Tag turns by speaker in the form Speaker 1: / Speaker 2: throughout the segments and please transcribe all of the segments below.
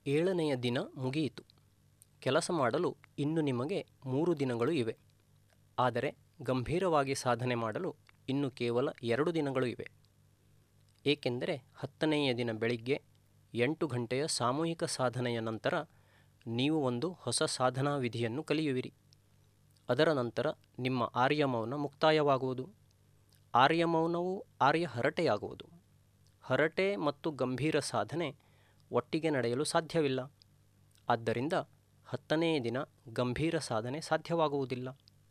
Speaker 1: ಏಳನೆಯ ದಿನ ಮುಗಿಯಿತು ಕೆಲಸ ಮಾಡಲು ಇನ್ನು ನಿಮಗೆ ಮೂರು ದಿನಗಳು ಇವೆ ಆದರೆ ಗಂಭೀರವಾಗಿ ಸಾಧನೆ ಮಾಡಲು ಇನ್ನು ಕೇವಲ ಎರಡು ದಿನಗಳು ಇವೆ ಏಕೆಂದರೆ ಹತ್ತನೆಯ ದಿನ ಬೆಳಿಗ್ಗೆ ಎಂಟು ಗಂಟೆಯ ಸಾಮೂಹಿಕ ಸಾಧನೆಯ ನಂತರ ನೀವು ಒಂದು ಹೊಸ ಸಾಧನಾ ವಿಧಿಯನ್ನು ಕಲಿಯುವಿರಿ ಅದರ ನಂತರ ನಿಮ್ಮ ಆರ್ಯಮೌನ ಮುಕ್ತಾಯವಾಗುವುದು ಆರ್ಯಮೌನವು ಆರ್ಯ ಹರಟೆಯಾಗುವುದು ಹರಟೆ ಮತ್ತು ಗಂಭೀರ ಸಾಧನೆ ಒಟ್ಟಿಗೆ ನಡೆಯಲು ಸಾಧ್ಯವಿಲ್ಲ ಆದ್ದರಿಂದ ಹತ್ತನೆಯ ದಿನ ಗಂಭೀರ ಸಾಧನೆ ಸಾಧ್ಯವಾಗುವುದಿಲ್ಲ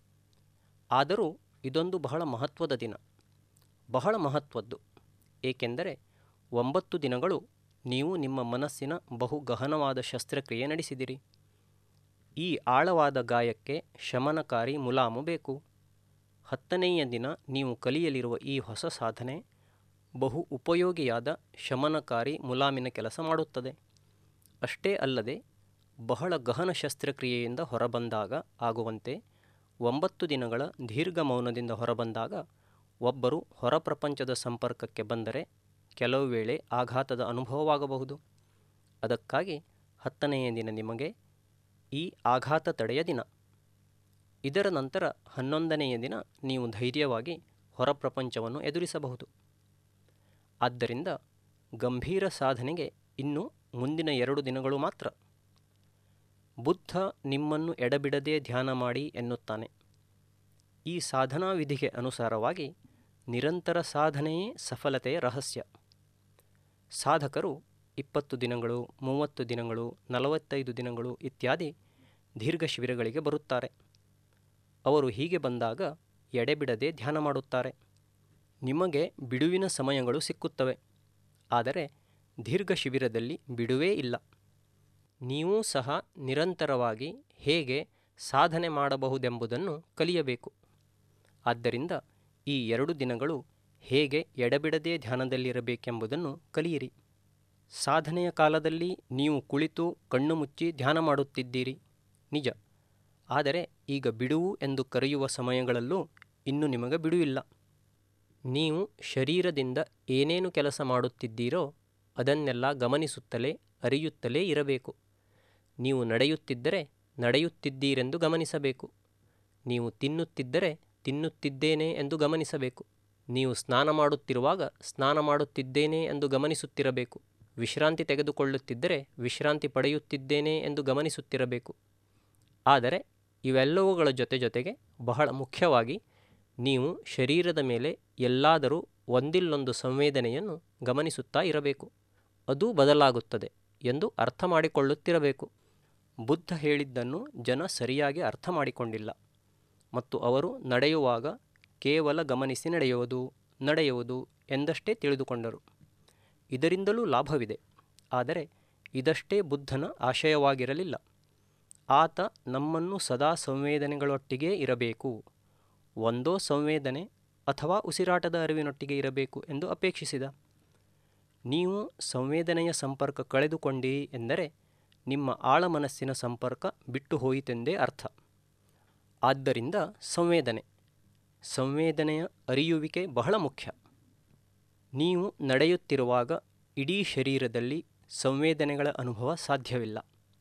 Speaker 1: ಆದರೂ ಇದೊಂದು ಬಹಳ ಮಹತ್ವದ ದಿನ ಬಹಳ ಮಹತ್ವದ್ದು ಏಕೆಂದರೆ ಒಂಬತ್ತು ದಿನಗಳು ನೀವು ನಿಮ್ಮ ಮನಸ್ಸಿನ ಬಹು ಗಹನವಾದ ಶಸ್ತ್ರಕ್ರಿಯೆ ನಡೆಸಿದಿರಿ ಈ ಆಳವಾದ ಗಾಯಕ್ಕೆ ಶಮನಕಾರಿ ಮುಲಾಮು ಬೇಕು ಹತ್ತನೆಯ ದಿನ ನೀವು ಕಲಿಯಲಿರುವ ಈ ಹೊಸ ಸಾಧನೆ ಬಹು ಉಪಯೋಗಿಯಾದ ಶಮನಕಾರಿ ಮುಲಾಮಿನ ಕೆಲಸ ಮಾಡುತ್ತದೆ ಅಷ್ಟೇ ಅಲ್ಲದೆ ಬಹಳ ಗಹನ ಶಸ್ತ್ರಕ್ರಿಯೆಯಿಂದ ಹೊರಬಂದಾಗ ಆಗುವಂತೆ ಒಂಬತ್ತು ದಿನಗಳ ದೀರ್ಘ ಮೌನದಿಂದ ಹೊರಬಂದಾಗ ಒಬ್ಬರು ಹೊರ ಪ್ರಪಂಚದ ಸಂಪರ್ಕಕ್ಕೆ ಬಂದರೆ ಕೆಲವು ವೇಳೆ ಆಘಾತದ ಅನುಭವವಾಗಬಹುದು ಅದಕ್ಕಾಗಿ ಹತ್ತನೆಯ ದಿನ ನಿಮಗೆ ಈ ಆಘಾತ ತಡೆಯ ದಿನ ಇದರ ನಂತರ ಹನ್ನೊಂದನೆಯ ದಿನ ನೀವು ಧೈರ್ಯವಾಗಿ ಹೊರ ಪ್ರಪಂಚವನ್ನು ಎದುರಿಸಬಹುದು ಆದ್ದರಿಂದ ಗಂಭೀರ ಸಾಧನೆಗೆ ಇನ್ನು ಮುಂದಿನ ಎರಡು ದಿನಗಳು ಮಾತ್ರ ಬುದ್ಧ ನಿಮ್ಮನ್ನು ಎಡಬಿಡದೆ ಧ್ಯಾನ ಮಾಡಿ ಎನ್ನುತ್ತಾನೆ ಈ ಸಾಧನಾ ವಿಧಿಗೆ ಅನುಸಾರವಾಗಿ ನಿರಂತರ ಸಾಧನೆಯೇ ಸಫಲತೆಯ ರಹಸ್ಯ ಸಾಧಕರು ಇಪ್ಪತ್ತು ದಿನಗಳು ಮೂವತ್ತು ದಿನಗಳು ನಲವತ್ತೈದು ದಿನಗಳು ಇತ್ಯಾದಿ ದೀರ್ಘ ಶಿಬಿರಗಳಿಗೆ ಬರುತ್ತಾರೆ ಅವರು ಹೀಗೆ ಬಂದಾಗ ಎಡೆಬಿಡದೆ ಧ್ಯಾನ ಮಾಡುತ್ತಾರೆ ನಿಮಗೆ ಬಿಡುವಿನ ಸಮಯಗಳು ಸಿಕ್ಕುತ್ತವೆ ಆದರೆ ದೀರ್ಘ ಶಿಬಿರದಲ್ಲಿ ಬಿಡುವೇ ಇಲ್ಲ ನೀವೂ ಸಹ ನಿರಂತರವಾಗಿ ಹೇಗೆ ಸಾಧನೆ ಮಾಡಬಹುದೆಂಬುದನ್ನು ಕಲಿಯಬೇಕು ಆದ್ದರಿಂದ ಈ ಎರಡು ದಿನಗಳು ಹೇಗೆ ಎಡಬಿಡದೆ ಧ್ಯಾನದಲ್ಲಿರಬೇಕೆಂಬುದನ್ನು ಕಲಿಯಿರಿ ಸಾಧನೆಯ ಕಾಲದಲ್ಲಿ ನೀವು ಕುಳಿತು ಕಣ್ಣು ಮುಚ್ಚಿ ಧ್ಯಾನ ಮಾಡುತ್ತಿದ್ದೀರಿ ನಿಜ ಆದರೆ ಈಗ ಬಿಡುವು ಎಂದು ಕರೆಯುವ ಸಮಯಗಳಲ್ಲೂ ಇನ್ನು ನಿಮಗೆ ಬಿಡುವಿಲ್ಲ ನೀವು ಶರೀರದಿಂದ ಏನೇನು ಕೆಲಸ ಮಾಡುತ್ತಿದ್ದೀರೋ ಅದನ್ನೆಲ್ಲ ಗಮನಿಸುತ್ತಲೇ ಅರಿಯುತ್ತಲೇ ಇರಬೇಕು ನೀವು ನಡೆಯುತ್ತಿದ್ದರೆ ನಡೆಯುತ್ತಿದ್ದೀರೆಂದು ಗಮನಿಸಬೇಕು ನೀವು ತಿನ್ನುತ್ತಿದ್ದರೆ ತಿನ್ನುತ್ತಿದ್ದೇನೆ ಎಂದು ಗಮನಿಸಬೇಕು ನೀವು ಸ್ನಾನ ಮಾಡುತ್ತಿರುವಾಗ ಸ್ನಾನ ಮಾಡುತ್ತಿದ್ದೇನೆ ಎಂದು ಗಮನಿಸುತ್ತಿರಬೇಕು ವಿಶ್ರಾಂತಿ ತೆಗೆದುಕೊಳ್ಳುತ್ತಿದ್ದರೆ ವಿಶ್ರಾಂತಿ ಪಡೆಯುತ್ತಿದ್ದೇನೆ ಎಂದು ಗಮನಿಸುತ್ತಿರಬೇಕು ಆದರೆ ಇವೆಲ್ಲವುಗಳ ಜೊತೆ ಜೊತೆಗೆ ಬಹಳ ಮುಖ್ಯವಾಗಿ ನೀವು ಶರೀರದ ಮೇಲೆ ಎಲ್ಲಾದರೂ ಒಂದಿಲ್ಲೊಂದು ಸಂವೇದನೆಯನ್ನು ಗಮನಿಸುತ್ತಾ ಇರಬೇಕು ಅದು ಬದಲಾಗುತ್ತದೆ ಎಂದು ಅರ್ಥ ಮಾಡಿಕೊಳ್ಳುತ್ತಿರಬೇಕು ಬುದ್ಧ ಹೇಳಿದ್ದನ್ನು ಜನ ಸರಿಯಾಗಿ ಅರ್ಥ ಮಾಡಿಕೊಂಡಿಲ್ಲ ಮತ್ತು ಅವರು ನಡೆಯುವಾಗ ಕೇವಲ ಗಮನಿಸಿ ನಡೆಯುವುದು ನಡೆಯುವುದು ಎಂದಷ್ಟೇ ತಿಳಿದುಕೊಂಡರು ಇದರಿಂದಲೂ ಲಾಭವಿದೆ ಆದರೆ ಇದಷ್ಟೇ ಬುದ್ಧನ ಆಶಯವಾಗಿರಲಿಲ್ಲ ಆತ ನಮ್ಮನ್ನು ಸದಾ ಸಂವೇದನೆಗಳೊಟ್ಟಿಗೇ ಇರಬೇಕು ಒಂದೋ ಸಂವೇದನೆ ಅಥವಾ ಉಸಿರಾಟದ ಅರಿವಿನೊಟ್ಟಿಗೆ ಇರಬೇಕು ಎಂದು ಅಪೇಕ್ಷಿಸಿದ ನೀವು ಸಂವೇದನೆಯ ಸಂಪರ್ಕ ಕಳೆದುಕೊಂಡಿ ಎಂದರೆ ನಿಮ್ಮ ಆಳ ಮನಸ್ಸಿನ ಸಂಪರ್ಕ ಬಿಟ್ಟು ಹೋಯಿತೆಂದೇ ಅರ್ಥ ಆದ್ದರಿಂದ ಸಂವೇದನೆ ಸಂವೇದನೆಯ ಅರಿಯುವಿಕೆ ಬಹಳ ಮುಖ್ಯ ನೀವು ನಡೆಯುತ್ತಿರುವಾಗ ಇಡೀ ಶರೀರದಲ್ಲಿ ಸಂವೇದನೆಗಳ ಅನುಭವ ಸಾಧ್ಯವಿಲ್ಲ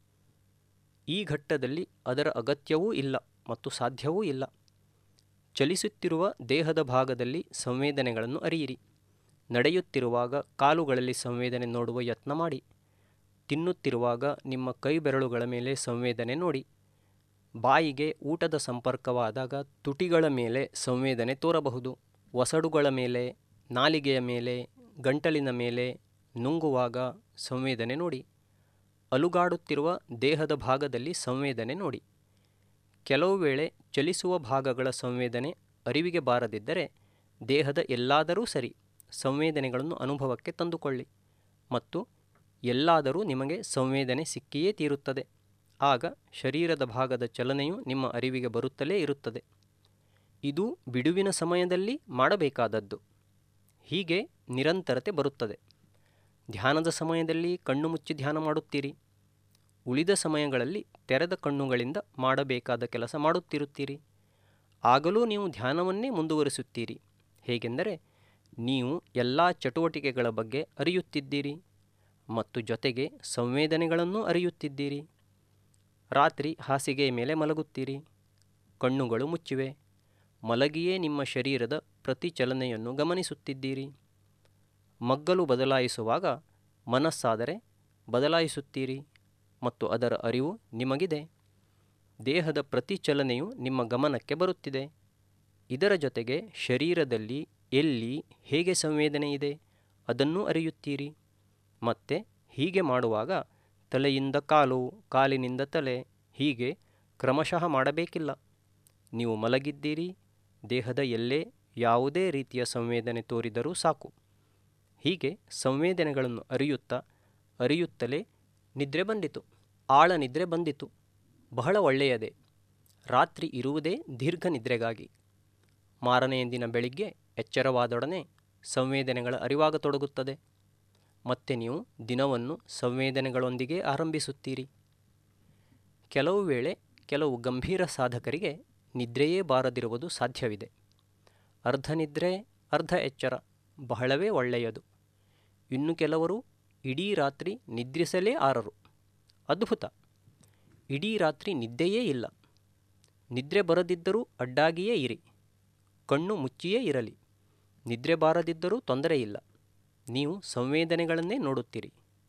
Speaker 1: ಈ ಘಟ್ಟದಲ್ಲಿ ಅದರ ಅಗತ್ಯವೂ ಇಲ್ಲ ಮತ್ತು ಸಾಧ್ಯವೂ ಇಲ್ಲ ಚಲಿಸುತ್ತಿರುವ ದೇಹದ ಭಾಗದಲ್ಲಿ ಸಂವೇದನೆಗಳನ್ನು ಅರಿಯಿರಿ ನಡೆಯುತ್ತಿರುವಾಗ ಕಾಲುಗಳಲ್ಲಿ ಸಂವೇದನೆ ನೋಡುವ ಯತ್ನ ಮಾಡಿ ತಿನ್ನುತ್ತಿರುವಾಗ ನಿಮ್ಮ ಕೈ ಬೆರಳುಗಳ ಮೇಲೆ ಸಂವೇದನೆ ನೋಡಿ ಬಾಯಿಗೆ ಊಟದ ಸಂಪರ್ಕವಾದಾಗ ತುಟಿಗಳ ಮೇಲೆ ಸಂವೇದನೆ ತೋರಬಹುದು ಒಸಡುಗಳ ಮೇಲೆ ನಾಲಿಗೆಯ ಮೇಲೆ ಗಂಟಲಿನ ಮೇಲೆ ನುಂಗುವಾಗ ಸಂವೇದನೆ ನೋಡಿ ಅಲುಗಾಡುತ್ತಿರುವ ದೇಹದ ಭಾಗದಲ್ಲಿ ಸಂವೇದನೆ ನೋಡಿ ಕೆಲವು ವೇಳೆ ಚಲಿಸುವ ಭಾಗಗಳ ಸಂವೇದನೆ ಅರಿವಿಗೆ ಬಾರದಿದ್ದರೆ ದೇಹದ ಎಲ್ಲಾದರೂ ಸರಿ ಸಂವೇದನೆಗಳನ್ನು ಅನುಭವಕ್ಕೆ ತಂದುಕೊಳ್ಳಿ ಮತ್ತು ಎಲ್ಲಾದರೂ ನಿಮಗೆ ಸಂವೇದನೆ ಸಿಕ್ಕಿಯೇ ತೀರುತ್ತದೆ ಆಗ ಶರೀರದ ಭಾಗದ ಚಲನೆಯು ನಿಮ್ಮ ಅರಿವಿಗೆ ಬರುತ್ತಲೇ ಇರುತ್ತದೆ ಇದು ಬಿಡುವಿನ ಸಮಯದಲ್ಲಿ ಮಾಡಬೇಕಾದದ್ದು ಹೀಗೆ ನಿರಂತರತೆ ಬರುತ್ತದೆ ಧ್ಯಾನದ ಸಮಯದಲ್ಲಿ ಕಣ್ಣು ಮುಚ್ಚಿ ಧ್ಯಾನ ಮಾಡುತ್ತೀರಿ ಉಳಿದ ಸಮಯಗಳಲ್ಲಿ ತೆರೆದ ಕಣ್ಣುಗಳಿಂದ ಮಾಡಬೇಕಾದ ಕೆಲಸ ಮಾಡುತ್ತಿರುತ್ತೀರಿ ಆಗಲೂ ನೀವು ಧ್ಯಾನವನ್ನೇ ಮುಂದುವರಿಸುತ್ತೀರಿ ಹೇಗೆಂದರೆ ನೀವು ಎಲ್ಲ ಚಟುವಟಿಕೆಗಳ ಬಗ್ಗೆ ಅರಿಯುತ್ತಿದ್ದೀರಿ ಮತ್ತು ಜೊತೆಗೆ ಸಂವೇದನೆಗಳನ್ನು ಅರಿಯುತ್ತಿದ್ದೀರಿ ರಾತ್ರಿ ಹಾಸಿಗೆಯ ಮೇಲೆ ಮಲಗುತ್ತೀರಿ ಕಣ್ಣುಗಳು ಮುಚ್ಚಿವೆ ಮಲಗಿಯೇ ನಿಮ್ಮ ಶರೀರದ ಪ್ರತಿ ಚಲನೆಯನ್ನು ಗಮನಿಸುತ್ತಿದ್ದೀರಿ ಮಗ್ಗಲು ಬದಲಾಯಿಸುವಾಗ ಮನಸ್ಸಾದರೆ ಬದಲಾಯಿಸುತ್ತೀರಿ ಮತ್ತು ಅದರ ಅರಿವು ನಿಮಗಿದೆ ದೇಹದ ಪ್ರತಿ ಚಲನೆಯು ನಿಮ್ಮ ಗಮನಕ್ಕೆ ಬರುತ್ತಿದೆ ಇದರ ಜೊತೆಗೆ ಶರೀರದಲ್ಲಿ ಎಲ್ಲಿ ಹೇಗೆ ಸಂವೇದನೆ ಇದೆ ಅದನ್ನೂ ಅರಿಯುತ್ತೀರಿ ಮತ್ತೆ ಹೀಗೆ ಮಾಡುವಾಗ ತಲೆಯಿಂದ ಕಾಲು ಕಾಲಿನಿಂದ ತಲೆ ಹೀಗೆ ಕ್ರಮಶಃ ಮಾಡಬೇಕಿಲ್ಲ ನೀವು ಮಲಗಿದ್ದೀರಿ ದೇಹದ ಎಲ್ಲೇ ಯಾವುದೇ ರೀತಿಯ ಸಂವೇದನೆ ತೋರಿದರೂ ಸಾಕು ಹೀಗೆ ಸಂವೇದನೆಗಳನ್ನು ಅರಿಯುತ್ತಾ ಅರಿಯುತ್ತಲೇ ನಿದ್ರೆ ಬಂದಿತು ಆಳ ನಿದ್ರೆ ಬಂದಿತು ಬಹಳ ಒಳ್ಳೆಯದೇ ರಾತ್ರಿ ಇರುವುದೇ ದೀರ್ಘ ನಿದ್ರೆಗಾಗಿ ಮಾರನೆಯ ದಿನ ಬೆಳಿಗ್ಗೆ ಎಚ್ಚರವಾದೊಡನೆ ಸಂವೇದನೆಗಳ ಅರಿವಾಗತೊಡಗುತ್ತದೆ ಮತ್ತೆ ನೀವು ದಿನವನ್ನು ಸಂವೇದನೆಗಳೊಂದಿಗೆ ಆರಂಭಿಸುತ್ತೀರಿ ಕೆಲವು ವೇಳೆ ಕೆಲವು ಗಂಭೀರ ಸಾಧಕರಿಗೆ ನಿದ್ರೆಯೇ ಬಾರದಿರುವುದು ಸಾಧ್ಯವಿದೆ ಅರ್ಧ ನಿದ್ರೆ ಅರ್ಧ ಎಚ್ಚರ ಬಹಳವೇ ಒಳ್ಳೆಯದು ಇನ್ನು ಕೆಲವರು ಇಡೀ ರಾತ್ರಿ ನಿದ್ರಿಸಲೇ ಆರರು ಅದ್ಭುತ ಇಡೀ ರಾತ್ರಿ ನಿದ್ದೆಯೇ ಇಲ್ಲ ನಿದ್ರೆ ಬರದಿದ್ದರೂ ಅಡ್ಡಾಗಿಯೇ ಇರಿ ಕಣ್ಣು ಮುಚ್ಚಿಯೇ ಇರಲಿ ನಿದ್ರೆ ಬಾರದಿದ್ದರೂ ತೊಂದರೆ ಇಲ್ಲ ನೀವು ಸಂವೇದನೆಗಳನ್ನೇ ನೋಡುತ್ತೀರಿ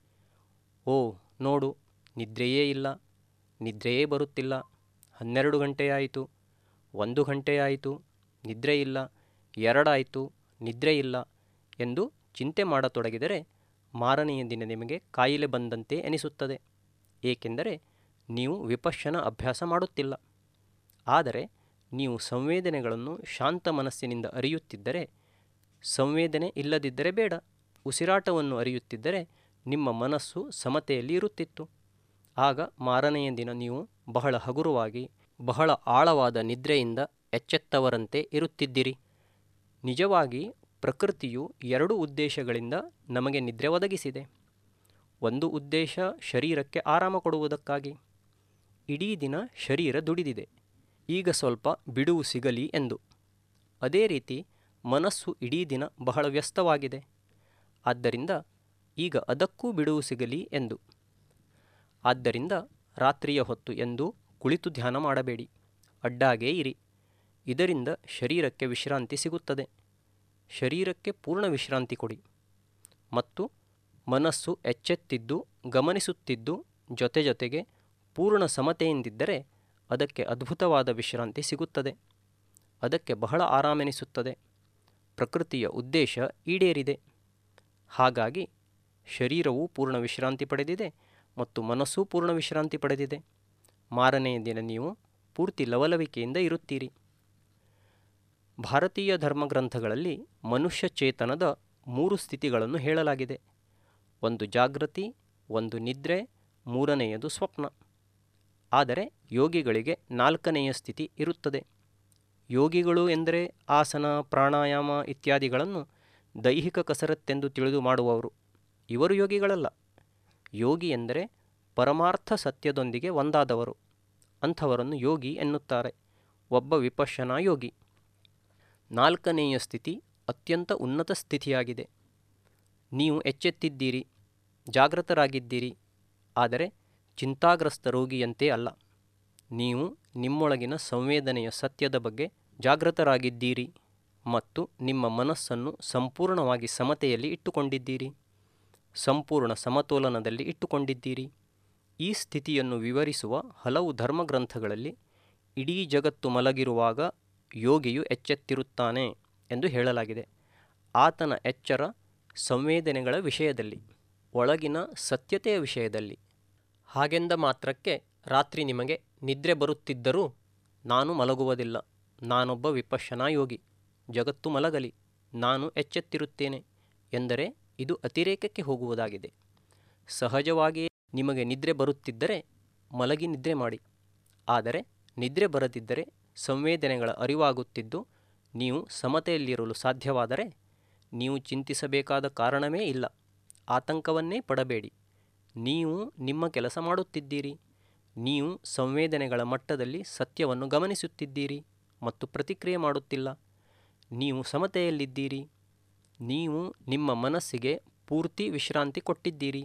Speaker 1: ಓ ನೋಡು ನಿದ್ರೆಯೇ ಇಲ್ಲ ನಿದ್ರೆಯೇ ಬರುತ್ತಿಲ್ಲ ಹನ್ನೆರಡು ಗಂಟೆಯಾಯಿತು ಒಂದು ಗಂಟೆಯಾಯಿತು ನಿದ್ರೆ ಇಲ್ಲ ಎರಡಾಯಿತು ನಿದ್ರೆ ಇಲ್ಲ ಎಂದು ಚಿಂತೆ ಮಾಡತೊಡಗಿದರೆ ಮಾರನೆಯ ದಿನ ನಿಮಗೆ ಕಾಯಿಲೆ ಬಂದಂತೆ ಎನಿಸುತ್ತದೆ ಏಕೆಂದರೆ ನೀವು ವಿಪಶ್ಯನ ಅಭ್ಯಾಸ ಮಾಡುತ್ತಿಲ್ಲ ಆದರೆ ನೀವು ಸಂವೇದನೆಗಳನ್ನು ಶಾಂತ ಮನಸ್ಸಿನಿಂದ ಅರಿಯುತ್ತಿದ್ದರೆ ಸಂವೇದನೆ ಇಲ್ಲದಿದ್ದರೆ ಬೇಡ ಉಸಿರಾಟವನ್ನು ಅರಿಯುತ್ತಿದ್ದರೆ ನಿಮ್ಮ ಮನಸ್ಸು ಸಮತೆಯಲ್ಲಿ ಇರುತ್ತಿತ್ತು ಆಗ ಮಾರನೆಯ ದಿನ ನೀವು ಬಹಳ ಹಗುರವಾಗಿ ಬಹಳ ಆಳವಾದ ನಿದ್ರೆಯಿಂದ ಎಚ್ಚೆತ್ತವರಂತೆ ಇರುತ್ತಿದ್ದಿರಿ ನಿಜವಾಗಿ ಪ್ರಕೃತಿಯು ಎರಡು ಉದ್ದೇಶಗಳಿಂದ ನಮಗೆ ನಿದ್ರೆ ಒದಗಿಸಿದೆ ಒಂದು ಉದ್ದೇಶ ಶರೀರಕ್ಕೆ ಆರಾಮ ಕೊಡುವುದಕ್ಕಾಗಿ ಇಡೀ ದಿನ ಶರೀರ ದುಡಿದಿದೆ ಈಗ ಸ್ವಲ್ಪ ಬಿಡುವು ಸಿಗಲಿ ಎಂದು ಅದೇ ರೀತಿ ಮನಸ್ಸು ಇಡೀ ದಿನ ಬಹಳ ವ್ಯಸ್ತವಾಗಿದೆ ಆದ್ದರಿಂದ ಈಗ ಅದಕ್ಕೂ ಬಿಡುವು ಸಿಗಲಿ ಎಂದು ಆದ್ದರಿಂದ ರಾತ್ರಿಯ ಹೊತ್ತು ಎಂದು ಕುಳಿತು ಧ್ಯಾನ ಮಾಡಬೇಡಿ ಅಡ್ಡಾಗೇ ಇರಿ ಇದರಿಂದ ಶರೀರಕ್ಕೆ ವಿಶ್ರಾಂತಿ ಸಿಗುತ್ತದೆ ಶರೀರಕ್ಕೆ ಪೂರ್ಣ ವಿಶ್ರಾಂತಿ ಕೊಡಿ ಮತ್ತು ಮನಸ್ಸು ಎಚ್ಚೆತ್ತಿದ್ದು ಗಮನಿಸುತ್ತಿದ್ದು ಜೊತೆ ಜೊತೆಗೆ ಪೂರ್ಣ ಸಮತೆಯಿಂದಿದ್ದರೆ ಅದಕ್ಕೆ ಅದ್ಭುತವಾದ ವಿಶ್ರಾಂತಿ ಸಿಗುತ್ತದೆ ಅದಕ್ಕೆ ಬಹಳ ಆರಾಮೆನಿಸುತ್ತದೆ ಪ್ರಕೃತಿಯ ಉದ್ದೇಶ ಈಡೇರಿದೆ ಹಾಗಾಗಿ ಶರೀರವೂ ಪೂರ್ಣ ವಿಶ್ರಾಂತಿ ಪಡೆದಿದೆ ಮತ್ತು ಮನಸ್ಸೂ ಪೂರ್ಣ ವಿಶ್ರಾಂತಿ ಪಡೆದಿದೆ ಮಾರನೆಯ ದಿನ ನೀವು ಪೂರ್ತಿ ಲವಲವಿಕೆಯಿಂದ ಇರುತ್ತೀರಿ ಭಾರತೀಯ ಧರ್ಮಗ್ರಂಥಗಳಲ್ಲಿ ಮನುಷ್ಯ ಚೇತನದ ಮೂರು ಸ್ಥಿತಿಗಳನ್ನು ಹೇಳಲಾಗಿದೆ ಒಂದು ಜಾಗೃತಿ ಒಂದು ನಿದ್ರೆ ಮೂರನೆಯದು ಸ್ವಪ್ನ ಆದರೆ ಯೋಗಿಗಳಿಗೆ ನಾಲ್ಕನೆಯ ಸ್ಥಿತಿ ಇರುತ್ತದೆ ಯೋಗಿಗಳು ಎಂದರೆ ಆಸನ ಪ್ರಾಣಾಯಾಮ ಇತ್ಯಾದಿಗಳನ್ನು ದೈಹಿಕ ಕಸರತ್ತೆಂದು ತಿಳಿದು ಮಾಡುವವರು ಇವರು ಯೋಗಿಗಳಲ್ಲ ಯೋಗಿ ಎಂದರೆ ಪರಮಾರ್ಥ ಸತ್ಯದೊಂದಿಗೆ ಒಂದಾದವರು ಅಂಥವರನ್ನು ಯೋಗಿ ಎನ್ನುತ್ತಾರೆ ಒಬ್ಬ ವಿಪಶ್ಯನಾ ಯೋಗಿ ನಾಲ್ಕನೆಯ ಸ್ಥಿತಿ ಅತ್ಯಂತ ಉನ್ನತ ಸ್ಥಿತಿಯಾಗಿದೆ ನೀವು ಎಚ್ಚೆತ್ತಿದ್ದೀರಿ ಜಾಗೃತರಾಗಿದ್ದೀರಿ ಆದರೆ ಚಿಂತಾಗ್ರಸ್ತ ರೋಗಿಯಂತೆ ಅಲ್ಲ ನೀವು ನಿಮ್ಮೊಳಗಿನ ಸಂವೇದನೆಯ ಸತ್ಯದ ಬಗ್ಗೆ ಜಾಗೃತರಾಗಿದ್ದೀರಿ ಮತ್ತು ನಿಮ್ಮ ಮನಸ್ಸನ್ನು ಸಂಪೂರ್ಣವಾಗಿ ಸಮತೆಯಲ್ಲಿ ಇಟ್ಟುಕೊಂಡಿದ್ದೀರಿ ಸಂಪೂರ್ಣ ಸಮತೋಲನದಲ್ಲಿ ಇಟ್ಟುಕೊಂಡಿದ್ದೀರಿ ಈ ಸ್ಥಿತಿಯನ್ನು ವಿವರಿಸುವ ಹಲವು ಧರ್ಮಗ್ರಂಥಗಳಲ್ಲಿ ಇಡೀ ಜಗತ್ತು ಮಲಗಿರುವಾಗ ಯೋಗಿಯು ಎಚ್ಚೆತ್ತಿರುತ್ತಾನೆ ಎಂದು ಹೇಳಲಾಗಿದೆ ಆತನ ಎಚ್ಚರ ಸಂವೇದನೆಗಳ ವಿಷಯದಲ್ಲಿ ಒಳಗಿನ ಸತ್ಯತೆಯ ವಿಷಯದಲ್ಲಿ ಹಾಗೆಂದ ಮಾತ್ರಕ್ಕೆ ರಾತ್ರಿ ನಿಮಗೆ ನಿದ್ರೆ ಬರುತ್ತಿದ್ದರೂ ನಾನು ಮಲಗುವುದಿಲ್ಲ ನಾನೊಬ್ಬ ವಿಪಶ್ಯನಾ ಯೋಗಿ ಜಗತ್ತು ಮಲಗಲಿ ನಾನು ಎಚ್ಚೆತ್ತಿರುತ್ತೇನೆ ಎಂದರೆ ಇದು ಅತಿರೇಕಕ್ಕೆ ಹೋಗುವುದಾಗಿದೆ ಸಹಜವಾಗಿಯೇ ನಿಮಗೆ ನಿದ್ರೆ ಬರುತ್ತಿದ್ದರೆ ಮಲಗಿ ನಿದ್ರೆ ಮಾಡಿ ಆದರೆ ನಿದ್ರೆ ಬರದಿದ್ದರೆ ಸಂವೇದನೆಗಳ ಅರಿವಾಗುತ್ತಿದ್ದು ನೀವು ಸಮತೆಯಲ್ಲಿರಲು ಸಾಧ್ಯವಾದರೆ ನೀವು ಚಿಂತಿಸಬೇಕಾದ ಕಾರಣವೇ ಇಲ್ಲ ಆತಂಕವನ್ನೇ ಪಡಬೇಡಿ ನೀವು ನಿಮ್ಮ ಕೆಲಸ ಮಾಡುತ್ತಿದ್ದೀರಿ ನೀವು ಸಂವೇದನೆಗಳ ಮಟ್ಟದಲ್ಲಿ ಸತ್ಯವನ್ನು ಗಮನಿಸುತ್ತಿದ್ದೀರಿ ಮತ್ತು ಪ್ರತಿಕ್ರಿಯೆ ಮಾಡುತ್ತಿಲ್ಲ ನೀವು ಸಮತೆಯಲ್ಲಿದ್ದೀರಿ ನೀವು ನಿಮ್ಮ ಮನಸ್ಸಿಗೆ ಪೂರ್ತಿ ವಿಶ್ರಾಂತಿ ಕೊಟ್ಟಿದ್ದೀರಿ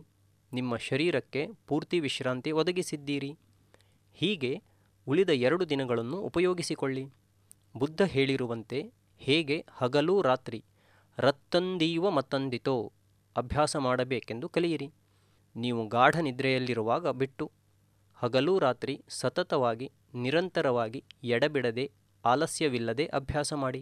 Speaker 1: ನಿಮ್ಮ ಶರೀರಕ್ಕೆ ಪೂರ್ತಿ ವಿಶ್ರಾಂತಿ ಒದಗಿಸಿದ್ದೀರಿ ಹೀಗೆ ಉಳಿದ ಎರಡು ದಿನಗಳನ್ನು ಉಪಯೋಗಿಸಿಕೊಳ್ಳಿ ಬುದ್ಧ ಹೇಳಿರುವಂತೆ ಹೇಗೆ ಹಗಲು ರಾತ್ರಿ ರತ್ತಂದೀವ ಮತ್ತಂದಿತೋ ಅಭ್ಯಾಸ ಮಾಡಬೇಕೆಂದು ಕಲಿಯಿರಿ ನೀವು ಗಾಢ ನಿದ್ರೆಯಲ್ಲಿರುವಾಗ ಬಿಟ್ಟು ಹಗಲು ರಾತ್ರಿ ಸತತವಾಗಿ ನಿರಂತರವಾಗಿ ಎಡಬಿಡದೆ ಆಲಸ್ಯವಿಲ್ಲದೆ ಅಭ್ಯಾಸ ಮಾಡಿ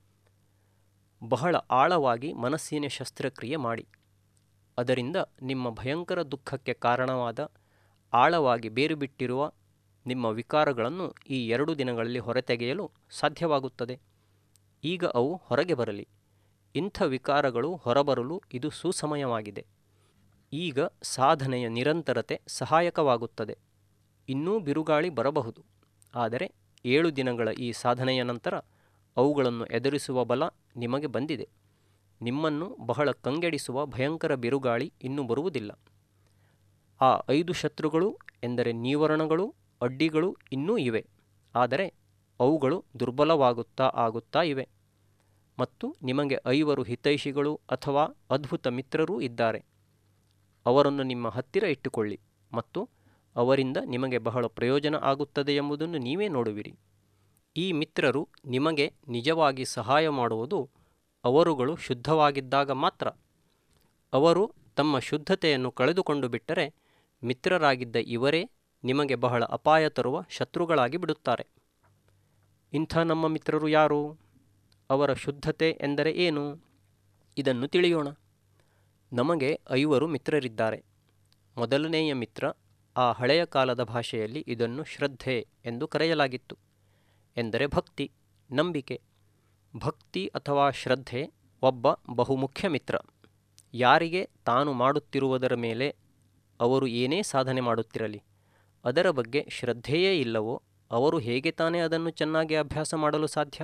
Speaker 1: ಬಹಳ ಆಳವಾಗಿ ಮನಸ್ಸಿನ ಶಸ್ತ್ರಕ್ರಿಯೆ ಮಾಡಿ ಅದರಿಂದ ನಿಮ್ಮ ಭಯಂಕರ ದುಃಖಕ್ಕೆ ಕಾರಣವಾದ ಆಳವಾಗಿ ಬೇರು ಬಿಟ್ಟಿರುವ ನಿಮ್ಮ ವಿಕಾರಗಳನ್ನು ಈ ಎರಡು ದಿನಗಳಲ್ಲಿ ಹೊರತೆಗೆಯಲು ಸಾಧ್ಯವಾಗುತ್ತದೆ ಈಗ ಅವು ಹೊರಗೆ ಬರಲಿ ಇಂಥ ವಿಕಾರಗಳು ಹೊರಬರಲು ಇದು ಸುಸಮಯವಾಗಿದೆ ಈಗ ಸಾಧನೆಯ ನಿರಂತರತೆ ಸಹಾಯಕವಾಗುತ್ತದೆ ಇನ್ನೂ ಬಿರುಗಾಳಿ ಬರಬಹುದು ಆದರೆ ಏಳು ದಿನಗಳ ಈ ಸಾಧನೆಯ ನಂತರ ಅವುಗಳನ್ನು ಎದುರಿಸುವ ಬಲ ನಿಮಗೆ ಬಂದಿದೆ ನಿಮ್ಮನ್ನು ಬಹಳ ಕಂಗೆಡಿಸುವ ಭಯಂಕರ ಬಿರುಗಾಳಿ ಇನ್ನೂ ಬರುವುದಿಲ್ಲ ಆ ಐದು ಶತ್ರುಗಳು ಎಂದರೆ ನೀವರಣಗಳು ಅಡ್ಡಿಗಳು ಇನ್ನೂ ಇವೆ ಆದರೆ ಅವುಗಳು ದುರ್ಬಲವಾಗುತ್ತಾ ಆಗುತ್ತಾ ಇವೆ ಮತ್ತು ನಿಮಗೆ ಐವರು ಹಿತೈಷಿಗಳು ಅಥವಾ ಅದ್ಭುತ ಮಿತ್ರರೂ ಇದ್ದಾರೆ ಅವರನ್ನು ನಿಮ್ಮ ಹತ್ತಿರ ಇಟ್ಟುಕೊಳ್ಳಿ ಮತ್ತು ಅವರಿಂದ ನಿಮಗೆ ಬಹಳ ಪ್ರಯೋಜನ ಆಗುತ್ತದೆ ಎಂಬುದನ್ನು ನೀವೇ ನೋಡುವಿರಿ ಈ ಮಿತ್ರರು ನಿಮಗೆ ನಿಜವಾಗಿ ಸಹಾಯ ಮಾಡುವುದು ಅವರುಗಳು ಶುದ್ಧವಾಗಿದ್ದಾಗ ಮಾತ್ರ ಅವರು ತಮ್ಮ ಶುದ್ಧತೆಯನ್ನು ಕಳೆದುಕೊಂಡು ಬಿಟ್ಟರೆ ಮಿತ್ರರಾಗಿದ್ದ ಇವರೇ ನಿಮಗೆ ಬಹಳ ಅಪಾಯ ತರುವ ಶತ್ರುಗಳಾಗಿ ಬಿಡುತ್ತಾರೆ ಇಂಥ ನಮ್ಮ ಮಿತ್ರರು ಯಾರು ಅವರ ಶುದ್ಧತೆ ಎಂದರೆ ಏನು ಇದನ್ನು ತಿಳಿಯೋಣ ನಮಗೆ ಐವರು ಮಿತ್ರರಿದ್ದಾರೆ ಮೊದಲನೆಯ ಮಿತ್ರ ಆ ಹಳೆಯ ಕಾಲದ ಭಾಷೆಯಲ್ಲಿ ಇದನ್ನು ಶ್ರದ್ಧೆ ಎಂದು ಕರೆಯಲಾಗಿತ್ತು ಎಂದರೆ ಭಕ್ತಿ ನಂಬಿಕೆ ಭಕ್ತಿ ಅಥವಾ ಶ್ರದ್ಧೆ ಒಬ್ಬ ಬಹುಮುಖ್ಯ ಮಿತ್ರ ಯಾರಿಗೆ ತಾನು ಮಾಡುತ್ತಿರುವುದರ ಮೇಲೆ ಅವರು ಏನೇ ಸಾಧನೆ ಮಾಡುತ್ತಿರಲಿ ಅದರ ಬಗ್ಗೆ ಶ್ರದ್ಧೆಯೇ ಇಲ್ಲವೋ ಅವರು ಹೇಗೆ ತಾನೇ ಅದನ್ನು ಚೆನ್ನಾಗಿ ಅಭ್ಯಾಸ ಮಾಡಲು ಸಾಧ್ಯ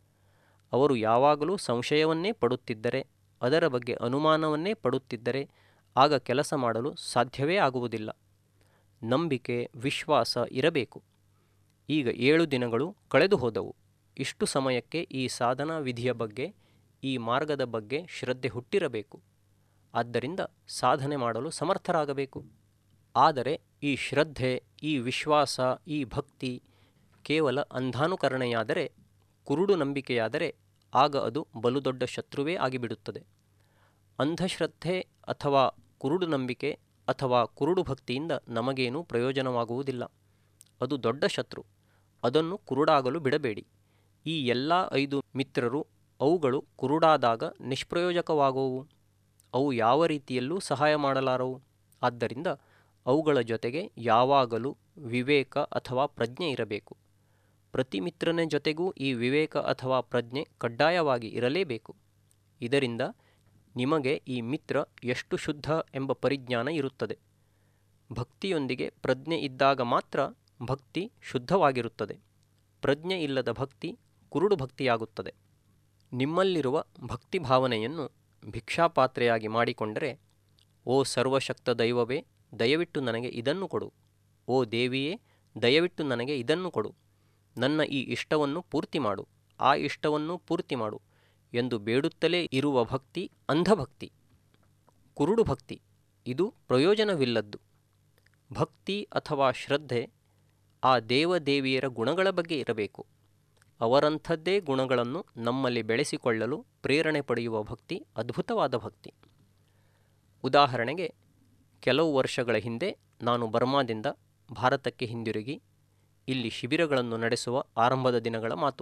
Speaker 1: ಅವರು ಯಾವಾಗಲೂ ಸಂಶಯವನ್ನೇ ಪಡುತ್ತಿದ್ದರೆ ಅದರ ಬಗ್ಗೆ ಅನುಮಾನವನ್ನೇ ಪಡುತ್ತಿದ್ದರೆ ಆಗ ಕೆಲಸ ಮಾಡಲು ಸಾಧ್ಯವೇ ಆಗುವುದಿಲ್ಲ ನಂಬಿಕೆ ವಿಶ್ವಾಸ ಇರಬೇಕು ಈಗ ಏಳು ದಿನಗಳು ಕಳೆದು ಹೋದವು ಇಷ್ಟು ಸಮಯಕ್ಕೆ ಈ ಸಾಧನಾ ವಿಧಿಯ ಬಗ್ಗೆ ಈ ಮಾರ್ಗದ ಬಗ್ಗೆ ಶ್ರದ್ಧೆ ಹುಟ್ಟಿರಬೇಕು ಆದ್ದರಿಂದ ಸಾಧನೆ ಮಾಡಲು ಸಮರ್ಥರಾಗಬೇಕು ಆದರೆ ಈ ಶ್ರದ್ಧೆ ಈ ವಿಶ್ವಾಸ ಈ ಭಕ್ತಿ ಕೇವಲ ಅಂಧಾನುಕರಣೆಯಾದರೆ ಕುರುಡು ನಂಬಿಕೆಯಾದರೆ ಆಗ ಅದು ಬಲು ದೊಡ್ಡ ಶತ್ರುವೇ ಆಗಿಬಿಡುತ್ತದೆ ಅಂಧಶ್ರದ್ಧೆ ಅಥವಾ ಕುರುಡು ನಂಬಿಕೆ ಅಥವಾ ಕುರುಡು ಭಕ್ತಿಯಿಂದ ನಮಗೇನೂ ಪ್ರಯೋಜನವಾಗುವುದಿಲ್ಲ ಅದು ದೊಡ್ಡ ಶತ್ರು ಅದನ್ನು ಕುರುಡಾಗಲು ಬಿಡಬೇಡಿ ಈ ಎಲ್ಲ ಐದು ಮಿತ್ರರು ಅವುಗಳು ಕುರುಡಾದಾಗ ನಿಷ್ಪ್ರಯೋಜಕವಾಗುವವು ಅವು ಯಾವ ರೀತಿಯಲ್ಲೂ ಸಹಾಯ ಮಾಡಲಾರವು ಆದ್ದರಿಂದ ಅವುಗಳ ಜೊತೆಗೆ ಯಾವಾಗಲೂ ವಿವೇಕ ಅಥವಾ ಪ್ರಜ್ಞೆ ಇರಬೇಕು ಪ್ರತಿ ಮಿತ್ರನ ಜೊತೆಗೂ ಈ ವಿವೇಕ ಅಥವಾ ಪ್ರಜ್ಞೆ ಕಡ್ಡಾಯವಾಗಿ ಇರಲೇಬೇಕು ಇದರಿಂದ ನಿಮಗೆ ಈ ಮಿತ್ರ ಎಷ್ಟು ಶುದ್ಧ ಎಂಬ ಪರಿಜ್ಞಾನ ಇರುತ್ತದೆ ಭಕ್ತಿಯೊಂದಿಗೆ ಪ್ರಜ್ಞೆ ಇದ್ದಾಗ ಮಾತ್ರ ಭಕ್ತಿ ಶುದ್ಧವಾಗಿರುತ್ತದೆ ಪ್ರಜ್ಞೆ ಇಲ್ಲದ ಭಕ್ತಿ ಕುರುಡು ಭಕ್ತಿಯಾಗುತ್ತದೆ ನಿಮ್ಮಲ್ಲಿರುವ ಭಕ್ತಿ ಭಾವನೆಯನ್ನು ಭಿಕ್ಷಾಪಾತ್ರೆಯಾಗಿ ಮಾಡಿಕೊಂಡರೆ ಓ ಸರ್ವಶಕ್ತ ದೈವವೇ ದಯವಿಟ್ಟು ನನಗೆ ಇದನ್ನು ಕೊಡು ಓ ದೇವಿಯೇ ದಯವಿಟ್ಟು ನನಗೆ ಇದನ್ನು ಕೊಡು ನನ್ನ ಈ ಇಷ್ಟವನ್ನು ಪೂರ್ತಿ ಮಾಡು ಆ ಇಷ್ಟವನ್ನು ಪೂರ್ತಿ ಮಾಡು ಎಂದು ಬೇಡುತ್ತಲೇ ಇರುವ ಭಕ್ತಿ ಅಂಧಭಕ್ತಿ ಕುರುಡು ಭಕ್ತಿ ಇದು ಪ್ರಯೋಜನವಿಲ್ಲದ್ದು ಭಕ್ತಿ ಅಥವಾ ಶ್ರದ್ಧೆ ಆ ದೇವದೇವಿಯರ ಗುಣಗಳ ಬಗ್ಗೆ ಇರಬೇಕು ಅವರಂಥದ್ದೇ ಗುಣಗಳನ್ನು ನಮ್ಮಲ್ಲಿ ಬೆಳೆಸಿಕೊಳ್ಳಲು ಪ್ರೇರಣೆ ಪಡೆಯುವ ಭಕ್ತಿ ಅದ್ಭುತವಾದ ಭಕ್ತಿ ಉದಾಹರಣೆಗೆ ಕೆಲವು ವರ್ಷಗಳ ಹಿಂದೆ ನಾನು ಬರ್ಮಾದಿಂದ ಭಾರತಕ್ಕೆ ಹಿಂದಿರುಗಿ ಇಲ್ಲಿ ಶಿಬಿರಗಳನ್ನು ನಡೆಸುವ ಆರಂಭದ ದಿನಗಳ ಮಾತು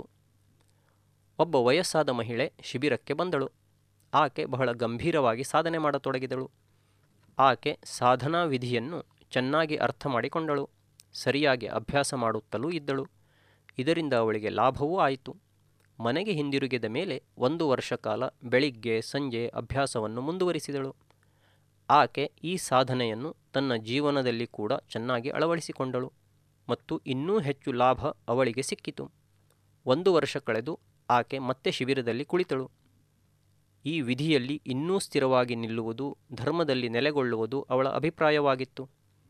Speaker 1: ಒಬ್ಬ ವಯಸ್ಸಾದ ಮಹಿಳೆ ಶಿಬಿರಕ್ಕೆ ಬಂದಳು ಆಕೆ ಬಹಳ ಗಂಭೀರವಾಗಿ ಸಾಧನೆ ಮಾಡತೊಡಗಿದಳು ಆಕೆ ಸಾಧನಾ ವಿಧಿಯನ್ನು ಚೆನ್ನಾಗಿ ಅರ್ಥ ಮಾಡಿಕೊಂಡಳು ಸರಿಯಾಗಿ ಅಭ್ಯಾಸ ಮಾಡುತ್ತಲೂ ಇದ್ದಳು ಇದರಿಂದ ಅವಳಿಗೆ ಲಾಭವೂ ಆಯಿತು ಮನೆಗೆ ಹಿಂದಿರುಗಿದ ಮೇಲೆ ಒಂದು ವರ್ಷ ಕಾಲ ಬೆಳಿಗ್ಗೆ ಸಂಜೆ ಅಭ್ಯಾಸವನ್ನು ಮುಂದುವರಿಸಿದಳು ಆಕೆ ಈ ಸಾಧನೆಯನ್ನು ತನ್ನ ಜೀವನದಲ್ಲಿ ಕೂಡ ಚೆನ್ನಾಗಿ ಅಳವಡಿಸಿಕೊಂಡಳು ಮತ್ತು ಇನ್ನೂ ಹೆಚ್ಚು ಲಾಭ ಅವಳಿಗೆ ಸಿಕ್ಕಿತು ಒಂದು ವರ್ಷ ಕಳೆದು ಆಕೆ ಮತ್ತೆ ಶಿಬಿರದಲ್ಲಿ ಕುಳಿತಳು ಈ ವಿಧಿಯಲ್ಲಿ ಇನ್ನೂ ಸ್ಥಿರವಾಗಿ ನಿಲ್ಲುವುದು ಧರ್ಮದಲ್ಲಿ ನೆಲೆಗೊಳ್ಳುವುದು ಅವಳ ಅಭಿಪ್ರಾಯವಾಗಿತ್ತು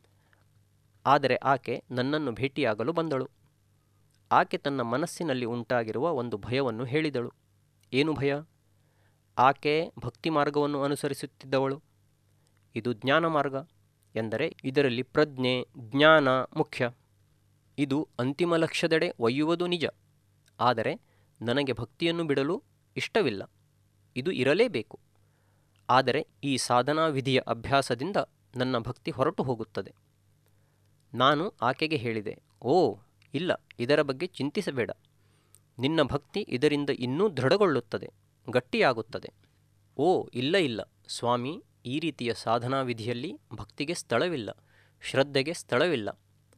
Speaker 1: ಆದರೆ ಆಕೆ ನನ್ನನ್ನು ಭೇಟಿಯಾಗಲು ಬಂದಳು ಆಕೆ ತನ್ನ ಮನಸ್ಸಿನಲ್ಲಿ ಉಂಟಾಗಿರುವ ಒಂದು ಭಯವನ್ನು ಹೇಳಿದಳು ಏನು ಭಯ ಆಕೆ ಭಕ್ತಿ ಮಾರ್ಗವನ್ನು ಅನುಸರಿಸುತ್ತಿದ್ದವಳು ಇದು ಜ್ಞಾನ ಮಾರ್ಗ ಎಂದರೆ ಇದರಲ್ಲಿ ಪ್ರಜ್ಞೆ ಜ್ಞಾನ ಮುಖ್ಯ ಇದು ಅಂತಿಮ ಲಕ್ಷ್ಯದೆಡೆ ಒಯ್ಯುವುದು ನಿಜ ಆದರೆ ನನಗೆ ಭಕ್ತಿಯನ್ನು ಬಿಡಲು ಇಷ್ಟವಿಲ್ಲ ಇದು ಇರಲೇಬೇಕು ಆದರೆ ಈ ಸಾಧನಾ ವಿಧಿಯ ಅಭ್ಯಾಸದಿಂದ ನನ್ನ ಭಕ್ತಿ ಹೊರಟು ಹೋಗುತ್ತದೆ ನಾನು ಆಕೆಗೆ ಹೇಳಿದೆ ಓ ಇಲ್ಲ ಇದರ ಬಗ್ಗೆ ಚಿಂತಿಸಬೇಡ ನಿನ್ನ ಭಕ್ತಿ ಇದರಿಂದ ಇನ್ನೂ ದೃಢಗೊಳ್ಳುತ್ತದೆ ಗಟ್ಟಿಯಾಗುತ್ತದೆ ಓ ಇಲ್ಲ ಇಲ್ಲ ಸ್ವಾಮಿ ಈ ರೀತಿಯ ಸಾಧನಾ ವಿಧಿಯಲ್ಲಿ ಭಕ್ತಿಗೆ ಸ್ಥಳವಿಲ್ಲ ಶ್ರದ್ಧೆಗೆ ಸ್ಥಳವಿಲ್ಲ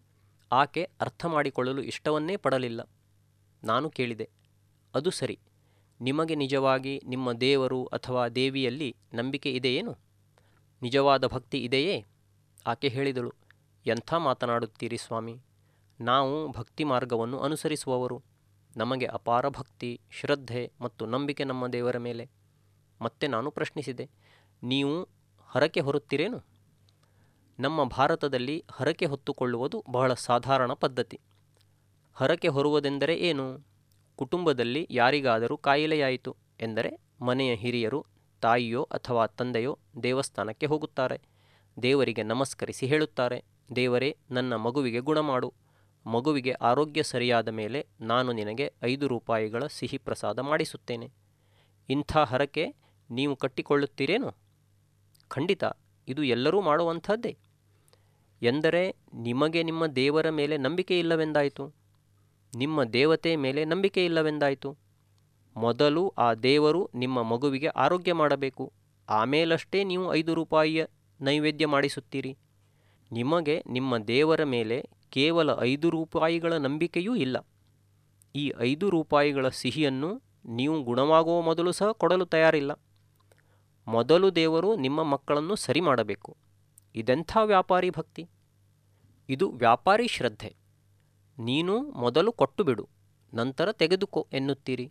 Speaker 1: ಆಕೆ ಅರ್ಥ ಮಾಡಿಕೊಳ್ಳಲು ಇಷ್ಟವನ್ನೇ ಪಡಲಿಲ್ಲ ನಾನು ಕೇಳಿದೆ ಅದು ಸರಿ ನಿಮಗೆ ನಿಜವಾಗಿ ನಿಮ್ಮ ದೇವರು ಅಥವಾ ದೇವಿಯಲ್ಲಿ ನಂಬಿಕೆ ಇದೆಯೇನು ನಿಜವಾದ ಭಕ್ತಿ ಇದೆಯೇ ಆಕೆ ಹೇಳಿದಳು ಎಂಥ ಮಾತನಾಡುತ್ತೀರಿ ಸ್ವಾಮಿ ನಾವು ಭಕ್ತಿ ಮಾರ್ಗವನ್ನು ಅನುಸರಿಸುವವರು ನಮಗೆ ಅಪಾರ ಭಕ್ತಿ ಶ್ರದ್ಧೆ ಮತ್ತು ನಂಬಿಕೆ ನಮ್ಮ ದೇವರ ಮೇಲೆ ಮತ್ತೆ ನಾನು ಪ್ರಶ್ನಿಸಿದೆ ನೀವು ಹರಕೆ ಹೊರುತ್ತೀರೇನು ನಮ್ಮ ಭಾರತದಲ್ಲಿ ಹರಕೆ ಹೊತ್ತುಕೊಳ್ಳುವುದು ಬಹಳ ಸಾಧಾರಣ ಪದ್ಧತಿ ಹರಕೆ ಹೊರುವುದೆಂದರೆ ಏನು ಕುಟುಂಬದಲ್ಲಿ ಯಾರಿಗಾದರೂ ಕಾಯಿಲೆಯಾಯಿತು ಎಂದರೆ ಮನೆಯ ಹಿರಿಯರು ತಾಯಿಯೋ ಅಥವಾ ತಂದೆಯೋ ದೇವಸ್ಥಾನಕ್ಕೆ ಹೋಗುತ್ತಾರೆ ದೇವರಿಗೆ ನಮಸ್ಕರಿಸಿ ಹೇಳುತ್ತಾರೆ ದೇವರೇ ನನ್ನ ಮಗುವಿಗೆ ಗುಣ ಮಾಡು ಮಗುವಿಗೆ ಆರೋಗ್ಯ ಸರಿಯಾದ ಮೇಲೆ ನಾನು ನಿನಗೆ ಐದು ರೂಪಾಯಿಗಳ ಸಿಹಿ ಪ್ರಸಾದ ಮಾಡಿಸುತ್ತೇನೆ ಇಂಥ ಹರಕೆ ನೀವು ಕಟ್ಟಿಕೊಳ್ಳುತ್ತೀರೇನು ಖಂಡಿತ ಇದು ಎಲ್ಲರೂ ಮಾಡುವಂಥದ್ದೇ ಎಂದರೆ ನಿಮಗೆ ನಿಮ್ಮ ದೇವರ ಮೇಲೆ ನಂಬಿಕೆ ಇಲ್ಲವೆಂದಾಯಿತು ನಿಮ್ಮ ದೇವತೆ ಮೇಲೆ ನಂಬಿಕೆ ಇಲ್ಲವೆಂದಾಯಿತು ಮೊದಲು ಆ ದೇವರು ನಿಮ್ಮ ಮಗುವಿಗೆ ಆರೋಗ್ಯ ಮಾಡಬೇಕು ಆಮೇಲಷ್ಟೇ ನೀವು ಐದು ರೂಪಾಯಿಯ ನೈವೇದ್ಯ ಮಾಡಿಸುತ್ತೀರಿ ನಿಮಗೆ ನಿಮ್ಮ ದೇವರ ಮೇಲೆ ಕೇವಲ ಐದು ರೂಪಾಯಿಗಳ ನಂಬಿಕೆಯೂ ಇಲ್ಲ ಈ ಐದು ರೂಪಾಯಿಗಳ ಸಿಹಿಯನ್ನು ನೀವು ಗುಣವಾಗುವ ಮೊದಲು ಸಹ ಕೊಡಲು ತಯಾರಿಲ್ಲ ಮೊದಲು ದೇವರು ನಿಮ್ಮ ಮಕ್ಕಳನ್ನು ಸರಿ ಮಾಡಬೇಕು ಇದೆಂಥ ವ್ಯಾಪಾರಿ ಭಕ್ತಿ ಇದು ವ್ಯಾಪಾರಿ ಶ್ರದ್ಧೆ ನೀನು ಮೊದಲು ಕೊಟ್ಟು ಬಿಡು ನಂತರ ತೆಗೆದುಕೋ ಎನ್ನುತ್ತೀರಿ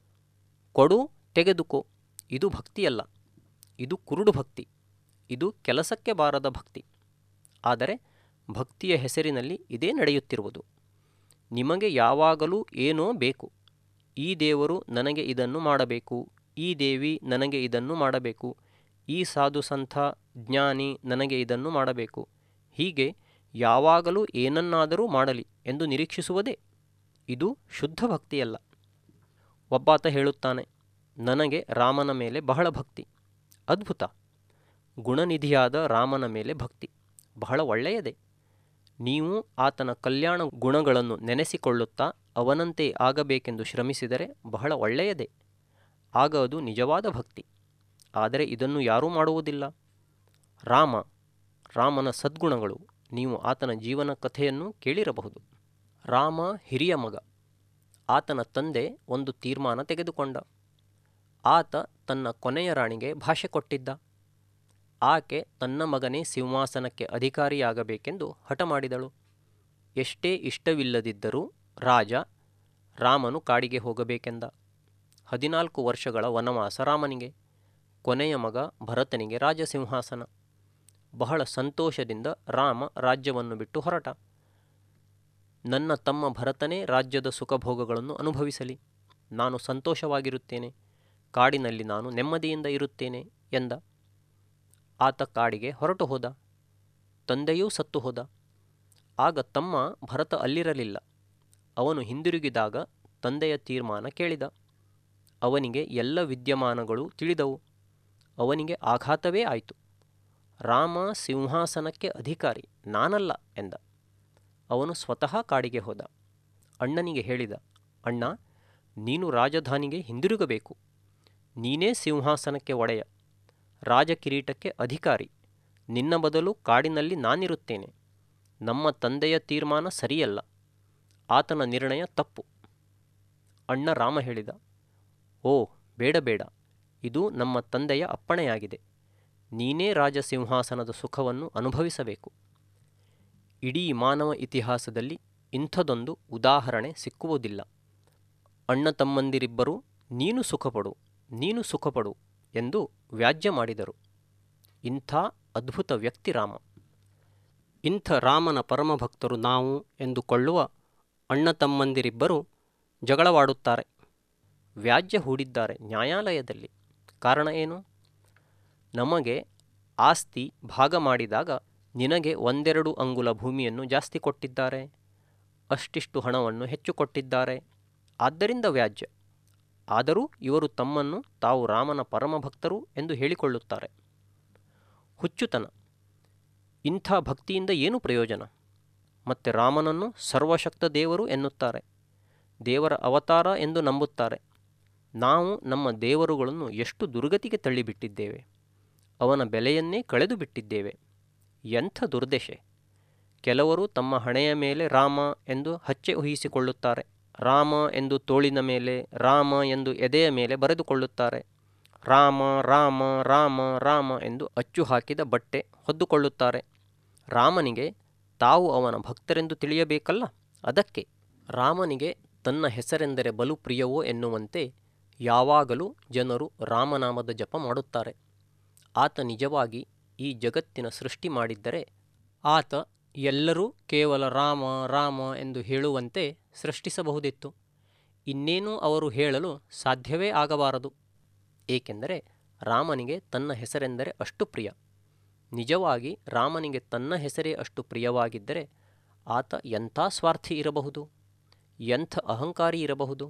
Speaker 1: ಕೊಡು ತೆಗೆದುಕೋ ಇದು ಭಕ್ತಿಯಲ್ಲ ಇದು ಕುರುಡು ಭಕ್ತಿ ಇದು ಕೆಲಸಕ್ಕೆ ಬಾರದ ಭಕ್ತಿ ಆದರೆ ಭಕ್ತಿಯ ಹೆಸರಿನಲ್ಲಿ ಇದೇ ನಡೆಯುತ್ತಿರುವುದು ನಿಮಗೆ ಯಾವಾಗಲೂ ಏನೋ ಬೇಕು ಈ ದೇವರು ನನಗೆ ಇದನ್ನು ಮಾಡಬೇಕು ಈ ದೇವಿ ನನಗೆ ಇದನ್ನು ಮಾಡಬೇಕು ಈ ಸಾಧು ಸಂತ ಜ್ಞಾನಿ ನನಗೆ ಇದನ್ನು ಮಾಡಬೇಕು ಹೀಗೆ ಯಾವಾಗಲೂ ಏನನ್ನಾದರೂ ಮಾಡಲಿ ಎಂದು ನಿರೀಕ್ಷಿಸುವುದೇ ಇದು ಶುದ್ಧ ಭಕ್ತಿಯಲ್ಲ ಒಬ್ಬಾತ ಹೇಳುತ್ತಾನೆ ನನಗೆ ರಾಮನ ಮೇಲೆ ಬಹಳ ಭಕ್ತಿ ಅದ್ಭುತ ಗುಣನಿಧಿಯಾದ ರಾಮನ ಮೇಲೆ ಭಕ್ತಿ ಬಹಳ ಒಳ್ಳೆಯದೇ ನೀವು ಆತನ ಕಲ್ಯಾಣ ಗುಣಗಳನ್ನು ನೆನೆಸಿಕೊಳ್ಳುತ್ತಾ ಅವನಂತೆ ಆಗಬೇಕೆಂದು ಶ್ರಮಿಸಿದರೆ ಬಹಳ ಒಳ್ಳೆಯದೇ ಆಗ ಅದು ನಿಜವಾದ ಭಕ್ತಿ ಆದರೆ ಇದನ್ನು ಯಾರೂ ಮಾಡುವುದಿಲ್ಲ ರಾಮ ರಾಮನ ಸದ್ಗುಣಗಳು ನೀವು ಆತನ ಜೀವನ ಕಥೆಯನ್ನು ಕೇಳಿರಬಹುದು ರಾಮ ಹಿರಿಯ ಮಗ ಆತನ ತಂದೆ ಒಂದು ತೀರ್ಮಾನ ತೆಗೆದುಕೊಂಡ ಆತ ತನ್ನ ಕೊನೆಯ ರಾಣಿಗೆ ಭಾಷೆ ಕೊಟ್ಟಿದ್ದ ಆಕೆ ತನ್ನ ಮಗನೇ ಸಿಂಹಾಸನಕ್ಕೆ ಅಧಿಕಾರಿಯಾಗಬೇಕೆಂದು ಹಠ ಮಾಡಿದಳು ಎಷ್ಟೇ ಇಷ್ಟವಿಲ್ಲದಿದ್ದರೂ ರಾಜ ರಾಮನು ಕಾಡಿಗೆ ಹೋಗಬೇಕೆಂದ ಹದಿನಾಲ್ಕು ವರ್ಷಗಳ ವನವಾಸ ರಾಮನಿಗೆ ಕೊನೆಯ ಮಗ ಭರತನಿಗೆ ರಾಜಸಿಂಹಾಸನ ಬಹಳ ಸಂತೋಷದಿಂದ ರಾಮ ರಾಜ್ಯವನ್ನು ಬಿಟ್ಟು ಹೊರಟ ನನ್ನ ತಮ್ಮ ಭರತನೇ ರಾಜ್ಯದ ಸುಖಭೋಗಗಳನ್ನು ಅನುಭವಿಸಲಿ ನಾನು ಸಂತೋಷವಾಗಿರುತ್ತೇನೆ ಕಾಡಿನಲ್ಲಿ ನಾನು ನೆಮ್ಮದಿಯಿಂದ ಇರುತ್ತೇನೆ ಎಂದ ಆತ ಕಾಡಿಗೆ ಹೊರಟು ಹೋದ ತಂದೆಯೂ ಸತ್ತು ಹೋದ ಆಗ ತಮ್ಮ ಭರತ ಅಲ್ಲಿರಲಿಲ್ಲ ಅವನು ಹಿಂದಿರುಗಿದಾಗ ತಂದೆಯ ತೀರ್ಮಾನ ಕೇಳಿದ ಅವನಿಗೆ ಎಲ್ಲ ವಿದ್ಯಮಾನಗಳು ತಿಳಿದವು ಅವನಿಗೆ ಆಘಾತವೇ ಆಯಿತು ರಾಮ ಸಿಂಹಾಸನಕ್ಕೆ ಅಧಿಕಾರಿ ನಾನಲ್ಲ ಎಂದ ಅವನು ಸ್ವತಃ ಕಾಡಿಗೆ ಹೋದ ಅಣ್ಣನಿಗೆ ಹೇಳಿದ ಅಣ್ಣ ನೀನು ರಾಜಧಾನಿಗೆ ಹಿಂದಿರುಗಬೇಕು ನೀನೇ ಸಿಂಹಾಸನಕ್ಕೆ ಒಡೆಯ ರಾಜಕಿರೀಟಕ್ಕೆ ಅಧಿಕಾರಿ ನಿನ್ನ ಬದಲು ಕಾಡಿನಲ್ಲಿ ನಾನಿರುತ್ತೇನೆ ನಮ್ಮ ತಂದೆಯ ತೀರ್ಮಾನ ಸರಿಯಲ್ಲ ಆತನ ನಿರ್ಣಯ ತಪ್ಪು ಅಣ್ಣ ರಾಮ ಹೇಳಿದ ಓ ಬೇಡ ಬೇಡ ಇದು ನಮ್ಮ ತಂದೆಯ ಅಪ್ಪಣೆಯಾಗಿದೆ ನೀನೇ ರಾಜಸಿಂಹಾಸನದ ಸುಖವನ್ನು ಅನುಭವಿಸಬೇಕು ಇಡೀ ಮಾನವ ಇತಿಹಾಸದಲ್ಲಿ ಇಂಥದೊಂದು ಉದಾಹರಣೆ ಸಿಕ್ಕುವುದಿಲ್ಲ ಅಣ್ಣ ತಮ್ಮಂದಿರಿಬ್ಬರು ನೀನು ಸುಖಪಡು ನೀನು ಸುಖಪಡು ಎಂದು ವ್ಯಾಜ್ಯ ಮಾಡಿದರು ಇಂಥ ಅದ್ಭುತ ವ್ಯಕ್ತಿ ರಾಮ ಇಂಥ ರಾಮನ ಪರಮಭಕ್ತರು ನಾವು ಎಂದುಕೊಳ್ಳುವ ಅಣ್ಣ ತಮ್ಮಂದಿರಿಬ್ಬರು ಜಗಳವಾಡುತ್ತಾರೆ ವ್ಯಾಜ್ಯ ಹೂಡಿದ್ದಾರೆ ನ್ಯಾಯಾಲಯದಲ್ಲಿ ಕಾರಣ ಏನು ನಮಗೆ ಆಸ್ತಿ ಭಾಗ ಮಾಡಿದಾಗ ನಿನಗೆ ಒಂದೆರಡು ಅಂಗುಲ ಭೂಮಿಯನ್ನು ಜಾಸ್ತಿ ಕೊಟ್ಟಿದ್ದಾರೆ ಅಷ್ಟಿಷ್ಟು ಹಣವನ್ನು ಹೆಚ್ಚು ಕೊಟ್ಟಿದ್ದಾರೆ ಆದ್ದರಿಂದ ವ್ಯಾಜ್ಯ ಆದರೂ ಇವರು ತಮ್ಮನ್ನು ತಾವು ರಾಮನ ಪರಮಭಕ್ತರು ಎಂದು ಹೇಳಿಕೊಳ್ಳುತ್ತಾರೆ ಹುಚ್ಚುತನ ಇಂಥ ಭಕ್ತಿಯಿಂದ ಏನು ಪ್ರಯೋಜನ ಮತ್ತು ರಾಮನನ್ನು ಸರ್ವಶಕ್ತ ದೇವರು ಎನ್ನುತ್ತಾರೆ ದೇವರ ಅವತಾರ ಎಂದು ನಂಬುತ್ತಾರೆ ನಾವು ನಮ್ಮ ದೇವರುಗಳನ್ನು ಎಷ್ಟು ದುರ್ಗತಿಗೆ ತಳ್ಳಿಬಿಟ್ಟಿದ್ದೇವೆ ಅವನ ಬೆಲೆಯನ್ನೇ ಕಳೆದು ಬಿಟ್ಟಿದ್ದೇವೆ ಎಂಥ ದುರ್ದಶೆ ಕೆಲವರು ತಮ್ಮ ಹಣೆಯ ಮೇಲೆ ರಾಮ ಎಂದು ಹಚ್ಚೆ ಊಹಿಸಿಕೊಳ್ಳುತ್ತಾರೆ ರಾಮ ಎಂದು ತೋಳಿನ ಮೇಲೆ ರಾಮ ಎಂದು ಎದೆಯ ಮೇಲೆ ಬರೆದುಕೊಳ್ಳುತ್ತಾರೆ ರಾಮ ರಾಮ ರಾಮ ರಾಮ ಎಂದು ಅಚ್ಚು ಹಾಕಿದ ಬಟ್ಟೆ ಹೊದ್ದುಕೊಳ್ಳುತ್ತಾರೆ ರಾಮನಿಗೆ ತಾವು ಅವನ ಭಕ್ತರೆಂದು ತಿಳಿಯಬೇಕಲ್ಲ ಅದಕ್ಕೆ ರಾಮನಿಗೆ ತನ್ನ ಹೆಸರೆಂದರೆ ಬಲು ಪ್ರಿಯವೋ ಎನ್ನುವಂತೆ ಯಾವಾಗಲೂ ಜನರು ರಾಮನಾಮದ ಜಪ ಮಾಡುತ್ತಾರೆ ಆತ ನಿಜವಾಗಿ ಈ ಜಗತ್ತಿನ ಸೃಷ್ಟಿ ಮಾಡಿದ್ದರೆ ಆತ ಎಲ್ಲರೂ ಕೇವಲ ರಾಮ ರಾಮ ಎಂದು ಹೇಳುವಂತೆ ಸೃಷ್ಟಿಸಬಹುದಿತ್ತು ಇನ್ನೇನೂ ಅವರು ಹೇಳಲು ಸಾಧ್ಯವೇ ಆಗಬಾರದು ಏಕೆಂದರೆ ರಾಮನಿಗೆ ತನ್ನ ಹೆಸರೆಂದರೆ ಅಷ್ಟು ಪ್ರಿಯ ನಿಜವಾಗಿ ರಾಮನಿಗೆ ತನ್ನ ಹೆಸರೇ ಅಷ್ಟು ಪ್ರಿಯವಾಗಿದ್ದರೆ ಆತ ಎಂಥ ಸ್ವಾರ್ಥಿ ಇರಬಹುದು ಎಂಥ ಅಹಂಕಾರಿ ಇರಬಹುದು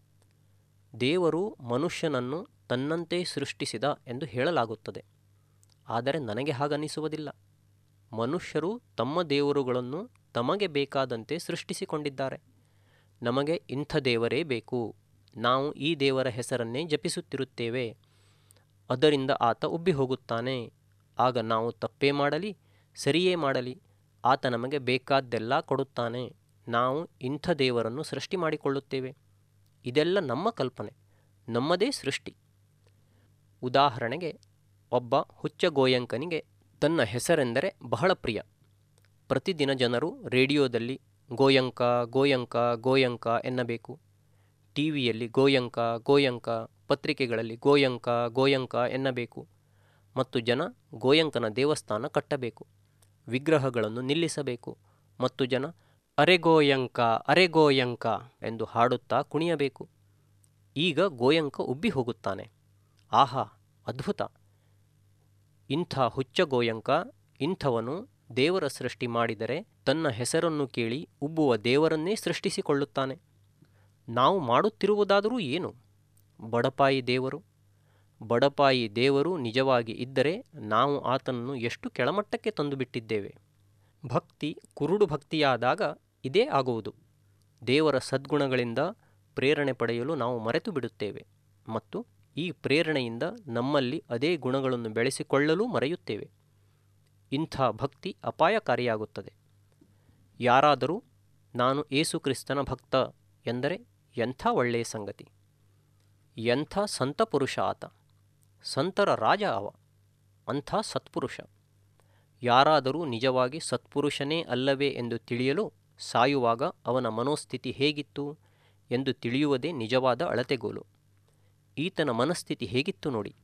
Speaker 1: ದೇವರು ಮನುಷ್ಯನನ್ನು ತನ್ನಂತೆ ಸೃಷ್ಟಿಸಿದ ಎಂದು ಹೇಳಲಾಗುತ್ತದೆ ಆದರೆ ನನಗೆ ಹಾಗನ್ನಿಸುವುದಿಲ್ಲ ಮನುಷ್ಯರು ತಮ್ಮ ದೇವರುಗಳನ್ನು ತಮಗೆ ಬೇಕಾದಂತೆ ಸೃಷ್ಟಿಸಿಕೊಂಡಿದ್ದಾರೆ ನಮಗೆ ಇಂಥ ದೇವರೇ ಬೇಕು ನಾವು ಈ ದೇವರ ಹೆಸರನ್ನೇ ಜಪಿಸುತ್ತಿರುತ್ತೇವೆ ಅದರಿಂದ ಆತ ಉಬ್ಬಿ ಹೋಗುತ್ತಾನೆ ಆಗ ನಾವು ತಪ್ಪೇ ಮಾಡಲಿ ಸರಿಯೇ ಮಾಡಲಿ ಆತ ನಮಗೆ ಬೇಕಾದ್ದೆಲ್ಲ ಕೊಡುತ್ತಾನೆ ನಾವು ಇಂಥ ದೇವರನ್ನು ಸೃಷ್ಟಿ ಮಾಡಿಕೊಳ್ಳುತ್ತೇವೆ ಇದೆಲ್ಲ ನಮ್ಮ ಕಲ್ಪನೆ ನಮ್ಮದೇ ಸೃಷ್ಟಿ ಉದಾಹರಣೆಗೆ ಒಬ್ಬ ಹುಚ್ಚ ಗೋಯಂಕನಿಗೆ ತನ್ನ ಹೆಸರೆಂದರೆ ಬಹಳ ಪ್ರಿಯ ಪ್ರತಿದಿನ ಜನರು ರೇಡಿಯೋದಲ್ಲಿ ಗೋಯಂಕ ಗೋಯಂಕ ಗೋಯಂಕ ಎನ್ನಬೇಕು ಟಿ ವಿಯಲ್ಲಿ ಗೋಯಂಕ ಗೋಯಂಕ ಪತ್ರಿಕೆಗಳಲ್ಲಿ ಗೋಯಂಕ ಗೋಯಂಕ ಎನ್ನಬೇಕು ಮತ್ತು ಜನ ಗೋಯಂಕನ ದೇವಸ್ಥಾನ ಕಟ್ಟಬೇಕು ವಿಗ್ರಹಗಳನ್ನು ನಿಲ್ಲಿಸಬೇಕು ಮತ್ತು ಜನ ಅರೆ ಗೋಯಂಕ ಅರೆ ಗೋಯಂಕ ಎಂದು ಹಾಡುತ್ತಾ ಕುಣಿಯಬೇಕು ಈಗ ಗೋಯಂಕ ಉಬ್ಬಿ ಹೋಗುತ್ತಾನೆ ಆಹಾ ಅದ್ಭುತ ಇಂಥ ಹುಚ್ಚ ಗೋಯಂಕ ಇಂಥವನು ದೇವರ ಸೃಷ್ಟಿ ಮಾಡಿದರೆ ತನ್ನ ಹೆಸರನ್ನು ಕೇಳಿ ಉಬ್ಬುವ ದೇವರನ್ನೇ ಸೃಷ್ಟಿಸಿಕೊಳ್ಳುತ್ತಾನೆ ನಾವು ಮಾಡುತ್ತಿರುವುದಾದರೂ ಏನು ಬಡಪಾಯಿ ದೇವರು ಬಡಪಾಯಿ ದೇವರು ನಿಜವಾಗಿ ಇದ್ದರೆ ನಾವು ಆತನನ್ನು ಎಷ್ಟು ಕೆಳಮಟ್ಟಕ್ಕೆ ತಂದುಬಿಟ್ಟಿದ್ದೇವೆ ಭಕ್ತಿ ಕುರುಡು ಭಕ್ತಿಯಾದಾಗ ಇದೇ ಆಗುವುದು ದೇವರ ಸದ್ಗುಣಗಳಿಂದ ಪ್ರೇರಣೆ ಪಡೆಯಲು ನಾವು ಮರೆತು ಬಿಡುತ್ತೇವೆ ಮತ್ತು ಈ ಪ್ರೇರಣೆಯಿಂದ ನಮ್ಮಲ್ಲಿ ಅದೇ ಗುಣಗಳನ್ನು ಬೆಳೆಸಿಕೊಳ್ಳಲು ಮರೆಯುತ್ತೇವೆ ಇಂಥ ಭಕ್ತಿ ಅಪಾಯಕಾರಿಯಾಗುತ್ತದೆ ಯಾರಾದರೂ ನಾನು ಏಸು ಕ್ರಿಸ್ತನ ಭಕ್ತ ಎಂದರೆ ಎಂಥ ಒಳ್ಳೆಯ ಸಂಗತಿ ಎಂಥ ಸಂತ ಪುರುಷ ಆತ ಸಂತರ ರಾಜ ಅವ ಅಂಥ ಸತ್ಪುರುಷ ಯಾರಾದರೂ ನಿಜವಾಗಿ ಸತ್ಪುರುಷನೇ ಅಲ್ಲವೇ ಎಂದು ತಿಳಿಯಲು ಸಾಯುವಾಗ ಅವನ ಮನೋಸ್ಥಿತಿ ಹೇಗಿತ್ತು ಎಂದು ತಿಳಿಯುವುದೇ ನಿಜವಾದ ಅಳತೆಗೋಲು ಈತನ ಮನಸ್ಥಿತಿ ಹೇಗಿತ್ತು ನೋಡಿ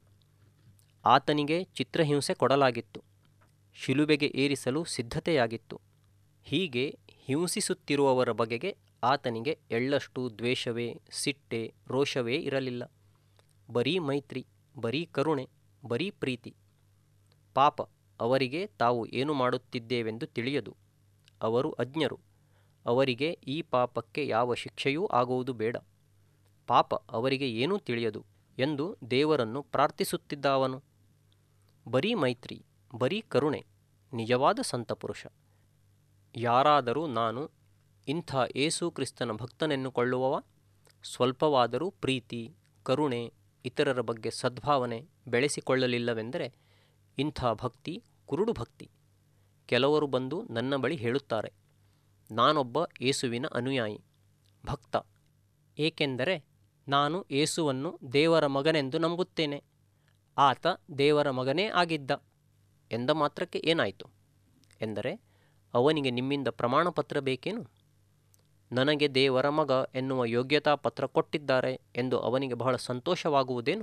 Speaker 1: ಆತನಿಗೆ ಚಿತ್ರಹಿಂಸೆ ಕೊಡಲಾಗಿತ್ತು ಶಿಲುಬೆಗೆ ಏರಿಸಲು ಸಿದ್ಧತೆಯಾಗಿತ್ತು ಹೀಗೆ ಹಿಂಸಿಸುತ್ತಿರುವವರ ಬಗೆಗೆ ಆತನಿಗೆ ಎಳ್ಳಷ್ಟು ದ್ವೇಷವೇ ಸಿಟ್ಟೆ ರೋಷವೇ ಇರಲಿಲ್ಲ ಬರೀ ಮೈತ್ರಿ ಬರೀ ಕರುಣೆ ಬರೀ ಪ್ರೀತಿ ಪಾಪ ಅವರಿಗೆ ತಾವು ಏನು ಮಾಡುತ್ತಿದ್ದೇವೆಂದು ತಿಳಿಯದು ಅವರು ಅಜ್ಞರು ಅವರಿಗೆ ಈ ಪಾಪಕ್ಕೆ ಯಾವ ಶಿಕ್ಷೆಯೂ ಆಗುವುದು ಬೇಡ ಪಾಪ ಅವರಿಗೆ ಏನೂ ತಿಳಿಯದು ಎಂದು ದೇವರನ್ನು ಪ್ರಾರ್ಥಿಸುತ್ತಿದ್ದ ಅವನು ಬರೀ ಮೈತ್ರಿ ಬರೀ ಕರುಣೆ ನಿಜವಾದ ಸಂತಪುರುಷ ಯಾರಾದರೂ ನಾನು ಇಂಥ ಏಸು ಕ್ರಿಸ್ತನ ಭಕ್ತನೆನ್ನುಕೊಳ್ಳುವವ ಸ್ವಲ್ಪವಾದರೂ ಪ್ರೀತಿ ಕರುಣೆ ಇತರರ ಬಗ್ಗೆ ಸದ್ಭಾವನೆ ಬೆಳೆಸಿಕೊಳ್ಳಲಿಲ್ಲವೆಂದರೆ ಇಂಥ ಭಕ್ತಿ ಕುರುಡು ಭಕ್ತಿ ಕೆಲವರು ಬಂದು ನನ್ನ ಬಳಿ ಹೇಳುತ್ತಾರೆ ನಾನೊಬ್ಬ ಏಸುವಿನ ಅನುಯಾಯಿ ಭಕ್ತ ಏಕೆಂದರೆ ನಾನು ಏಸುವನ್ನು ದೇವರ ಮಗನೆಂದು ನಂಬುತ್ತೇನೆ ಆತ ದೇವರ ಮಗನೇ ಆಗಿದ್ದ ಎಂದ ಮಾತ್ರಕ್ಕೆ ಏನಾಯಿತು ಎಂದರೆ ಅವನಿಗೆ ನಿಮ್ಮಿಂದ ಪ್ರಮಾಣಪತ್ರ ಬೇಕೇನು ನನಗೆ ದೇವರ ಮಗ ಎನ್ನುವ ಯೋಗ್ಯತಾ ಪತ್ರ ಕೊಟ್ಟಿದ್ದಾರೆ ಎಂದು ಅವನಿಗೆ ಬಹಳ ಸಂತೋಷವಾಗುವುದೇನು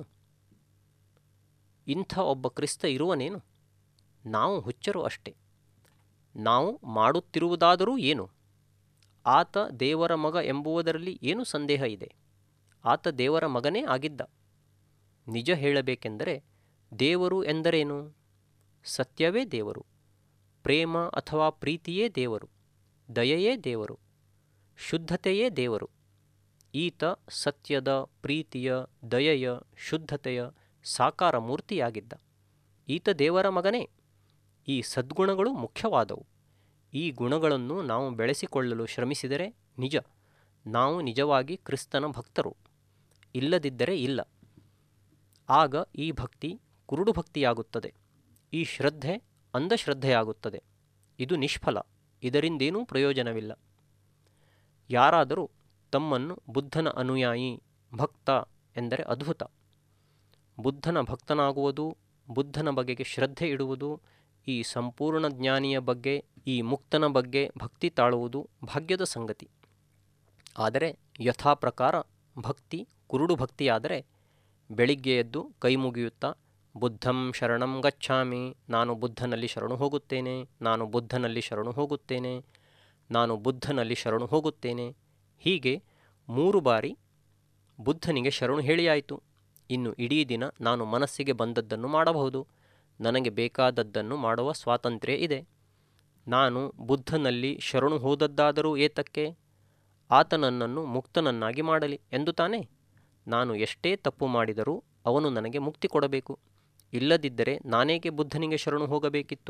Speaker 1: ಇಂಥ ಒಬ್ಬ ಕ್ರಿಸ್ತ ಇರುವನೇನು ನಾವು ಹುಚ್ಚರು ಅಷ್ಟೆ ನಾವು ಮಾಡುತ್ತಿರುವುದಾದರೂ ಏನು ಆತ ದೇವರ ಮಗ ಎಂಬುವುದರಲ್ಲಿ ಏನು ಸಂದೇಹ ಇದೆ ಆತ ದೇವರ ಮಗನೇ ಆಗಿದ್ದ ನಿಜ ಹೇಳಬೇಕೆಂದರೆ ದೇವರು ಎಂದರೇನು ಸತ್ಯವೇ ದೇವರು ಪ್ರೇಮ ಅಥವಾ ಪ್ರೀತಿಯೇ ದೇವರು ದಯೆಯೇ ದೇವರು ಶುದ್ಧತೆಯೇ ದೇವರು ಈತ ಸತ್ಯದ ಪ್ರೀತಿಯ ದಯೆಯ ಶುದ್ಧತೆಯ ಸಾಕಾರ ಮೂರ್ತಿಯಾಗಿದ್ದ ಈತ ದೇವರ ಮಗನೇ ಈ ಸದ್ಗುಣಗಳು ಮುಖ್ಯವಾದವು ಈ ಗುಣಗಳನ್ನು ನಾವು ಬೆಳೆಸಿಕೊಳ್ಳಲು ಶ್ರಮಿಸಿದರೆ ನಿಜ ನಾವು ನಿಜವಾಗಿ ಕ್ರಿಸ್ತನ ಭಕ್ತರು ಇಲ್ಲದಿದ್ದರೆ ಇಲ್ಲ ಆಗ ಈ ಭಕ್ತಿ ಕುರುಡು ಭಕ್ತಿಯಾಗುತ್ತದೆ ಈ ಶ್ರದ್ಧೆ ಅಂಧಶ್ರದ್ಧೆಯಾಗುತ್ತದೆ ಇದು ನಿಷ್ಫಲ ಇದರಿಂದೇನೂ ಪ್ರಯೋಜನವಿಲ್ಲ ಯಾರಾದರೂ ತಮ್ಮನ್ನು ಬುದ್ಧನ ಅನುಯಾಯಿ ಭಕ್ತ ಎಂದರೆ ಅದ್ಭುತ ಬುದ್ಧನ ಭಕ್ತನಾಗುವುದು ಬುದ್ಧನ ಬಗೆಗೆ ಶ್ರದ್ಧೆ ಇಡುವುದು ಈ ಸಂಪೂರ್ಣ ಜ್ಞಾನಿಯ ಬಗ್ಗೆ ಈ ಮುಕ್ತನ ಬಗ್ಗೆ ಭಕ್ತಿ ತಾಳುವುದು ಭಾಗ್ಯದ ಸಂಗತಿ ಆದರೆ ಯಥಾ ಪ್ರಕಾರ ಭಕ್ತಿ ಕುರುಡು ಭಕ್ತಿಯಾದರೆ ಬೆಳಿಗ್ಗೆ ಎದ್ದು ಕೈ ಮುಗಿಯುತ್ತಾ ಬುದ್ಧಂ ಶರಣಂ ಗಚ್ಛಾಮಿ ನಾನು ಬುದ್ಧನಲ್ಲಿ ಶರಣು ಹೋಗುತ್ತೇನೆ ನಾನು ಬುದ್ಧನಲ್ಲಿ ಶರಣು ಹೋಗುತ್ತೇನೆ ನಾನು ಬುದ್ಧನಲ್ಲಿ ಶರಣು ಹೋಗುತ್ತೇನೆ ಹೀಗೆ ಮೂರು ಬಾರಿ ಬುದ್ಧನಿಗೆ ಶರಣು ಹೇಳಿಯಾಯಿತು ಇನ್ನು ಇಡೀ ದಿನ ನಾನು ಮನಸ್ಸಿಗೆ ಬಂದದ್ದನ್ನು ಮಾಡಬಹುದು ನನಗೆ ಬೇಕಾದದ್ದನ್ನು ಮಾಡುವ ಸ್ವಾತಂತ್ರ್ಯ ಇದೆ ನಾನು ಬುದ್ಧನಲ್ಲಿ ಶರಣು ಹೋದದ್ದಾದರೂ ಏತಕ್ಕೆ ಆತ ನನ್ನನ್ನು ಮುಕ್ತನನ್ನಾಗಿ ಮಾಡಲಿ ಎಂದು ತಾನೇ ನಾನು ಎಷ್ಟೇ ತಪ್ಪು ಮಾಡಿದರೂ ಅವನು ನನಗೆ ಮುಕ್ತಿ ಕೊಡಬೇಕು ಇಲ್ಲದಿದ್ದರೆ ನಾನೇಕೆ ಬುದ್ಧನಿಗೆ ಶರಣು ಹೋಗಬೇಕಿತ್ತು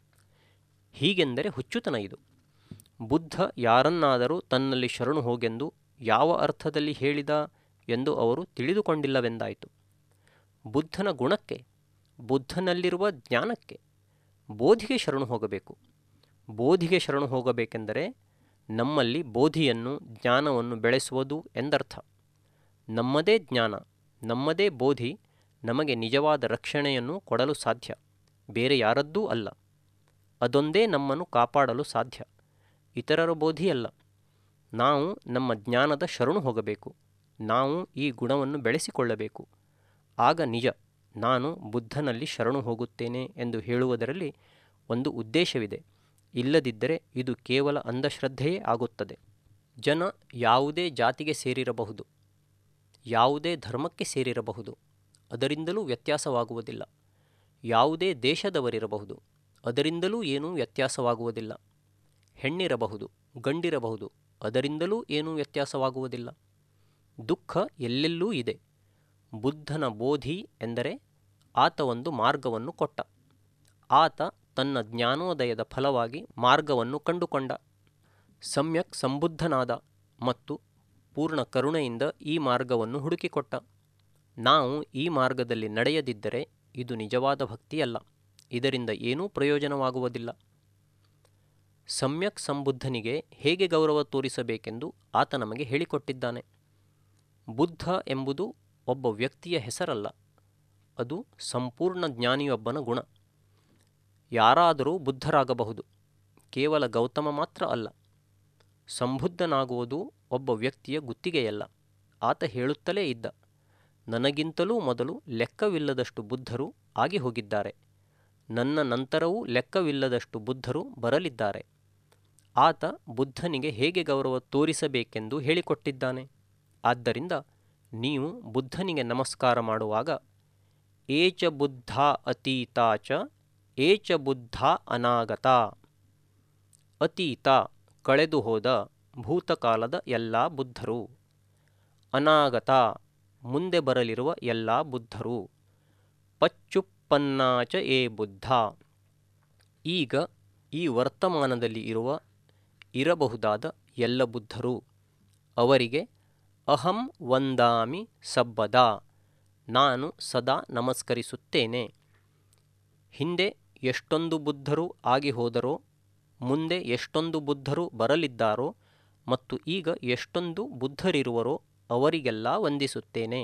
Speaker 1: ಹೀಗೆಂದರೆ ಹುಚ್ಚುತನ ಇದು ಬುದ್ಧ ಯಾರನ್ನಾದರೂ ತನ್ನಲ್ಲಿ ಶರಣು ಹೋಗೆಂದು ಯಾವ ಅರ್ಥದಲ್ಲಿ ಹೇಳಿದ ಎಂದು ಅವರು ತಿಳಿದುಕೊಂಡಿಲ್ಲವೆಂದಾಯಿತು ಬುದ್ಧನ ಗುಣಕ್ಕೆ ಬುದ್ಧನಲ್ಲಿರುವ ಜ್ಞಾನಕ್ಕೆ ಬೋಧಿಗೆ ಶರಣು ಹೋಗಬೇಕು ಬೋಧಿಗೆ ಶರಣು ಹೋಗಬೇಕೆಂದರೆ ನಮ್ಮಲ್ಲಿ ಬೋಧಿಯನ್ನು ಜ್ಞಾನವನ್ನು ಬೆಳೆಸುವುದು ಎಂದರ್ಥ ನಮ್ಮದೇ ಜ್ಞಾನ ನಮ್ಮದೇ ಬೋಧಿ ನಮಗೆ ನಿಜವಾದ ರಕ್ಷಣೆಯನ್ನು ಕೊಡಲು ಸಾಧ್ಯ ಬೇರೆ ಯಾರದ್ದೂ ಅಲ್ಲ ಅದೊಂದೇ ನಮ್ಮನ್ನು ಕಾಪಾಡಲು ಸಾಧ್ಯ ಇತರರ ಬೋಧಿಯಲ್ಲ ನಾವು ನಮ್ಮ ಜ್ಞಾನದ ಶರಣು ಹೋಗಬೇಕು ನಾವು ಈ ಗುಣವನ್ನು ಬೆಳೆಸಿಕೊಳ್ಳಬೇಕು ಆಗ ನಿಜ ನಾನು ಬುದ್ಧನಲ್ಲಿ ಶರಣು ಹೋಗುತ್ತೇನೆ ಎಂದು ಹೇಳುವುದರಲ್ಲಿ ಒಂದು ಉದ್ದೇಶವಿದೆ ಇಲ್ಲದಿದ್ದರೆ ಇದು ಕೇವಲ ಅಂಧಶ್ರದ್ಧೆಯೇ ಆಗುತ್ತದೆ ಜನ ಯಾವುದೇ ಜಾತಿಗೆ ಸೇರಿರಬಹುದು ಯಾವುದೇ ಧರ್ಮಕ್ಕೆ ಸೇರಿರಬಹುದು ಅದರಿಂದಲೂ ವ್ಯತ್ಯಾಸವಾಗುವುದಿಲ್ಲ ಯಾವುದೇ ದೇಶದವರಿರಬಹುದು ಅದರಿಂದಲೂ ಏನೂ ವ್ಯತ್ಯಾಸವಾಗುವುದಿಲ್ಲ ಹೆಣ್ಣಿರಬಹುದು ಗಂಡಿರಬಹುದು ಅದರಿಂದಲೂ ಏನೂ ವ್ಯತ್ಯಾಸವಾಗುವುದಿಲ್ಲ ದುಃಖ ಎಲ್ಲೆಲ್ಲೂ ಇದೆ ಬುದ್ಧನ ಬೋಧಿ ಎಂದರೆ ಆತ ಒಂದು ಮಾರ್ಗವನ್ನು ಕೊಟ್ಟ ಆತ ತನ್ನ ಜ್ಞಾನೋದಯದ ಫಲವಾಗಿ ಮಾರ್ಗವನ್ನು ಕಂಡುಕೊಂಡ ಸಮ್ಯಕ್ ಸಂಬುದ್ಧನಾದ ಮತ್ತು ಪೂರ್ಣ ಕರುಣೆಯಿಂದ ಈ ಮಾರ್ಗವನ್ನು ಹುಡುಕಿಕೊಟ್ಟ ನಾವು ಈ ಮಾರ್ಗದಲ್ಲಿ ನಡೆಯದಿದ್ದರೆ ಇದು ನಿಜವಾದ ಭಕ್ತಿಯಲ್ಲ ಇದರಿಂದ ಏನೂ ಪ್ರಯೋಜನವಾಗುವುದಿಲ್ಲ ಸಮ್ಯಕ್ ಸಂಬುದ್ಧನಿಗೆ ಹೇಗೆ ಗೌರವ ತೋರಿಸಬೇಕೆಂದು ಆತ ನಮಗೆ ಹೇಳಿಕೊಟ್ಟಿದ್ದಾನೆ ಬುದ್ಧ ಎಂಬುದು ಒಬ್ಬ ವ್ಯಕ್ತಿಯ ಹೆಸರಲ್ಲ ಅದು ಸಂಪೂರ್ಣ ಜ್ಞಾನಿಯೊಬ್ಬನ ಗುಣ ಯಾರಾದರೂ ಬುದ್ಧರಾಗಬಹುದು ಕೇವಲ ಗೌತಮ ಮಾತ್ರ ಅಲ್ಲ ಸಂಬುದ್ಧನಾಗುವುದು ಒಬ್ಬ ವ್ಯಕ್ತಿಯ ಗುತ್ತಿಗೆಯಲ್ಲ ಆತ ಹೇಳುತ್ತಲೇ ಇದ್ದ ನನಗಿಂತಲೂ ಮೊದಲು ಲೆಕ್ಕವಿಲ್ಲದಷ್ಟು ಬುದ್ಧರು ಆಗಿ ಹೋಗಿದ್ದಾರೆ ನನ್ನ ನಂತರವೂ ಲೆಕ್ಕವಿಲ್ಲದಷ್ಟು ಬುದ್ಧರು ಬರಲಿದ್ದಾರೆ ಆತ ಬುದ್ಧನಿಗೆ ಹೇಗೆ ಗೌರವ ತೋರಿಸಬೇಕೆಂದು ಹೇಳಿಕೊಟ್ಟಿದ್ದಾನೆ ಆದ್ದರಿಂದ ನೀವು ಬುದ್ಧನಿಗೆ ನಮಸ್ಕಾರ ಮಾಡುವಾಗ ಏಚ ಬುದ್ಧ ಅತೀತಾ ಚ ಏಚ ಬುದ್ಧ ಅನಾಗತ ಅತೀತ ಕಳೆದು ಹೋದ ಭೂತಕಾಲದ ಎಲ್ಲ ಬುದ್ಧರು ಅನಾಗತ ಮುಂದೆ ಬರಲಿರುವ ಎಲ್ಲ ಬುದ್ಧರು ಪಚ್ಚುಪ್ಪನ್ನಾಚ ಏ ಬುದ್ಧ ಈಗ ಈ ವರ್ತಮಾನದಲ್ಲಿ ಇರುವ ಇರಬಹುದಾದ ಎಲ್ಲ ಬುದ್ಧರು ಅವರಿಗೆ ಅಹಂ ವಂದಾಮಿ ಸಬ್ಬದ ನಾನು ಸದಾ ನಮಸ್ಕರಿಸುತ್ತೇನೆ ಹಿಂದೆ ಎಷ್ಟೊಂದು ಬುದ್ಧರು ಆಗಿ ಹೋದರೋ ಮುಂದೆ ಎಷ್ಟೊಂದು ಬುದ್ಧರು ಬರಲಿದ್ದಾರೋ ಮತ್ತು ಈಗ ಎಷ್ಟೊಂದು ಬುದ್ಧರಿರುವರೋ ಅವರಿಗೆಲ್ಲ ವಂದಿಸುತ್ತೇನೆ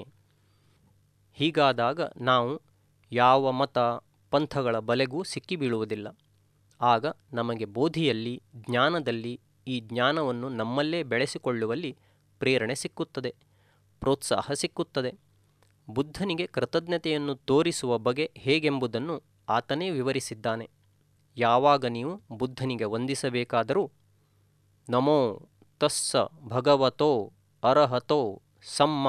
Speaker 1: ಹೀಗಾದಾಗ ನಾವು ಯಾವ ಮತ ಪಂಥಗಳ ಬಲೆಗೂ ಸಿಕ್ಕಿಬೀಳುವುದಿಲ್ಲ ಆಗ ನಮಗೆ ಬೋಧಿಯಲ್ಲಿ ಜ್ಞಾನದಲ್ಲಿ ಈ ಜ್ಞಾನವನ್ನು ನಮ್ಮಲ್ಲೇ ಬೆಳೆಸಿಕೊಳ್ಳುವಲ್ಲಿ ಪ್ರೇರಣೆ ಸಿಕ್ಕುತ್ತದೆ ಪ್ರೋತ್ಸಾಹ ಸಿಕ್ಕುತ್ತದೆ ಬುದ್ಧನಿಗೆ ಕೃತಜ್ಞತೆಯನ್ನು ತೋರಿಸುವ ಬಗೆ ಹೇಗೆಂಬುದನ್ನು ಆತನೇ ವಿವರಿಸಿದ್ದಾನೆ ಯಾವಾಗ ನೀವು ಬುದ್ಧನಿಗೆ ವಂದಿಸಬೇಕಾದರೂ ನಮೋ ತಸ್ಸ ಭಗವತೋ ಅರ್ಹತೋ ಸಮ್ಮ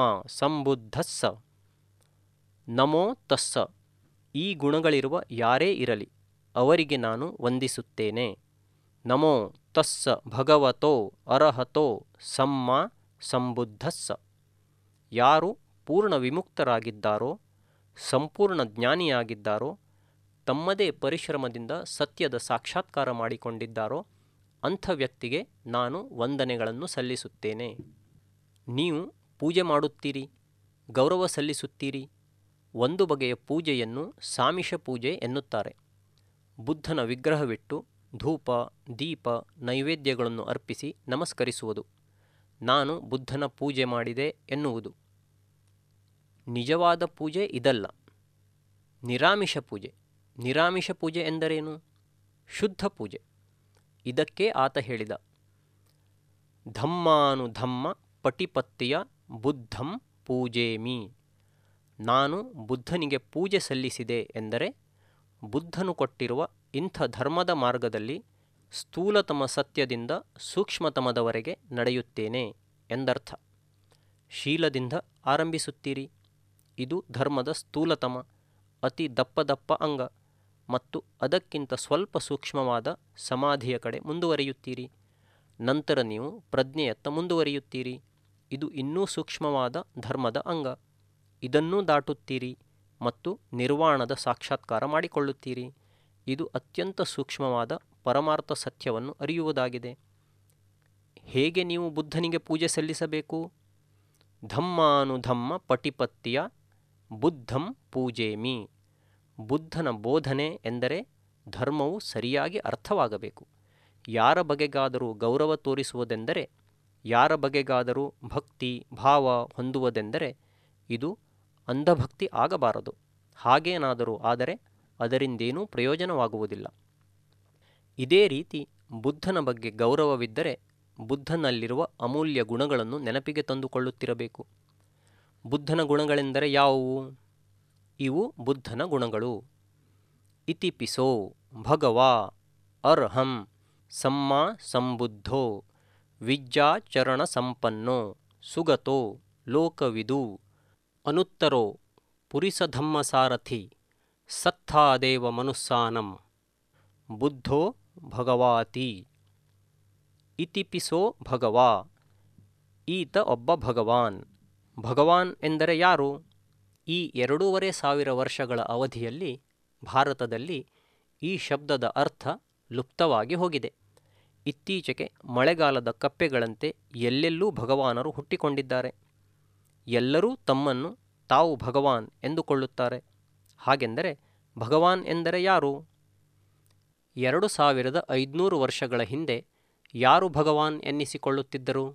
Speaker 1: ಸಂಬುದ್ಧಸ್ಸ ನಮೋ ತಸ್ಸ ಈ ಗುಣಗಳಿರುವ ಯಾರೇ ಇರಲಿ ಅವರಿಗೆ ನಾನು ವಂದಿಸುತ್ತೇನೆ ನಮೋ ತಸ್ಸ ಭಗವತೋ ಅರ್ಹತೋ ಸಮ್ಮ ಸಂಬುದ್ಧಸ್ಸ ಯಾರು ಪೂರ್ಣ ವಿಮುಕ್ತರಾಗಿದ್ದಾರೋ ಸಂಪೂರ್ಣ ಜ್ಞಾನಿಯಾಗಿದ್ದಾರೋ ತಮ್ಮದೇ ಪರಿಶ್ರಮದಿಂದ ಸತ್ಯದ ಸಾಕ್ಷಾತ್ಕಾರ ಮಾಡಿಕೊಂಡಿದ್ದಾರೋ ಅಂಥ ವ್ಯಕ್ತಿಗೆ ನಾನು ವಂದನೆಗಳನ್ನು ಸಲ್ಲಿಸುತ್ತೇನೆ ನೀವು ಪೂಜೆ ಮಾಡುತ್ತೀರಿ ಗೌರವ ಸಲ್ಲಿಸುತ್ತೀರಿ ಒಂದು ಬಗೆಯ ಪೂಜೆಯನ್ನು ಸಾಮಿಷ ಪೂಜೆ ಎನ್ನುತ್ತಾರೆ ಬುದ್ಧನ ವಿಗ್ರಹವಿಟ್ಟು ಧೂಪ ದೀಪ ನೈವೇದ್ಯಗಳನ್ನು ಅರ್ಪಿಸಿ ನಮಸ್ಕರಿಸುವುದು ನಾನು ಬುದ್ಧನ ಪೂಜೆ ಮಾಡಿದೆ ಎನ್ನುವುದು ನಿಜವಾದ ಪೂಜೆ ಇದಲ್ಲ ನಿರಾಮಿಷ ಪೂಜೆ ನಿರಾಮಿಷ ಪೂಜೆ ಎಂದರೇನು ಶುದ್ಧ ಪೂಜೆ ಇದಕ್ಕೆ ಆತ ಹೇಳಿದ ಧಮ್ಮಾನುಧಮ್ಮ ಪಟಿಪತ್ತಿಯ ಬುದ್ಧಂ ಪೂಜೇಮಿ ನಾನು ಬುದ್ಧನಿಗೆ ಪೂಜೆ ಸಲ್ಲಿಸಿದೆ ಎಂದರೆ ಬುದ್ಧನು ಕೊಟ್ಟಿರುವ ಇಂಥ ಧರ್ಮದ ಮಾರ್ಗದಲ್ಲಿ ಸ್ಥೂಲತಮ ಸತ್ಯದಿಂದ ಸೂಕ್ಷ್ಮತಮದವರೆಗೆ ನಡೆಯುತ್ತೇನೆ ಎಂದರ್ಥ ಶೀಲದಿಂದ ಆರಂಭಿಸುತ್ತೀರಿ ಇದು ಧರ್ಮದ ಸ್ಥೂಲತಮ ಅತಿ ದಪ್ಪ ದಪ್ಪ ಅಂಗ ಮತ್ತು ಅದಕ್ಕಿಂತ ಸ್ವಲ್ಪ ಸೂಕ್ಷ್ಮವಾದ ಸಮಾಧಿಯ ಕಡೆ ಮುಂದುವರಿಯುತ್ತೀರಿ ನಂತರ ನೀವು ಪ್ರಜ್ಞೆಯತ್ತ ಮುಂದುವರಿಯುತ್ತೀರಿ ಇದು ಇನ್ನೂ ಸೂಕ್ಷ್ಮವಾದ ಧರ್ಮದ ಅಂಗ ಇದನ್ನೂ ದಾಟುತ್ತೀರಿ ಮತ್ತು ನಿರ್ವಾಣದ ಸಾಕ್ಷಾತ್ಕಾರ ಮಾಡಿಕೊಳ್ಳುತ್ತೀರಿ ಇದು ಅತ್ಯಂತ ಸೂಕ್ಷ್ಮವಾದ ಪರಮಾರ್ಥ ಸತ್ಯವನ್ನು ಅರಿಯುವುದಾಗಿದೆ ಹೇಗೆ ನೀವು ಬುದ್ಧನಿಗೆ ಪೂಜೆ ಸಲ್ಲಿಸಬೇಕು ಧಮ್ಮಾನುಧಮ್ಮ ಪಟಿಪತ್ತಿಯ ಬುದ್ಧಂ ಪೂಜೇಮಿ ಬುದ್ಧನ ಬೋಧನೆ ಎಂದರೆ ಧರ್ಮವು ಸರಿಯಾಗಿ ಅರ್ಥವಾಗಬೇಕು ಯಾರ ಬಗೆಗಾದರೂ ಗೌರವ ತೋರಿಸುವುದೆಂದರೆ ಯಾರ ಬಗೆಗಾದರೂ ಭಕ್ತಿ ಭಾವ ಹೊಂದುವುದೆಂದರೆ ಇದು ಅಂಧಭಕ್ತಿ ಆಗಬಾರದು ಹಾಗೇನಾದರೂ ಆದರೆ ಅದರಿಂದೇನೂ ಪ್ರಯೋಜನವಾಗುವುದಿಲ್ಲ ಇದೇ ರೀತಿ ಬುದ್ಧನ ಬಗ್ಗೆ ಗೌರವವಿದ್ದರೆ ಬುದ್ಧನಲ್ಲಿರುವ ಅಮೂಲ್ಯ ಗುಣಗಳನ್ನು ನೆನಪಿಗೆ ತಂದುಕೊಳ್ಳುತ್ತಿರಬೇಕು ಬುದ್ಧನ ಗುಣಗಳೆಂದರೆ ಯಾವುವು ಇವು ಬುದ್ಧನ ಗುಣಗಳು ಇತಿಪಿಸೋ ಭಗವಾ ಅರ್ಹಂ ಸಮ್ಮಾ ಸಂಬುದ್ಧೋ ವಿಜ್ಜಾಚರಣ ಸಂಪನ್ನೋ ಸುಗತೋ ಲೋಕವಿದು ಅನುತ್ತರೋ ಪುರಿಸಧಮ್ಮಸಾರಥಿ ಸತ್ಥಾದೇವ ಮನುಸ್ಸಾನಂ ಬುದ್ಧೋ ಭಗವಾತಿ ಇತಿಪಿಸೋ ಭಗವಾ ಈತ ಒಬ್ಬ ಭಗವಾನ್ ಭಗವಾನ್ ಎಂದರೆ ಯಾರು ಈ ಎರಡೂವರೆ ಸಾವಿರ ವರ್ಷಗಳ ಅವಧಿಯಲ್ಲಿ ಭಾರತದಲ್ಲಿ ಈ ಶಬ್ದದ ಅರ್ಥ ಲುಪ್ತವಾಗಿ ಹೋಗಿದೆ ಇತ್ತೀಚೆಗೆ ಮಳೆಗಾಲದ ಕಪ್ಪೆಗಳಂತೆ ಎಲ್ಲೆಲ್ಲೂ ಭಗವಾನರು ಹುಟ್ಟಿಕೊಂಡಿದ್ದಾರೆ ಎಲ್ಲರೂ ತಮ್ಮನ್ನು ತಾವು ಭಗವಾನ್ ಎಂದುಕೊಳ್ಳುತ್ತಾರೆ ಹಾಗೆಂದರೆ ಭಗವಾನ್ ಎಂದರೆ ಯಾರು ಎರಡು ಸಾವಿರದ ಐದುನೂರು ವರ್ಷಗಳ ಹಿಂದೆ ಯಾರು ಭಗವಾನ್ ಎನ್ನಿಸಿಕೊಳ್ಳುತ್ತಿದ್ದರು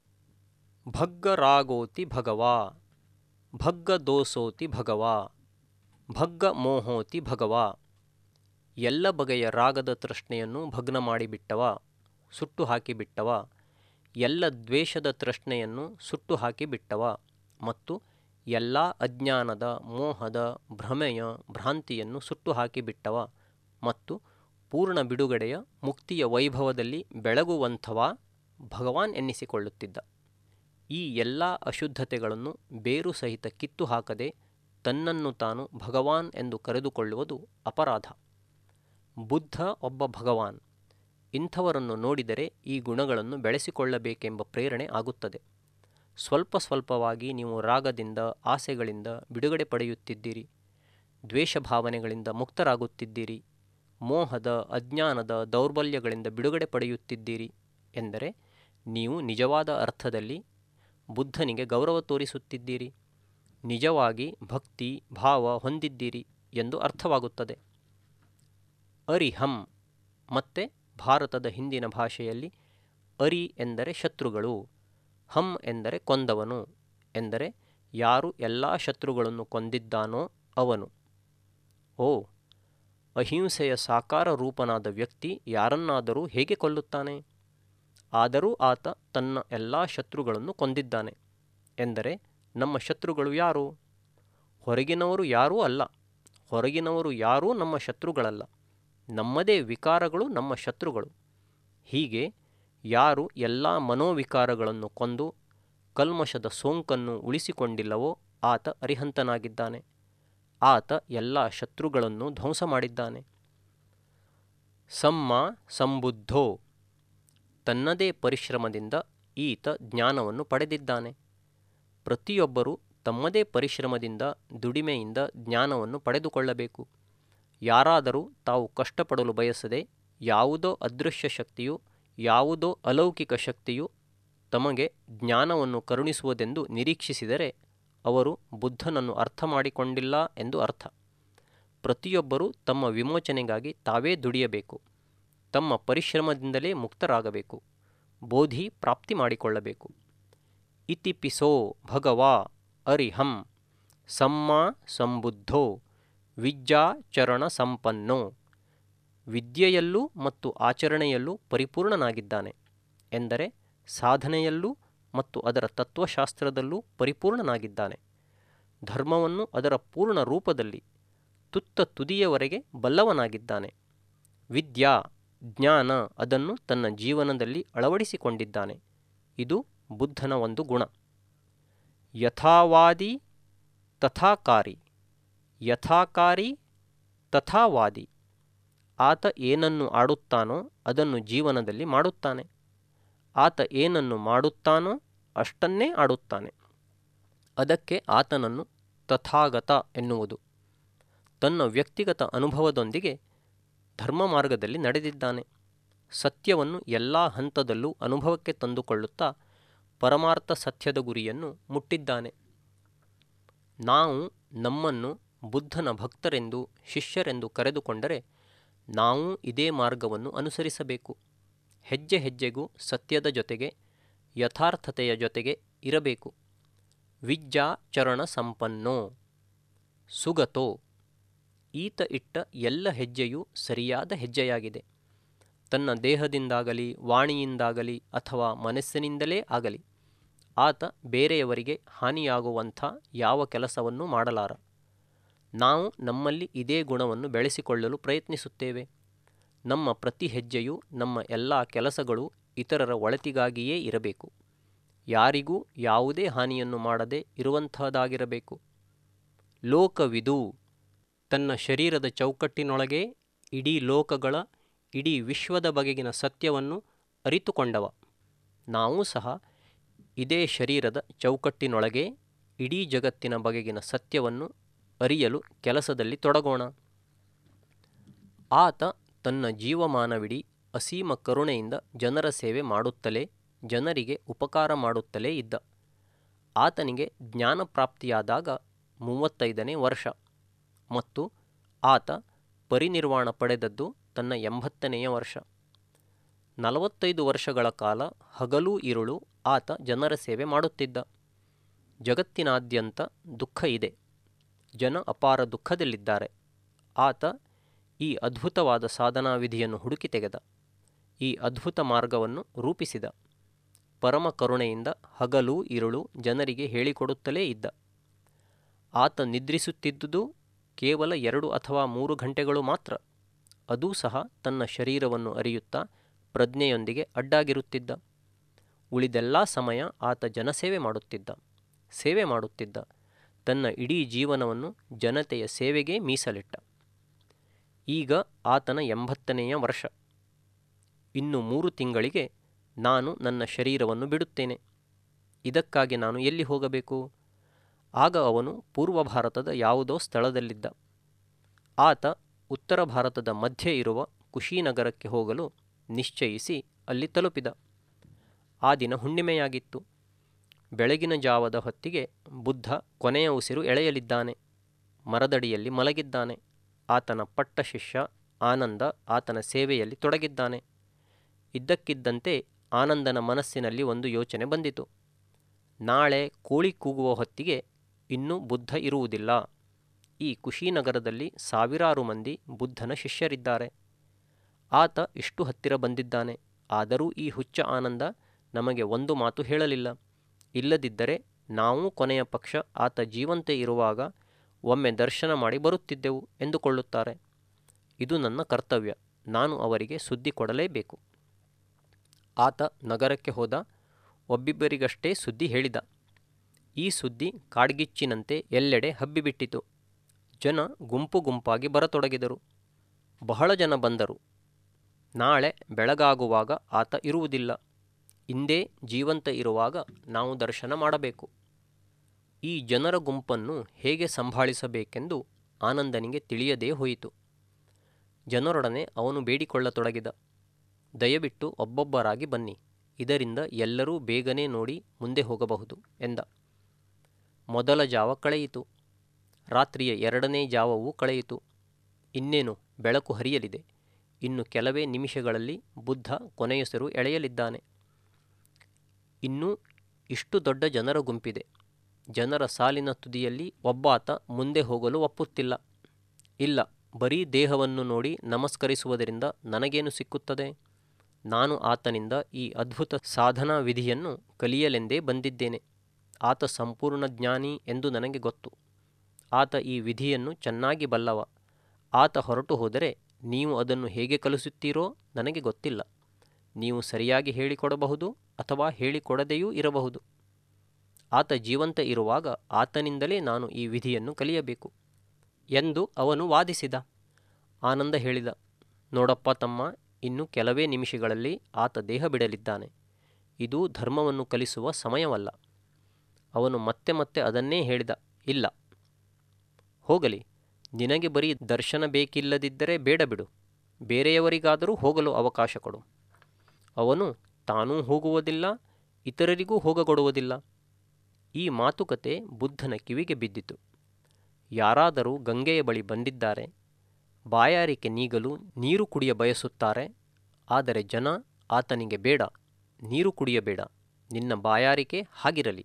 Speaker 1: ಭಗ್ಗರಾಗೋತಿ ಭಗವಾ ಭಗ್ಗ ದೋಸೋತಿ ಭಗವಾ ಭಗ್ಗ ಮೋಹೋತಿ ಭಗವಾ ಎಲ್ಲ ಬಗೆಯ ರಾಗದ ತೃಷ್ಣೆಯನ್ನು ಭಗ್ನ ಮಾಡಿಬಿಟ್ಟವ ಸುಟ್ಟು ಹಾಕಿಬಿಟ್ಟವ ಎಲ್ಲ ದ್ವೇಷದ ತೃಷ್ಣೆಯನ್ನು ಸುಟ್ಟು ಹಾಕಿಬಿಟ್ಟವ ಮತ್ತು ಎಲ್ಲ ಅಜ್ಞಾನದ ಮೋಹದ ಭ್ರಮೆಯ ಭ್ರಾಂತಿಯನ್ನು ಸುಟ್ಟು ಹಾಕಿಬಿಟ್ಟವ ಮತ್ತು ಪೂರ್ಣ ಬಿಡುಗಡೆಯ ಮುಕ್ತಿಯ ವೈಭವದಲ್ಲಿ ಬೆಳಗುವಂಥವ ಭಗವಾನ್ ಎನ್ನಿಸಿಕೊಳ್ಳುತ್ತಿದ್ದ ಈ ಎಲ್ಲ ಅಶುದ್ಧತೆಗಳನ್ನು ಬೇರು ಸಹಿತ ಕಿತ್ತು ಹಾಕದೆ ತನ್ನನ್ನು ತಾನು ಭಗವಾನ್ ಎಂದು ಕರೆದುಕೊಳ್ಳುವುದು ಅಪರಾಧ ಬುದ್ಧ ಒಬ್ಬ ಭಗವಾನ್ ಇಂಥವರನ್ನು ನೋಡಿದರೆ ಈ ಗುಣಗಳನ್ನು ಬೆಳೆಸಿಕೊಳ್ಳಬೇಕೆಂಬ ಪ್ರೇರಣೆ ಆಗುತ್ತದೆ ಸ್ವಲ್ಪ ಸ್ವಲ್ಪವಾಗಿ ನೀವು ರಾಗದಿಂದ ಆಸೆಗಳಿಂದ ಬಿಡುಗಡೆ ಪಡೆಯುತ್ತಿದ್ದೀರಿ ದ್ವೇಷ ಭಾವನೆಗಳಿಂದ ಮುಕ್ತರಾಗುತ್ತಿದ್ದೀರಿ ಮೋಹದ ಅಜ್ಞಾನದ ದೌರ್ಬಲ್ಯಗಳಿಂದ ಬಿಡುಗಡೆ ಪಡೆಯುತ್ತಿದ್ದೀರಿ ಎಂದರೆ ನೀವು ನಿಜವಾದ ಅರ್ಥದಲ್ಲಿ ಬುದ್ಧನಿಗೆ ಗೌರವ ತೋರಿಸುತ್ತಿದ್ದೀರಿ ನಿಜವಾಗಿ ಭಕ್ತಿ ಭಾವ ಹೊಂದಿದ್ದೀರಿ ಎಂದು ಅರ್ಥವಾಗುತ್ತದೆ ಅರಿಹಂ ಮತ್ತೆ ಭಾರತದ ಹಿಂದಿನ ಭಾಷೆಯಲ್ಲಿ ಅರಿ ಎಂದರೆ ಶತ್ರುಗಳು ಹಂ ಎಂದರೆ ಕೊಂದವನು ಎಂದರೆ ಯಾರು ಎಲ್ಲ ಶತ್ರುಗಳನ್ನು ಕೊಂದಿದ್ದಾನೋ ಅವನು ಓ ಅಹಿಂಸೆಯ ಸಾಕಾರ ರೂಪನಾದ ವ್ಯಕ್ತಿ ಯಾರನ್ನಾದರೂ ಹೇಗೆ ಕೊಲ್ಲುತ್ತಾನೆ ಆದರೂ ಆತ ತನ್ನ ಎಲ್ಲ ಶತ್ರುಗಳನ್ನು ಕೊಂದಿದ್ದಾನೆ ಎಂದರೆ ನಮ್ಮ ಶತ್ರುಗಳು ಯಾರು ಹೊರಗಿನವರು ಯಾರೂ ಅಲ್ಲ ಹೊರಗಿನವರು ಯಾರೂ ನಮ್ಮ ಶತ್ರುಗಳಲ್ಲ ನಮ್ಮದೇ ವಿಕಾರಗಳು ನಮ್ಮ ಶತ್ರುಗಳು ಹೀಗೆ ಯಾರು ಎಲ್ಲ ಮನೋವಿಕಾರಗಳನ್ನು ಕೊಂದು ಕಲ್ಮಶದ ಸೋಂಕನ್ನು ಉಳಿಸಿಕೊಂಡಿಲ್ಲವೋ ಆತ ಅರಿಹಂತನಾಗಿದ್ದಾನೆ ಆತ ಎಲ್ಲ ಶತ್ರುಗಳನ್ನು ಧ್ವಂಸ ಮಾಡಿದ್ದಾನೆ ಸಮ್ಮ ಸಂಬುದ್ಧೋ ತನ್ನದೇ ಪರಿಶ್ರಮದಿಂದ ಈತ ಜ್ಞಾನವನ್ನು ಪಡೆದಿದ್ದಾನೆ ಪ್ರತಿಯೊಬ್ಬರೂ ತಮ್ಮದೇ ಪರಿಶ್ರಮದಿಂದ ದುಡಿಮೆಯಿಂದ ಜ್ಞಾನವನ್ನು ಪಡೆದುಕೊಳ್ಳಬೇಕು ಯಾರಾದರೂ ತಾವು ಕಷ್ಟಪಡಲು ಬಯಸದೆ ಯಾವುದೋ ಅದೃಶ್ಯ ಶಕ್ತಿಯು ಯಾವುದೋ ಅಲೌಕಿಕ ಶಕ್ತಿಯು ತಮಗೆ ಜ್ಞಾನವನ್ನು ಕರುಣಿಸುವುದೆಂದು ನಿರೀಕ್ಷಿಸಿದರೆ ಅವರು ಬುದ್ಧನನ್ನು ಅರ್ಥ ಮಾಡಿಕೊಂಡಿಲ್ಲ ಎಂದು ಅರ್ಥ ಪ್ರತಿಯೊಬ್ಬರೂ ತಮ್ಮ ವಿಮೋಚನೆಗಾಗಿ ತಾವೇ ದುಡಿಯಬೇಕು ತಮ್ಮ ಪರಿಶ್ರಮದಿಂದಲೇ ಮುಕ್ತರಾಗಬೇಕು ಬೋಧಿ ಪ್ರಾಪ್ತಿ ಮಾಡಿಕೊಳ್ಳಬೇಕು ಇತಿಪಿಸೋ ಭಗವಾ ಅರಿಹಂ ಸಮ್ಮ ಸಂಬುದ್ಧೋ ವಿದ್ಯಾಚರಣ ಸಂಪನ್ನೋ ವಿದ್ಯೆಯಲ್ಲೂ ಮತ್ತು ಆಚರಣೆಯಲ್ಲೂ ಪರಿಪೂರ್ಣನಾಗಿದ್ದಾನೆ ಎಂದರೆ ಸಾಧನೆಯಲ್ಲೂ ಮತ್ತು ಅದರ ತತ್ವಶಾಸ್ತ್ರದಲ್ಲೂ ಪರಿಪೂರ್ಣನಾಗಿದ್ದಾನೆ ಧರ್ಮವನ್ನು ಅದರ ಪೂರ್ಣ ರೂಪದಲ್ಲಿ ತುತ್ತ ತುದಿಯವರೆಗೆ ಬಲ್ಲವನಾಗಿದ್ದಾನೆ ವಿದ್ಯಾ ಜ್ಞಾನ ಅದನ್ನು ತನ್ನ ಜೀವನದಲ್ಲಿ ಅಳವಡಿಸಿಕೊಂಡಿದ್ದಾನೆ ಇದು ಬುದ್ಧನ ಒಂದು ಗುಣ ಯಥಾವಾದಿ ತಥಾಕಾರಿ ಯಥಾಕಾರಿ ತಥಾವಾದಿ ಆತ ಏನನ್ನು ಆಡುತ್ತಾನೋ ಅದನ್ನು ಜೀವನದಲ್ಲಿ ಮಾಡುತ್ತಾನೆ ಆತ ಏನನ್ನು ಮಾಡುತ್ತಾನೋ ಅಷ್ಟನ್ನೇ ಆಡುತ್ತಾನೆ ಅದಕ್ಕೆ ಆತನನ್ನು ತಥಾಗತ ಎನ್ನುವುದು ತನ್ನ ವ್ಯಕ್ತಿಗತ ಅನುಭವದೊಂದಿಗೆ ಧರ್ಮ ಮಾರ್ಗದಲ್ಲಿ ನಡೆದಿದ್ದಾನೆ ಸತ್ಯವನ್ನು ಎಲ್ಲ ಹಂತದಲ್ಲೂ ಅನುಭವಕ್ಕೆ ತಂದುಕೊಳ್ಳುತ್ತಾ ಪರಮಾರ್ಥ ಸತ್ಯದ ಗುರಿಯನ್ನು ಮುಟ್ಟಿದ್ದಾನೆ ನಾವು ನಮ್ಮನ್ನು ಬುದ್ಧನ ಭಕ್ತರೆಂದು ಶಿಷ್ಯರೆಂದು ಕರೆದುಕೊಂಡರೆ ನಾವು ಇದೇ ಮಾರ್ಗವನ್ನು ಅನುಸರಿಸಬೇಕು ಹೆಜ್ಜೆ ಹೆಜ್ಜೆಗೂ ಸತ್ಯದ ಜೊತೆಗೆ ಯಥಾರ್ಥತೆಯ ಜೊತೆಗೆ ಇರಬೇಕು ವಿದ್ಯಾಚರಣ ಸಂಪನ್ನೋ ಸುಗತೋ ಈತ ಇಟ್ಟ ಎಲ್ಲ ಹೆಜ್ಜೆಯೂ ಸರಿಯಾದ ಹೆಜ್ಜೆಯಾಗಿದೆ ತನ್ನ ದೇಹದಿಂದಾಗಲಿ ವಾಣಿಯಿಂದಾಗಲಿ ಅಥವಾ ಮನಸ್ಸಿನಿಂದಲೇ ಆಗಲಿ ಆತ ಬೇರೆಯವರಿಗೆ ಹಾನಿಯಾಗುವಂಥ ಯಾವ ಕೆಲಸವನ್ನೂ ಮಾಡಲಾರ ನಾವು ನಮ್ಮಲ್ಲಿ ಇದೇ ಗುಣವನ್ನು ಬೆಳೆಸಿಕೊಳ್ಳಲು ಪ್ರಯತ್ನಿಸುತ್ತೇವೆ ನಮ್ಮ ಪ್ರತಿ ಹೆಜ್ಜೆಯೂ ನಮ್ಮ ಎಲ್ಲ ಕೆಲಸಗಳು ಇತರರ ಒಳಿತಿಗಾಗಿಯೇ ಇರಬೇಕು ಯಾರಿಗೂ ಯಾವುದೇ ಹಾನಿಯನ್ನು ಮಾಡದೆ ಇರುವಂತಹದಾಗಿರಬೇಕು ಲೋಕವಿದು ತನ್ನ ಶರೀರದ ಚೌಕಟ್ಟಿನೊಳಗೆ ಇಡೀ ಲೋಕಗಳ ಇಡೀ ವಿಶ್ವದ ಬಗೆಗಿನ ಸತ್ಯವನ್ನು ಅರಿತುಕೊಂಡವ ನಾವು ಸಹ ಇದೇ ಶರೀರದ ಚೌಕಟ್ಟಿನೊಳಗೆ ಇಡೀ ಜಗತ್ತಿನ ಬಗೆಗಿನ ಸತ್ಯವನ್ನು ಅರಿಯಲು ಕೆಲಸದಲ್ಲಿ ತೊಡಗೋಣ ಆತ ತನ್ನ ಜೀವಮಾನವಿಡೀ ಅಸೀಮ ಕರುಣೆಯಿಂದ ಜನರ ಸೇವೆ ಮಾಡುತ್ತಲೇ ಜನರಿಗೆ ಉಪಕಾರ ಮಾಡುತ್ತಲೇ ಇದ್ದ ಆತನಿಗೆ ಜ್ಞಾನಪ್ರಾಪ್ತಿಯಾದಾಗ ಮೂವತ್ತೈದನೇ ವರ್ಷ ಮತ್ತು ಆತ ಪರಿನಿರ್ವಾಣ ಪಡೆದದ್ದು ತನ್ನ ಎಂಬತ್ತನೆಯ ವರ್ಷ ನಲವತ್ತೈದು ವರ್ಷಗಳ ಕಾಲ ಹಗಲು ಇರುಳು ಆತ ಜನರ ಸೇವೆ ಮಾಡುತ್ತಿದ್ದ ಜಗತ್ತಿನಾದ್ಯಂತ ದುಃಖ ಇದೆ ಜನ ಅಪಾರ ದುಃಖದಲ್ಲಿದ್ದಾರೆ ಆತ ಈ ಅದ್ಭುತವಾದ ಸಾಧನಾ ವಿಧಿಯನ್ನು ಹುಡುಕಿ ತೆಗೆದ ಈ ಅದ್ಭುತ ಮಾರ್ಗವನ್ನು ರೂಪಿಸಿದ ಪರಮ ಕರುಣೆಯಿಂದ ಹಗಲು ಇರುಳು ಜನರಿಗೆ ಹೇಳಿಕೊಡುತ್ತಲೇ ಇದ್ದ ಆತ ನಿದ್ರಿಸುತ್ತಿದ್ದುದು ಕೇವಲ ಎರಡು ಅಥವಾ ಮೂರು ಗಂಟೆಗಳು ಮಾತ್ರ ಅದೂ ಸಹ ತನ್ನ ಶರೀರವನ್ನು ಅರಿಯುತ್ತಾ ಪ್ರಜ್ಞೆಯೊಂದಿಗೆ ಅಡ್ಡಾಗಿರುತ್ತಿದ್ದ ಉಳಿದೆಲ್ಲ ಸಮಯ ಆತ ಜನಸೇವೆ ಮಾಡುತ್ತಿದ್ದ ಸೇವೆ ಮಾಡುತ್ತಿದ್ದ ತನ್ನ ಇಡೀ ಜೀವನವನ್ನು ಜನತೆಯ ಸೇವೆಗೆ ಮೀಸಲಿಟ್ಟ ಈಗ ಆತನ ಎಂಬತ್ತನೆಯ ವರ್ಷ ಇನ್ನು ಮೂರು ತಿಂಗಳಿಗೆ ನಾನು ನನ್ನ ಶರೀರವನ್ನು ಬಿಡುತ್ತೇನೆ ಇದಕ್ಕಾಗಿ ನಾನು ಎಲ್ಲಿ ಹೋಗಬೇಕು ಆಗ ಅವನು ಪೂರ್ವ ಭಾರತದ ಯಾವುದೋ ಸ್ಥಳದಲ್ಲಿದ್ದ ಆತ ಉತ್ತರ ಭಾರತದ ಮಧ್ಯೆ ಇರುವ ಕುಶೀನಗರಕ್ಕೆ ಹೋಗಲು ನಿಶ್ಚಯಿಸಿ ಅಲ್ಲಿ ತಲುಪಿದ ಆ ದಿನ ಹುಣ್ಣಿಮೆಯಾಗಿತ್ತು ಬೆಳಗಿನ ಜಾವದ ಹೊತ್ತಿಗೆ ಬುದ್ಧ ಕೊನೆಯ ಉಸಿರು ಎಳೆಯಲಿದ್ದಾನೆ ಮರದಡಿಯಲ್ಲಿ ಮಲಗಿದ್ದಾನೆ ಆತನ ಪಟ್ಟ ಶಿಷ್ಯ ಆನಂದ ಆತನ ಸೇವೆಯಲ್ಲಿ ತೊಡಗಿದ್ದಾನೆ ಇದ್ದಕ್ಕಿದ್ದಂತೆ ಆನಂದನ ಮನಸ್ಸಿನಲ್ಲಿ ಒಂದು ಯೋಚನೆ ಬಂದಿತು ನಾಳೆ ಕೋಳಿ ಕೂಗುವ ಹೊತ್ತಿಗೆ ಇನ್ನೂ ಬುದ್ಧ ಇರುವುದಿಲ್ಲ ಈ ಕುಶೀನಗರದಲ್ಲಿ ಸಾವಿರಾರು ಮಂದಿ ಬುದ್ಧನ ಶಿಷ್ಯರಿದ್ದಾರೆ ಆತ ಇಷ್ಟು ಹತ್ತಿರ ಬಂದಿದ್ದಾನೆ ಆದರೂ ಈ ಹುಚ್ಚ ಆನಂದ ನಮಗೆ ಒಂದು ಮಾತು ಹೇಳಲಿಲ್ಲ ಇಲ್ಲದಿದ್ದರೆ ನಾವು ಕೊನೆಯ ಪಕ್ಷ ಆತ ಜೀವಂತ ಇರುವಾಗ ಒಮ್ಮೆ ದರ್ಶನ ಮಾಡಿ ಬರುತ್ತಿದ್ದೆವು ಎಂದುಕೊಳ್ಳುತ್ತಾರೆ ಇದು ನನ್ನ ಕರ್ತವ್ಯ ನಾನು ಅವರಿಗೆ ಸುದ್ದಿ ಕೊಡಲೇಬೇಕು ಆತ ನಗರಕ್ಕೆ ಹೋದ ಒಬ್ಬಿಬ್ಬರಿಗಷ್ಟೇ ಸುದ್ದಿ ಹೇಳಿದ ಈ ಸುದ್ದಿ ಕಾಡ್ಗಿಚ್ಚಿನಂತೆ ಎಲ್ಲೆಡೆ ಹಬ್ಬಿಬಿಟ್ಟಿತು ಜನ ಗುಂಪು ಗುಂಪಾಗಿ ಬರತೊಡಗಿದರು ಬಹಳ ಜನ ಬಂದರು ನಾಳೆ ಬೆಳಗಾಗುವಾಗ ಆತ ಇರುವುದಿಲ್ಲ ಇಂದೇ ಜೀವಂತ ಇರುವಾಗ ನಾವು ದರ್ಶನ ಮಾಡಬೇಕು ಈ ಜನರ ಗುಂಪನ್ನು ಹೇಗೆ ಸಂಭಾಳಿಸಬೇಕೆಂದು ಆನಂದನಿಗೆ ತಿಳಿಯದೇ ಹೋಯಿತು ಜನರೊಡನೆ ಅವನು ಬೇಡಿಕೊಳ್ಳತೊಡಗಿದ ದಯವಿಟ್ಟು ಒಬ್ಬೊಬ್ಬರಾಗಿ ಬನ್ನಿ ಇದರಿಂದ ಎಲ್ಲರೂ ಬೇಗನೆ ನೋಡಿ ಮುಂದೆ ಹೋಗಬಹುದು ಎಂದ ಮೊದಲ ಜಾವ ಕಳೆಯಿತು ರಾತ್ರಿಯ ಎರಡನೇ ಜಾವವೂ ಕಳೆಯಿತು ಇನ್ನೇನು ಬೆಳಕು ಹರಿಯಲಿದೆ ಇನ್ನು ಕೆಲವೇ ನಿಮಿಷಗಳಲ್ಲಿ ಬುದ್ಧ ಕೊನೆಯುಸಿರು ಎಳೆಯಲಿದ್ದಾನೆ ಇನ್ನೂ ಇಷ್ಟು ದೊಡ್ಡ ಜನರ ಗುಂಪಿದೆ ಜನರ ಸಾಲಿನ ತುದಿಯಲ್ಲಿ ಒಬ್ಬಾತ ಮುಂದೆ ಹೋಗಲು ಒಪ್ಪುತ್ತಿಲ್ಲ ಇಲ್ಲ ಬರೀ ದೇಹವನ್ನು ನೋಡಿ ನಮಸ್ಕರಿಸುವುದರಿಂದ ನನಗೇನು ಸಿಕ್ಕುತ್ತದೆ ನಾನು ಆತನಿಂದ ಈ ಅದ್ಭುತ ಸಾಧನಾ ವಿಧಿಯನ್ನು ಕಲಿಯಲೆಂದೇ ಬಂದಿದ್ದೇನೆ ಆತ ಸಂಪೂರ್ಣ ಜ್ಞಾನಿ ಎಂದು ನನಗೆ ಗೊತ್ತು ಆತ ಈ ವಿಧಿಯನ್ನು ಚೆನ್ನಾಗಿ ಬಲ್ಲವ ಆತ ಹೊರಟು ಹೋದರೆ ನೀವು ಅದನ್ನು ಹೇಗೆ ಕಲಿಸುತ್ತೀರೋ ನನಗೆ ಗೊತ್ತಿಲ್ಲ ನೀವು ಸರಿಯಾಗಿ ಹೇಳಿಕೊಡಬಹುದು ಅಥವಾ ಹೇಳಿಕೊಡದೆಯೂ ಇರಬಹುದು ಆತ ಜೀವಂತ ಇರುವಾಗ ಆತನಿಂದಲೇ ನಾನು ಈ ವಿಧಿಯನ್ನು ಕಲಿಯಬೇಕು ಎಂದು ಅವನು ವಾದಿಸಿದ ಆನಂದ ಹೇಳಿದ ನೋಡಪ್ಪ ತಮ್ಮ ಇನ್ನು ಕೆಲವೇ ನಿಮಿಷಗಳಲ್ಲಿ ಆತ ದೇಹ ಬಿಡಲಿದ್ದಾನೆ ಇದು ಧರ್ಮವನ್ನು ಕಲಿಸುವ ಸಮಯವಲ್ಲ ಅವನು ಮತ್ತೆ ಮತ್ತೆ ಅದನ್ನೇ ಹೇಳಿದ ಇಲ್ಲ ಹೋಗಲಿ ನಿನಗೆ ಬರೀ ದರ್ಶನ ಬೇಕಿಲ್ಲದಿದ್ದರೆ ಬೇಡ ಬಿಡು ಬೇರೆಯವರಿಗಾದರೂ ಹೋಗಲು ಅವಕಾಶ ಕೊಡು ಅವನು ತಾನೂ ಹೋಗುವುದಿಲ್ಲ ಇತರರಿಗೂ ಹೋಗಗೊಡುವುದಿಲ್ಲ ಈ ಮಾತುಕತೆ ಬುದ್ಧನ ಕಿವಿಗೆ ಬಿದ್ದಿತು ಯಾರಾದರೂ ಗಂಗೆಯ ಬಳಿ ಬಂದಿದ್ದಾರೆ ಬಾಯಾರಿಕೆ ನೀಗಲು ನೀರು ಕುಡಿಯ ಬಯಸುತ್ತಾರೆ ಆದರೆ ಜನ ಆತನಿಗೆ ಬೇಡ ನೀರು ಕುಡಿಯಬೇಡ ನಿನ್ನ ಬಾಯಾರಿಕೆ ಹಾಗಿರಲಿ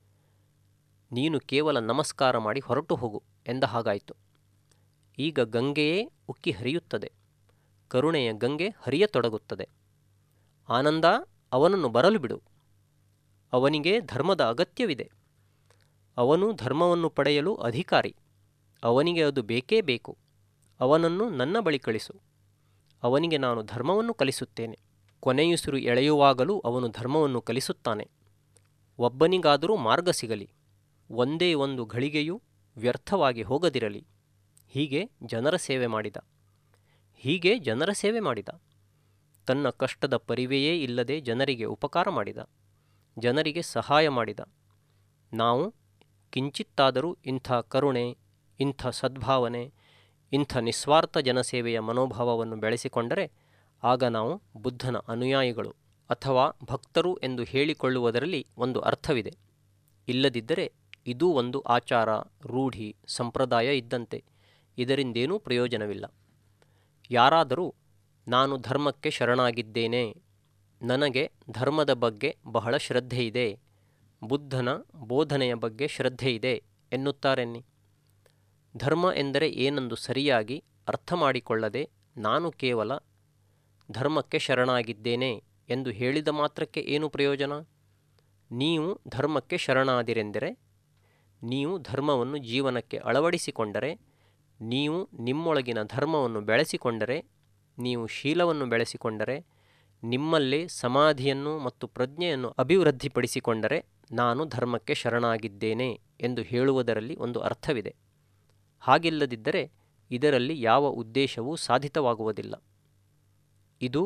Speaker 1: ನೀನು ಕೇವಲ ನಮಸ್ಕಾರ ಮಾಡಿ ಹೊರಟು ಹೋಗು ಎಂದ ಹಾಗಾಯಿತು ಈಗ ಗಂಗೆಯೇ ಉಕ್ಕಿ ಹರಿಯುತ್ತದೆ ಕರುಣೆಯ ಗಂಗೆ ಹರಿಯತೊಡಗುತ್ತದೆ ಆನಂದ ಅವನನ್ನು ಬರಲು ಬಿಡು ಅವನಿಗೆ ಧರ್ಮದ ಅಗತ್ಯವಿದೆ ಅವನು ಧರ್ಮವನ್ನು ಪಡೆಯಲು ಅಧಿಕಾರಿ ಅವನಿಗೆ ಅದು ಬೇಕೇ ಬೇಕು ಅವನನ್ನು ನನ್ನ ಬಳಿ ಕಳಿಸು ಅವನಿಗೆ ನಾನು ಧರ್ಮವನ್ನು ಕಲಿಸುತ್ತೇನೆ ಕೊನೆಯುಸಿರು ಎಳೆಯುವಾಗಲೂ ಅವನು ಧರ್ಮವನ್ನು ಕಲಿಸುತ್ತಾನೆ ಒಬ್ಬನಿಗಾದರೂ ಮಾರ್ಗ ಸಿಗಲಿ ಒಂದೇ ಒಂದು ಘಳಿಗೆಯೂ ವ್ಯರ್ಥವಾಗಿ ಹೋಗದಿರಲಿ ಹೀಗೆ ಜನರ ಸೇವೆ ಮಾಡಿದ ಹೀಗೆ ಜನರ ಸೇವೆ ಮಾಡಿದ ತನ್ನ ಕಷ್ಟದ ಪರಿವೆಯೇ ಇಲ್ಲದೆ ಜನರಿಗೆ ಉಪಕಾರ ಮಾಡಿದ ಜನರಿಗೆ ಸಹಾಯ ಮಾಡಿದ ನಾವು ಕಿಂಚಿತ್ತಾದರೂ ಇಂಥ ಕರುಣೆ ಇಂಥ ಸದ್ಭಾವನೆ ಇಂಥ ನಿಸ್ವಾರ್ಥ ಜನಸೇವೆಯ ಮನೋಭಾವವನ್ನು ಬೆಳೆಸಿಕೊಂಡರೆ ಆಗ ನಾವು ಬುದ್ಧನ ಅನುಯಾಯಿಗಳು ಅಥವಾ ಭಕ್ತರು ಎಂದು ಹೇಳಿಕೊಳ್ಳುವುದರಲ್ಲಿ ಒಂದು ಅರ್ಥವಿದೆ ಇಲ್ಲದಿದ್ದರೆ ಇದೂ ಒಂದು ಆಚಾರ ರೂಢಿ ಸಂಪ್ರದಾಯ ಇದ್ದಂತೆ ಇದರಿಂದೇನೂ ಪ್ರಯೋಜನವಿಲ್ಲ ಯಾರಾದರೂ ನಾನು ಧರ್ಮಕ್ಕೆ ಶರಣಾಗಿದ್ದೇನೆ ನನಗೆ ಧರ್ಮದ ಬಗ್ಗೆ ಬಹಳ ಶ್ರದ್ಧೆ ಇದೆ ಬುದ್ಧನ ಬೋಧನೆಯ ಬಗ್ಗೆ ಶ್ರದ್ಧೆ ಇದೆ ಎನ್ನುತ್ತಾರೆನ್ನಿ ಧರ್ಮ ಎಂದರೆ ಏನೆಂದು ಸರಿಯಾಗಿ ಅರ್ಥ ಮಾಡಿಕೊಳ್ಳದೆ ನಾನು ಕೇವಲ ಧರ್ಮಕ್ಕೆ ಶರಣಾಗಿದ್ದೇನೆ ಎಂದು ಹೇಳಿದ ಮಾತ್ರಕ್ಕೆ ಏನು ಪ್ರಯೋಜನ ನೀವು ಧರ್ಮಕ್ಕೆ ಶರಣಾದಿರೆಂದರೆ ನೀವು ಧರ್ಮವನ್ನು ಜೀವನಕ್ಕೆ ಅಳವಡಿಸಿಕೊಂಡರೆ ನೀವು ನಿಮ್ಮೊಳಗಿನ ಧರ್ಮವನ್ನು ಬೆಳೆಸಿಕೊಂಡರೆ ನೀವು ಶೀಲವನ್ನು ಬೆಳೆಸಿಕೊಂಡರೆ ನಿಮ್ಮಲ್ಲೇ ಸಮಾಧಿಯನ್ನು ಮತ್ತು ಪ್ರಜ್ಞೆಯನ್ನು ಅಭಿವೃದ್ಧಿಪಡಿಸಿಕೊಂಡರೆ ನಾನು ಧರ್ಮಕ್ಕೆ ಶರಣಾಗಿದ್ದೇನೆ ಎಂದು ಹೇಳುವುದರಲ್ಲಿ ಒಂದು ಅರ್ಥವಿದೆ ಹಾಗಿಲ್ಲದಿದ್ದರೆ ಇದರಲ್ಲಿ ಯಾವ ಉದ್ದೇಶವೂ ಸಾಧಿತವಾಗುವುದಿಲ್ಲ ಇದು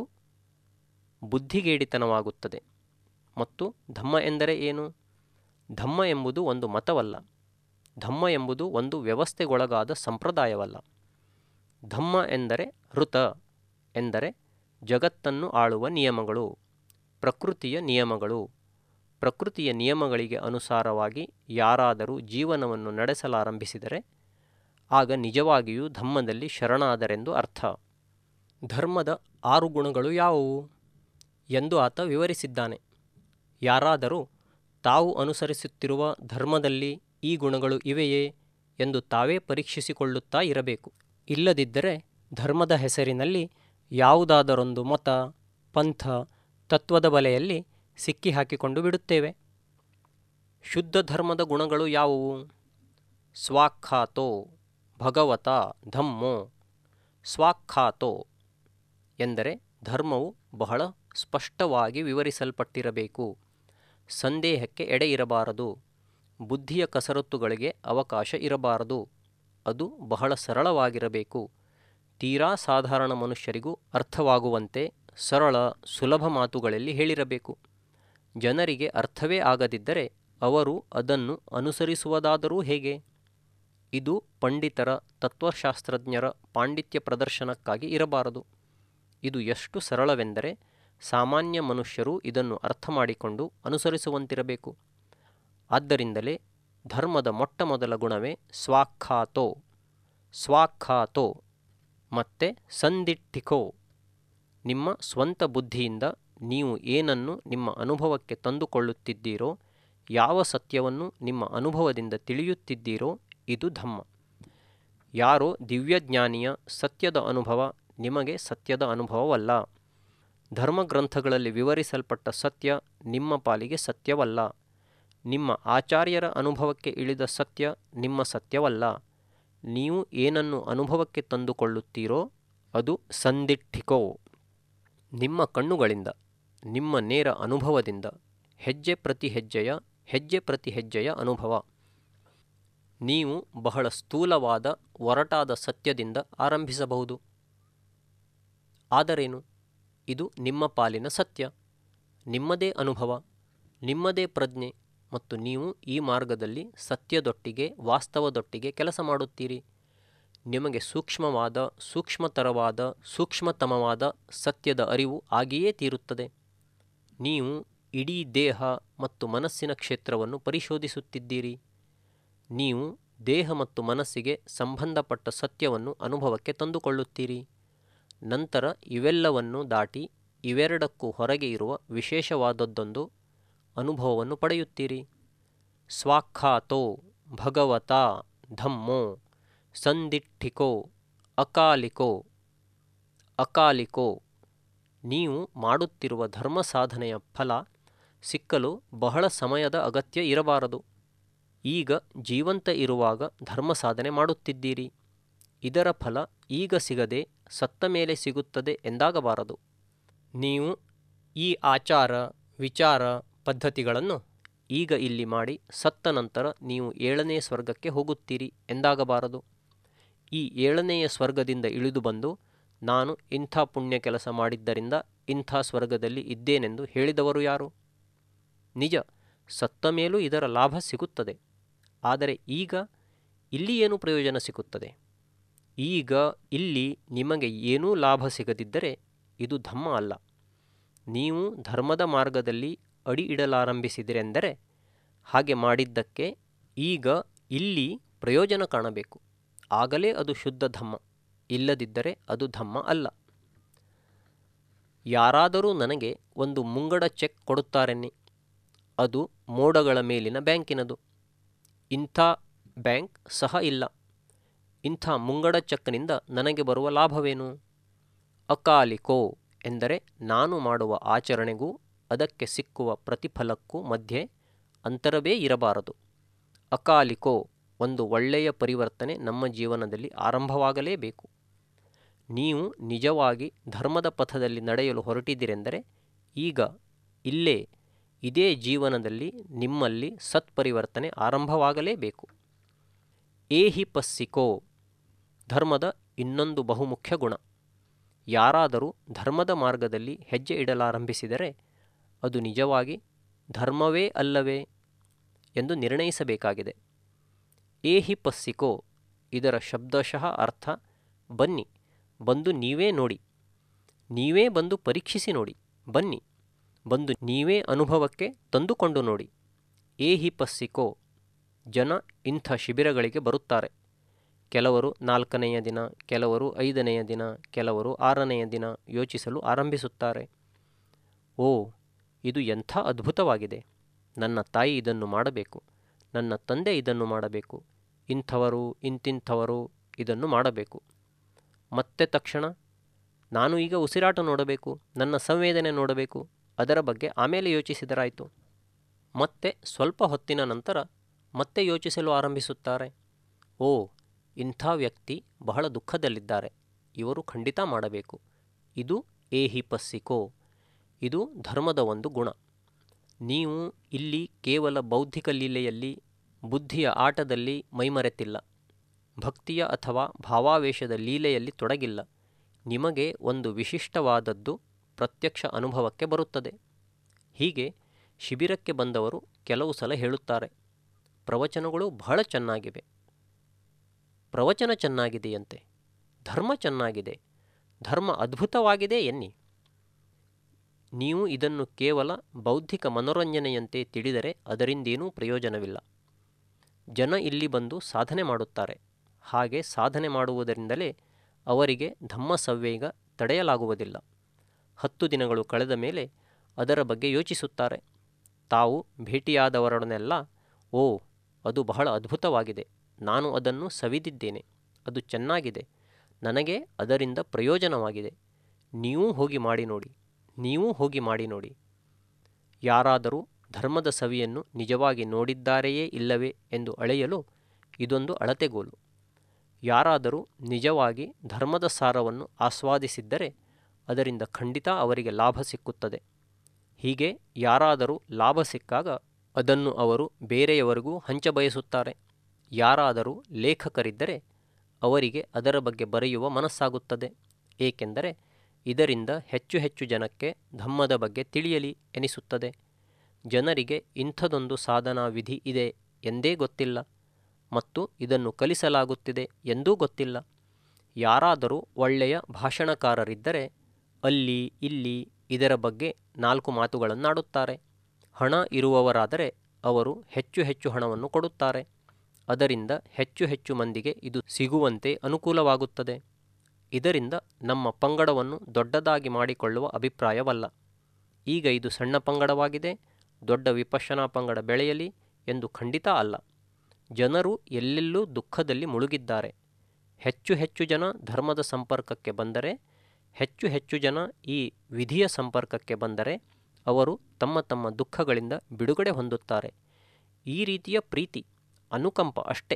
Speaker 1: ಬುದ್ಧಿಗೇಡಿತನವಾಗುತ್ತದೆ ಮತ್ತು ಧಮ್ಮ ಎಂದರೆ ಏನು ಧಮ್ಮ ಎಂಬುದು ಒಂದು ಮತವಲ್ಲ ಧಮ್ಮ ಎಂಬುದು ಒಂದು ವ್ಯವಸ್ಥೆಗೊಳಗಾದ ಸಂಪ್ರದಾಯವಲ್ಲ ಧಮ್ಮ ಎಂದರೆ ಋತ ಎಂದರೆ ಜಗತ್ತನ್ನು ಆಳುವ ನಿಯಮಗಳು ಪ್ರಕೃತಿಯ ನಿಯಮಗಳು ಪ್ರಕೃತಿಯ ನಿಯಮಗಳಿಗೆ ಅನುಸಾರವಾಗಿ ಯಾರಾದರೂ ಜೀವನವನ್ನು ನಡೆಸಲಾರಂಭಿಸಿದರೆ ಆಗ ನಿಜವಾಗಿಯೂ ಧಮ್ಮದಲ್ಲಿ ಶರಣಾದರೆಂದು ಅರ್ಥ ಧರ್ಮದ ಆರು ಗುಣಗಳು ಯಾವುವು ಎಂದು ಆತ ವಿವರಿಸಿದ್ದಾನೆ ಯಾರಾದರೂ ತಾವು ಅನುಸರಿಸುತ್ತಿರುವ ಧರ್ಮದಲ್ಲಿ ಈ ಗುಣಗಳು ಇವೆಯೇ ಎಂದು ತಾವೇ ಪರೀಕ್ಷಿಸಿಕೊಳ್ಳುತ್ತಾ ಇರಬೇಕು ಇಲ್ಲದಿದ್ದರೆ ಧರ್ಮದ ಹೆಸರಿನಲ್ಲಿ ಯಾವುದಾದರೊಂದು ಮತ ಪಂಥ ತತ್ವದ ಬಲೆಯಲ್ಲಿ ಸಿಕ್ಕಿ ಹಾಕಿಕೊಂಡು ಬಿಡುತ್ತೇವೆ ಶುದ್ಧ ಧರ್ಮದ ಗುಣಗಳು ಯಾವುವು ಸ್ವಾಖ್ಯಾತೋ ಭಗವತ ಧಮ್ಮೋ ಸ್ವಾಖ್ಯಾತೋ ಎಂದರೆ ಧರ್ಮವು ಬಹಳ ಸ್ಪಷ್ಟವಾಗಿ ವಿವರಿಸಲ್ಪಟ್ಟಿರಬೇಕು ಸಂದೇಹಕ್ಕೆ ಎಡೆ ಇರಬಾರದು ಬುದ್ಧಿಯ ಕಸರತ್ತುಗಳಿಗೆ ಅವಕಾಶ ಇರಬಾರದು ಅದು ಬಹಳ ಸರಳವಾಗಿರಬೇಕು ತೀರಾ ಸಾಧಾರಣ ಮನುಷ್ಯರಿಗೂ ಅರ್ಥವಾಗುವಂತೆ ಸರಳ ಸುಲಭ ಮಾತುಗಳಲ್ಲಿ ಹೇಳಿರಬೇಕು ಜನರಿಗೆ ಅರ್ಥವೇ ಆಗದಿದ್ದರೆ ಅವರು ಅದನ್ನು ಅನುಸರಿಸುವುದಾದರೂ ಹೇಗೆ ಇದು ಪಂಡಿತರ ತತ್ವಶಾಸ್ತ್ರಜ್ಞರ ಪಾಂಡಿತ್ಯ ಪ್ರದರ್ಶನಕ್ಕಾಗಿ ಇರಬಾರದು ಇದು ಎಷ್ಟು ಸರಳವೆಂದರೆ ಸಾಮಾನ್ಯ ಮನುಷ್ಯರು ಇದನ್ನು ಅರ್ಥ ಮಾಡಿಕೊಂಡು ಅನುಸರಿಸುವಂತಿರಬೇಕು ಆದ್ದರಿಂದಲೇ ಧರ್ಮದ ಮೊಟ್ಟ ಮೊದಲ ಗುಣವೇ ಸ್ವಾಖ್ಯಾತೋ ಸ್ವಾಖ್ಯಾತೋ ಮತ್ತು ಸಂದಿಟ್ಟಿಕೋ ನಿಮ್ಮ ಸ್ವಂತ ಬುದ್ಧಿಯಿಂದ ನೀವು ಏನನ್ನು ನಿಮ್ಮ ಅನುಭವಕ್ಕೆ ತಂದುಕೊಳ್ಳುತ್ತಿದ್ದೀರೋ ಯಾವ ಸತ್ಯವನ್ನು ನಿಮ್ಮ ಅನುಭವದಿಂದ ತಿಳಿಯುತ್ತಿದ್ದೀರೋ ಇದು ಧಮ್ಮ ಯಾರೋ ದಿವ್ಯಜ್ಞಾನಿಯ ಸತ್ಯದ ಅನುಭವ ನಿಮಗೆ ಸತ್ಯದ ಅನುಭವವಲ್ಲ ಧರ್ಮಗ್ರಂಥಗಳಲ್ಲಿ ವಿವರಿಸಲ್ಪಟ್ಟ ಸತ್ಯ ನಿಮ್ಮ ಪಾಲಿಗೆ ಸತ್ಯವಲ್ಲ ನಿಮ್ಮ ಆಚಾರ್ಯರ ಅನುಭವಕ್ಕೆ ಇಳಿದ ಸತ್ಯ ನಿಮ್ಮ ಸತ್ಯವಲ್ಲ ನೀವು ಏನನ್ನು ಅನುಭವಕ್ಕೆ ತಂದುಕೊಳ್ಳುತ್ತೀರೋ ಅದು ಸಂದಿಟ್ಟಿಕೋ ನಿಮ್ಮ ಕಣ್ಣುಗಳಿಂದ ನಿಮ್ಮ ನೇರ ಅನುಭವದಿಂದ ಹೆಜ್ಜೆ ಪ್ರತಿ ಹೆಜ್ಜೆಯ ಹೆಜ್ಜೆ ಪ್ರತಿ ಹೆಜ್ಜೆಯ ಅನುಭವ ನೀವು ಬಹಳ ಸ್ಥೂಲವಾದ ಒರಟಾದ ಸತ್ಯದಿಂದ ಆರಂಭಿಸಬಹುದು ಆದರೇನು ಇದು ನಿಮ್ಮ ಪಾಲಿನ ಸತ್ಯ ನಿಮ್ಮದೇ ಅನುಭವ ನಿಮ್ಮದೇ ಪ್ರಜ್ಞೆ ಮತ್ತು ನೀವು ಈ ಮಾರ್ಗದಲ್ಲಿ ಸತ್ಯದೊಟ್ಟಿಗೆ ವಾಸ್ತವದೊಟ್ಟಿಗೆ ಕೆಲಸ ಮಾಡುತ್ತೀರಿ ನಿಮಗೆ ಸೂಕ್ಷ್ಮವಾದ ಸೂಕ್ಷ್ಮತರವಾದ ಸೂಕ್ಷ್ಮತಮವಾದ ಸತ್ಯದ ಅರಿವು ಆಗಿಯೇ ತೀರುತ್ತದೆ ನೀವು ಇಡೀ ದೇಹ ಮತ್ತು ಮನಸ್ಸಿನ ಕ್ಷೇತ್ರವನ್ನು ಪರಿಶೋಧಿಸುತ್ತಿದ್ದೀರಿ ನೀವು ದೇಹ ಮತ್ತು ಮನಸ್ಸಿಗೆ ಸಂಬಂಧಪಟ್ಟ ಸತ್ಯವನ್ನು ಅನುಭವಕ್ಕೆ ತಂದುಕೊಳ್ಳುತ್ತೀರಿ ನಂತರ ಇವೆಲ್ಲವನ್ನು ದಾಟಿ ಇವೆರಡಕ್ಕೂ ಹೊರಗೆ ಇರುವ ವಿಶೇಷವಾದದ್ದೊಂದು ಅನುಭವವನ್ನು ಪಡೆಯುತ್ತೀರಿ ಸ್ವಾಖ್ಯಾತೋ ಭಗವತ ಧಮ್ಮೋ ಸಂದಿಟ್ಟಿಕೋ ಅಕಾಲಿಕೋ ಅಕಾಲಿಕೋ ನೀವು ಮಾಡುತ್ತಿರುವ ಧರ್ಮ ಸಾಧನೆಯ ಫಲ ಸಿಕ್ಕಲು ಬಹಳ ಸಮಯದ ಅಗತ್ಯ ಇರಬಾರದು ಈಗ ಜೀವಂತ ಇರುವಾಗ ಧರ್ಮ ಸಾಧನೆ ಮಾಡುತ್ತಿದ್ದೀರಿ ಇದರ ಫಲ ಈಗ ಸಿಗದೆ ಸತ್ತ ಮೇಲೆ ಸಿಗುತ್ತದೆ ಎಂದಾಗಬಾರದು ನೀವು ಈ ಆಚಾರ ವಿಚಾರ ಪದ್ಧತಿಗಳನ್ನು ಈಗ ಇಲ್ಲಿ ಮಾಡಿ ಸತ್ತ ನಂತರ ನೀವು ಏಳನೇ ಸ್ವರ್ಗಕ್ಕೆ ಹೋಗುತ್ತೀರಿ ಎಂದಾಗಬಾರದು ಈ ಏಳನೆಯ ಸ್ವರ್ಗದಿಂದ ಇಳಿದು ಬಂದು ನಾನು ಇಂಥ ಪುಣ್ಯ ಕೆಲಸ ಮಾಡಿದ್ದರಿಂದ ಇಂಥ ಸ್ವರ್ಗದಲ್ಲಿ ಇದ್ದೇನೆಂದು ಹೇಳಿದವರು ಯಾರು ನಿಜ ಸತ್ತ ಮೇಲೂ ಇದರ ಲಾಭ ಸಿಗುತ್ತದೆ ಆದರೆ ಈಗ ಇಲ್ಲಿ ಏನು ಪ್ರಯೋಜನ ಸಿಗುತ್ತದೆ ಈಗ ಇಲ್ಲಿ ನಿಮಗೆ ಏನೂ ಲಾಭ ಸಿಗದಿದ್ದರೆ ಇದು ಧಮ್ಮ ಅಲ್ಲ ನೀವು ಧರ್ಮದ ಮಾರ್ಗದಲ್ಲಿ ಅಡಿ ಇಡಲಾರಂಭಿಸಿದಿರೆಂದರೆ ಹಾಗೆ ಮಾಡಿದ್ದಕ್ಕೆ ಈಗ ಇಲ್ಲಿ ಪ್ರಯೋಜನ ಕಾಣಬೇಕು ಆಗಲೇ ಅದು ಶುದ್ಧ ಧಮ್ಮ ಇಲ್ಲದಿದ್ದರೆ ಅದು ಧಮ್ಮ ಅಲ್ಲ ಯಾರಾದರೂ ನನಗೆ ಒಂದು ಮುಂಗಡ ಚೆಕ್ ಕೊಡುತ್ತಾರೆನ್ನಿ ಅದು ಮೋಡಗಳ ಮೇಲಿನ ಬ್ಯಾಂಕಿನದು ಇಂಥ ಬ್ಯಾಂಕ್ ಸಹ ಇಲ್ಲ ಇಂಥ ಮುಂಗಡ ಚೆಕ್ನಿಂದ ನನಗೆ ಬರುವ ಲಾಭವೇನು ಅಕಾಲಿಕೋ ಎಂದರೆ ನಾನು ಮಾಡುವ ಆಚರಣೆಗೂ ಅದಕ್ಕೆ ಸಿಕ್ಕುವ ಪ್ರತಿಫಲಕ್ಕೂ ಮಧ್ಯೆ ಅಂತರವೇ ಇರಬಾರದು ಅಕಾಲಿಕೋ ಒಂದು ಒಳ್ಳೆಯ ಪರಿವರ್ತನೆ ನಮ್ಮ ಜೀವನದಲ್ಲಿ ಆರಂಭವಾಗಲೇಬೇಕು ನೀವು ನಿಜವಾಗಿ ಧರ್ಮದ ಪಥದಲ್ಲಿ ನಡೆಯಲು ಹೊರಟಿದ್ದೀರೆಂದರೆ ಈಗ ಇಲ್ಲೇ ಇದೇ ಜೀವನದಲ್ಲಿ ನಿಮ್ಮಲ್ಲಿ ಸತ್ಪರಿವರ್ತನೆ ಆರಂಭವಾಗಲೇಬೇಕು ಏಹಿ ಪಸ್ಸಿಕೋ ಧರ್ಮದ ಇನ್ನೊಂದು ಬಹುಮುಖ್ಯ ಗುಣ ಯಾರಾದರೂ ಧರ್ಮದ ಮಾರ್ಗದಲ್ಲಿ ಹೆಜ್ಜೆ ಇಡಲಾರಂಭಿಸಿದರೆ ಅದು ನಿಜವಾಗಿ ಧರ್ಮವೇ ಅಲ್ಲವೇ ಎಂದು ನಿರ್ಣಯಿಸಬೇಕಾಗಿದೆ ಏಹಿ ಪಸ್ಸಿಕೋ ಇದರ ಶಬ್ದಶಃ ಅರ್ಥ ಬನ್ನಿ ಬಂದು ನೀವೇ ನೋಡಿ ನೀವೇ ಬಂದು ಪರೀಕ್ಷಿಸಿ ನೋಡಿ ಬನ್ನಿ ಬಂದು ನೀವೇ ಅನುಭವಕ್ಕೆ ತಂದುಕೊಂಡು ನೋಡಿ ಏಹಿ ಪಸ್ಸಿಕೋ ಜನ ಇಂಥ ಶಿಬಿರಗಳಿಗೆ ಬರುತ್ತಾರೆ ಕೆಲವರು ನಾಲ್ಕನೆಯ ದಿನ ಕೆಲವರು ಐದನೆಯ ದಿನ ಕೆಲವರು ಆರನೆಯ ದಿನ ಯೋಚಿಸಲು ಆರಂಭಿಸುತ್ತಾರೆ ಓ ಇದು ಎಂಥ ಅದ್ಭುತವಾಗಿದೆ ನನ್ನ ತಾಯಿ ಇದನ್ನು ಮಾಡಬೇಕು ನನ್ನ ತಂದೆ ಇದನ್ನು ಮಾಡಬೇಕು ಇಂಥವರು ಇಂತಿಂಥವರು ಇದನ್ನು ಮಾಡಬೇಕು ಮತ್ತೆ ತಕ್ಷಣ ನಾನು ಈಗ ಉಸಿರಾಟ ನೋಡಬೇಕು ನನ್ನ ಸಂವೇದನೆ ನೋಡಬೇಕು ಅದರ ಬಗ್ಗೆ ಆಮೇಲೆ ಯೋಚಿಸಿದರಾಯಿತು ಮತ್ತೆ ಸ್ವಲ್ಪ ಹೊತ್ತಿನ ನಂತರ ಮತ್ತೆ ಯೋಚಿಸಲು ಆರಂಭಿಸುತ್ತಾರೆ ಓ ಇಂಥ ವ್ಯಕ್ತಿ ಬಹಳ ದುಃಖದಲ್ಲಿದ್ದಾರೆ ಇವರು ಖಂಡಿತ ಮಾಡಬೇಕು ಇದು ಏಹಿ ಪಸ್ಸಿಕೋ ಇದು ಧರ್ಮದ ಒಂದು ಗುಣ ನೀವು ಇಲ್ಲಿ ಕೇವಲ ಬೌದ್ಧಿಕ ಲೀಲೆಯಲ್ಲಿ ಬುದ್ಧಿಯ ಆಟದಲ್ಲಿ ಮೈಮರೆತಿಲ್ಲ ಭಕ್ತಿಯ ಅಥವಾ ಭಾವಾವೇಶದ ಲೀಲೆಯಲ್ಲಿ ತೊಡಗಿಲ್ಲ ನಿಮಗೆ ಒಂದು ವಿಶಿಷ್ಟವಾದದ್ದು ಪ್ರತ್ಯಕ್ಷ ಅನುಭವಕ್ಕೆ ಬರುತ್ತದೆ ಹೀಗೆ ಶಿಬಿರಕ್ಕೆ ಬಂದವರು ಕೆಲವು ಸಲ ಹೇಳುತ್ತಾರೆ ಪ್ರವಚನಗಳು ಬಹಳ ಚೆನ್ನಾಗಿವೆ ಪ್ರವಚನ ಚೆನ್ನಾಗಿದೆಯಂತೆ ಧರ್ಮ ಚೆನ್ನಾಗಿದೆ ಧರ್ಮ ಅದ್ಭುತವಾಗಿದೆ ಎನ್ನಿ ನೀವು ಇದನ್ನು ಕೇವಲ ಬೌದ್ಧಿಕ ಮನೋರಂಜನೆಯಂತೆ ತಿಳಿದರೆ ಅದರಿಂದೇನೂ ಪ್ರಯೋಜನವಿಲ್ಲ ಜನ ಇಲ್ಲಿ ಬಂದು ಸಾಧನೆ ಮಾಡುತ್ತಾರೆ ಹಾಗೆ ಸಾಧನೆ ಮಾಡುವುದರಿಂದಲೇ ಅವರಿಗೆ ಧಮ್ಮ ಸಂವೇಗ ತಡೆಯಲಾಗುವುದಿಲ್ಲ ಹತ್ತು ದಿನಗಳು ಕಳೆದ ಮೇಲೆ ಅದರ ಬಗ್ಗೆ ಯೋಚಿಸುತ್ತಾರೆ ತಾವು ಭೇಟಿಯಾದವರೊಡನೆಲ್ಲ ಓ ಅದು ಬಹಳ ಅದ್ಭುತವಾಗಿದೆ ನಾನು ಅದನ್ನು ಸವಿದಿದ್ದೇನೆ ಅದು ಚೆನ್ನಾಗಿದೆ ನನಗೆ ಅದರಿಂದ ಪ್ರಯೋಜನವಾಗಿದೆ ನೀವೂ ಹೋಗಿ ಮಾಡಿ ನೋಡಿ ನೀವೂ ಹೋಗಿ ಮಾಡಿ ನೋಡಿ ಯಾರಾದರೂ ಧರ್ಮದ ಸವಿಯನ್ನು ನಿಜವಾಗಿ ನೋಡಿದ್ದಾರೆಯೇ ಇಲ್ಲವೇ ಎಂದು ಅಳೆಯಲು ಇದೊಂದು ಅಳತೆಗೋಲು ಯಾರಾದರೂ ನಿಜವಾಗಿ ಧರ್ಮದ ಸಾರವನ್ನು ಆಸ್ವಾದಿಸಿದ್ದರೆ ಅದರಿಂದ ಖಂಡಿತ ಅವರಿಗೆ ಲಾಭ ಸಿಕ್ಕುತ್ತದೆ ಹೀಗೆ ಯಾರಾದರೂ ಲಾಭ ಸಿಕ್ಕಾಗ ಅದನ್ನು ಅವರು ಬೇರೆಯವರಿಗೂ ಹಂಚಬಯಸುತ್ತಾರೆ ಯಾರಾದರೂ ಲೇಖಕರಿದ್ದರೆ ಅವರಿಗೆ ಅದರ ಬಗ್ಗೆ ಬರೆಯುವ ಮನಸ್ಸಾಗುತ್ತದೆ ಏಕೆಂದರೆ ಇದರಿಂದ ಹೆಚ್ಚು ಹೆಚ್ಚು ಜನಕ್ಕೆ ಧಮ್ಮದ ಬಗ್ಗೆ ತಿಳಿಯಲಿ ಎನಿಸುತ್ತದೆ ಜನರಿಗೆ ಇಂಥದೊಂದು ಸಾಧನಾ ವಿಧಿ ಇದೆ ಎಂದೇ ಗೊತ್ತಿಲ್ಲ ಮತ್ತು ಇದನ್ನು ಕಲಿಸಲಾಗುತ್ತಿದೆ ಎಂದೂ ಗೊತ್ತಿಲ್ಲ ಯಾರಾದರೂ ಒಳ್ಳೆಯ ಭಾಷಣಕಾರರಿದ್ದರೆ ಅಲ್ಲಿ ಇಲ್ಲಿ ಇದರ ಬಗ್ಗೆ ನಾಲ್ಕು ಮಾತುಗಳನ್ನಾಡುತ್ತಾರೆ ಹಣ ಇರುವವರಾದರೆ ಅವರು ಹೆಚ್ಚು ಹೆಚ್ಚು ಹಣವನ್ನು ಕೊಡುತ್ತಾರೆ ಅದರಿಂದ ಹೆಚ್ಚು ಹೆಚ್ಚು ಮಂದಿಗೆ ಇದು ಸಿಗುವಂತೆ ಅನುಕೂಲವಾಗುತ್ತದೆ ಇದರಿಂದ ನಮ್ಮ ಪಂಗಡವನ್ನು ದೊಡ್ಡದಾಗಿ ಮಾಡಿಕೊಳ್ಳುವ ಅಭಿಪ್ರಾಯವಲ್ಲ ಈಗ ಇದು ಸಣ್ಣ ಪಂಗಡವಾಗಿದೆ ದೊಡ್ಡ ವಿಪಶ್ಯನಾ ಪಂಗಡ ಬೆಳೆಯಲಿ ಎಂದು ಖಂಡಿತ ಅಲ್ಲ ಜನರು ಎಲ್ಲೆಲ್ಲೂ ದುಃಖದಲ್ಲಿ ಮುಳುಗಿದ್ದಾರೆ ಹೆಚ್ಚು ಹೆಚ್ಚು ಜನ ಧರ್ಮದ ಸಂಪರ್ಕಕ್ಕೆ ಬಂದರೆ ಹೆಚ್ಚು ಹೆಚ್ಚು ಜನ ಈ ವಿಧಿಯ ಸಂಪರ್ಕಕ್ಕೆ ಬಂದರೆ ಅವರು ತಮ್ಮ ತಮ್ಮ ದುಃಖಗಳಿಂದ ಬಿಡುಗಡೆ ಹೊಂದುತ್ತಾರೆ ಈ ರೀತಿಯ ಪ್ರೀತಿ ಅನುಕಂಪ ಅಷ್ಟೇ